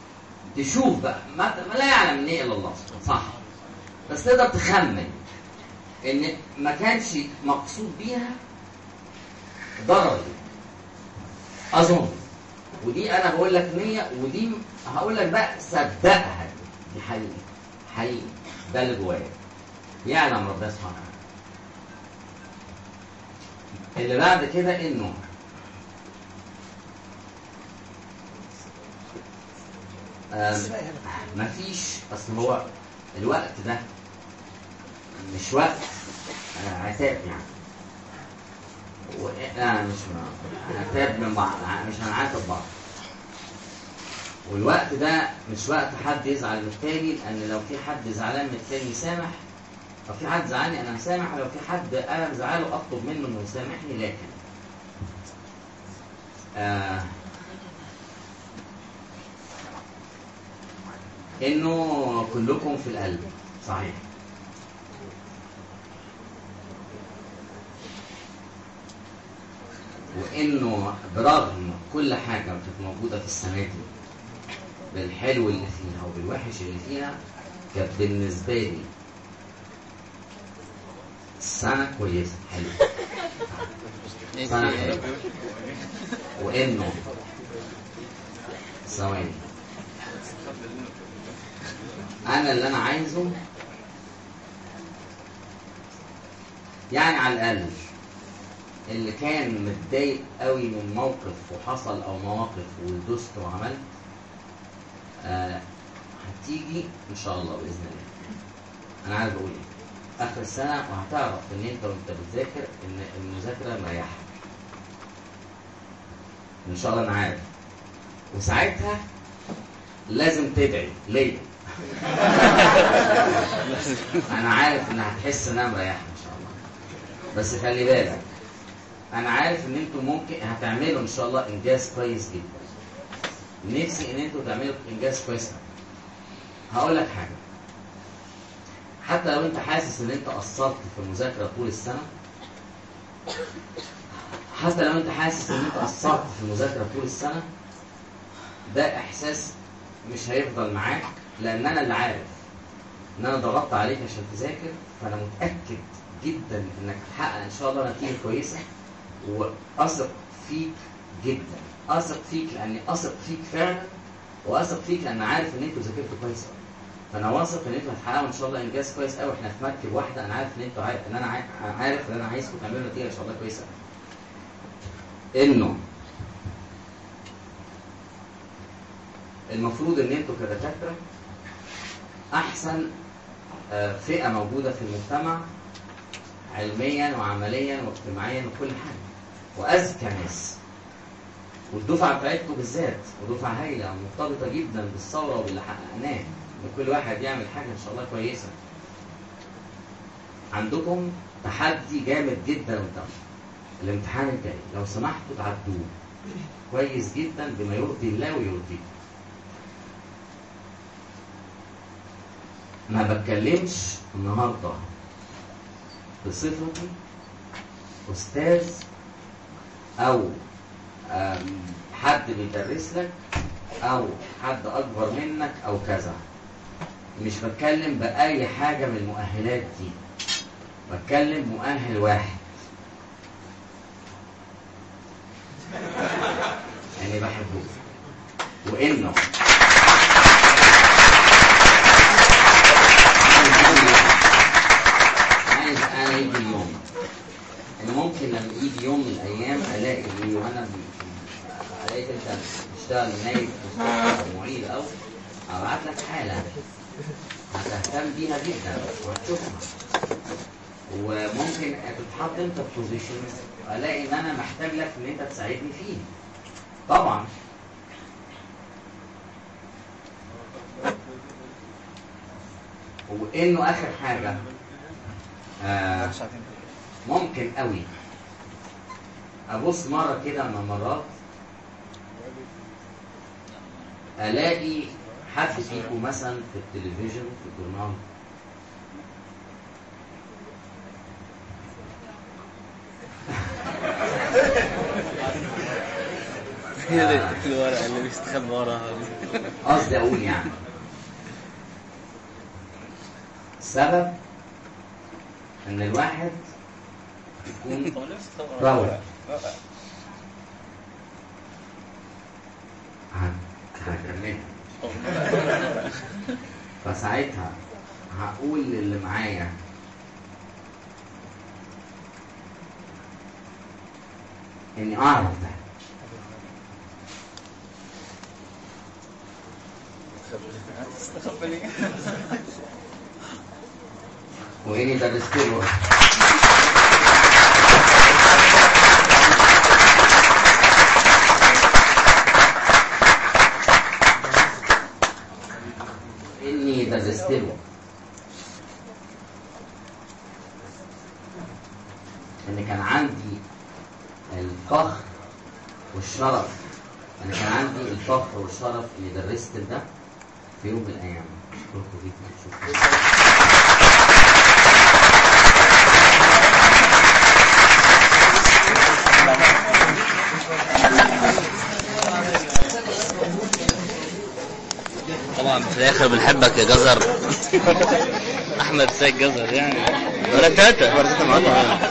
تشوف بقى ما, ما لا يعلم النية الا الله صح بس تقدر تخمن ان ما كانش مقصود بيها ضرر اظن ودي انا بقول لك نيه ودي هقول لك بقى صدقها دي حقيقي حقيقي ده اللي جوايا يعلم ربنا سبحانه وتعالى اللي بعد كده انه آم، مفيش اصل هو الوقت ده مش وقت آه، عتاب يعني و... لا مش م- عتاب من بعض مش هنعاتب بعض والوقت ده مش وقت حد يزعل من التاني لان لو في حد زعلان من التاني يسامح لو في حد زعلني انا مسامح لو في حد انا مزعله اطلب منه انه يسامحني لكن آه انه كلكم في القلب صحيح وانه برغم كل حاجه كانت موجوده في السنه دي بالحلو اللي فيها وبالوحش اللي فيها كانت بالنسبه لي سنه كويسه حلوه ايه سنه في ايه حلوه وانه ثواني انا اللي انا عايزه يعني على الاقل اللي كان متضايق قوي من موقف وحصل او مواقف ودست وعملت آه هتيجي ان شاء الله باذن الله انا عايز اقول ايه اخر السنه وهتعرف ان انت وانت بتذاكر ان المذاكره مريحه ان شاء الله انا عارف وساعتها لازم تدعي ليا انا عارف ان هتحس ان انا مريحه ان شاء الله بس خلي بالك انا عارف ان انتوا ممكن هتعملوا ان شاء الله انجاز كويس جدا نفسي ان انتوا تعملوا انجاز كويس أوي. هقول لك حاجه حتى لو انت حاسس ان انت قصرت في المذاكره طول السنه حتى لو انت حاسس ان انت قصرت في المذاكره طول السنه ده احساس مش هيفضل معاك لان انا اللي عارف ان انا ضغطت عليك عشان تذاكر فانا متاكد جدا انك هتحقق ان شاء الله نتيجه كويسه واثق فيك جدا اثق فيك لاني اثق فيك فعلا واثق فيك لان عارف ان انتوا ذاكرتوا كويس قوي فانا واثق ان انتوا هتحققوا ان شاء الله انجاز كويس قوي احنا في مركب واحده انا عارف ان انتوا عارف ان انا عا- عارف ان انا عايزكم تعملوا نتيجه ان شاء الله كويسه قوي انه المفروض ان انتوا كدكاتره احسن آه، فئه موجوده في المجتمع علميا وعمليا واجتماعيا وكل حاجه واذكى ناس والدفعه بتاعتكم بالذات ودفعه هايله ومرتبطه جدا بالثوره وباللي حققناه ان كل واحد يعمل حاجه ان شاء الله كويسه عندكم تحدي جامد جدا قدامكم الامتحان الجاي لو سمحتوا تعدوه كويس جدا بما يرضي الله ويرضيكم ما بتكلمش النهارده بصفتي استاذ او آم، حد بيدرس لك او حد اكبر منك او كذا مش بتكلم باي حاجه من المؤهلات دي بتكلم مؤهل واحد يعني بحبه وانه عايز انا يجي اليوم انا ممكن لما يجي يوم من الايام الاقي إيه وانا الاقيك انت بتشتغل نايب او معيد او ابعت لك حاله هتهتم بيها جدا وهتشوفها وممكن تتحط انت في بوزيشن الاقي ان انا محتاج لك ان انت تساعدني فيه طبعا وانه اخر حاجه آه ممكن قوي ابص مره كده من المرات الاقي حد فيكم مثلا في التلفزيون في الجورنال هي دي الورقه اللي بيستخبى وراها دي. قصدي اقول يعني سبب ان الواحد يكون راوي هكلمك فساعتها هقول للي معايا اني اعرف ده واني درست له اني درست له ان كان عندي الفخر والشرف انا كان عندي الفخر والشرف اللي درست ده في يوم من الايام اشكركم جدا شكرا طبعا في الاخر بنحبك يا جزر احمد سيد جزر يعني ولا تاتا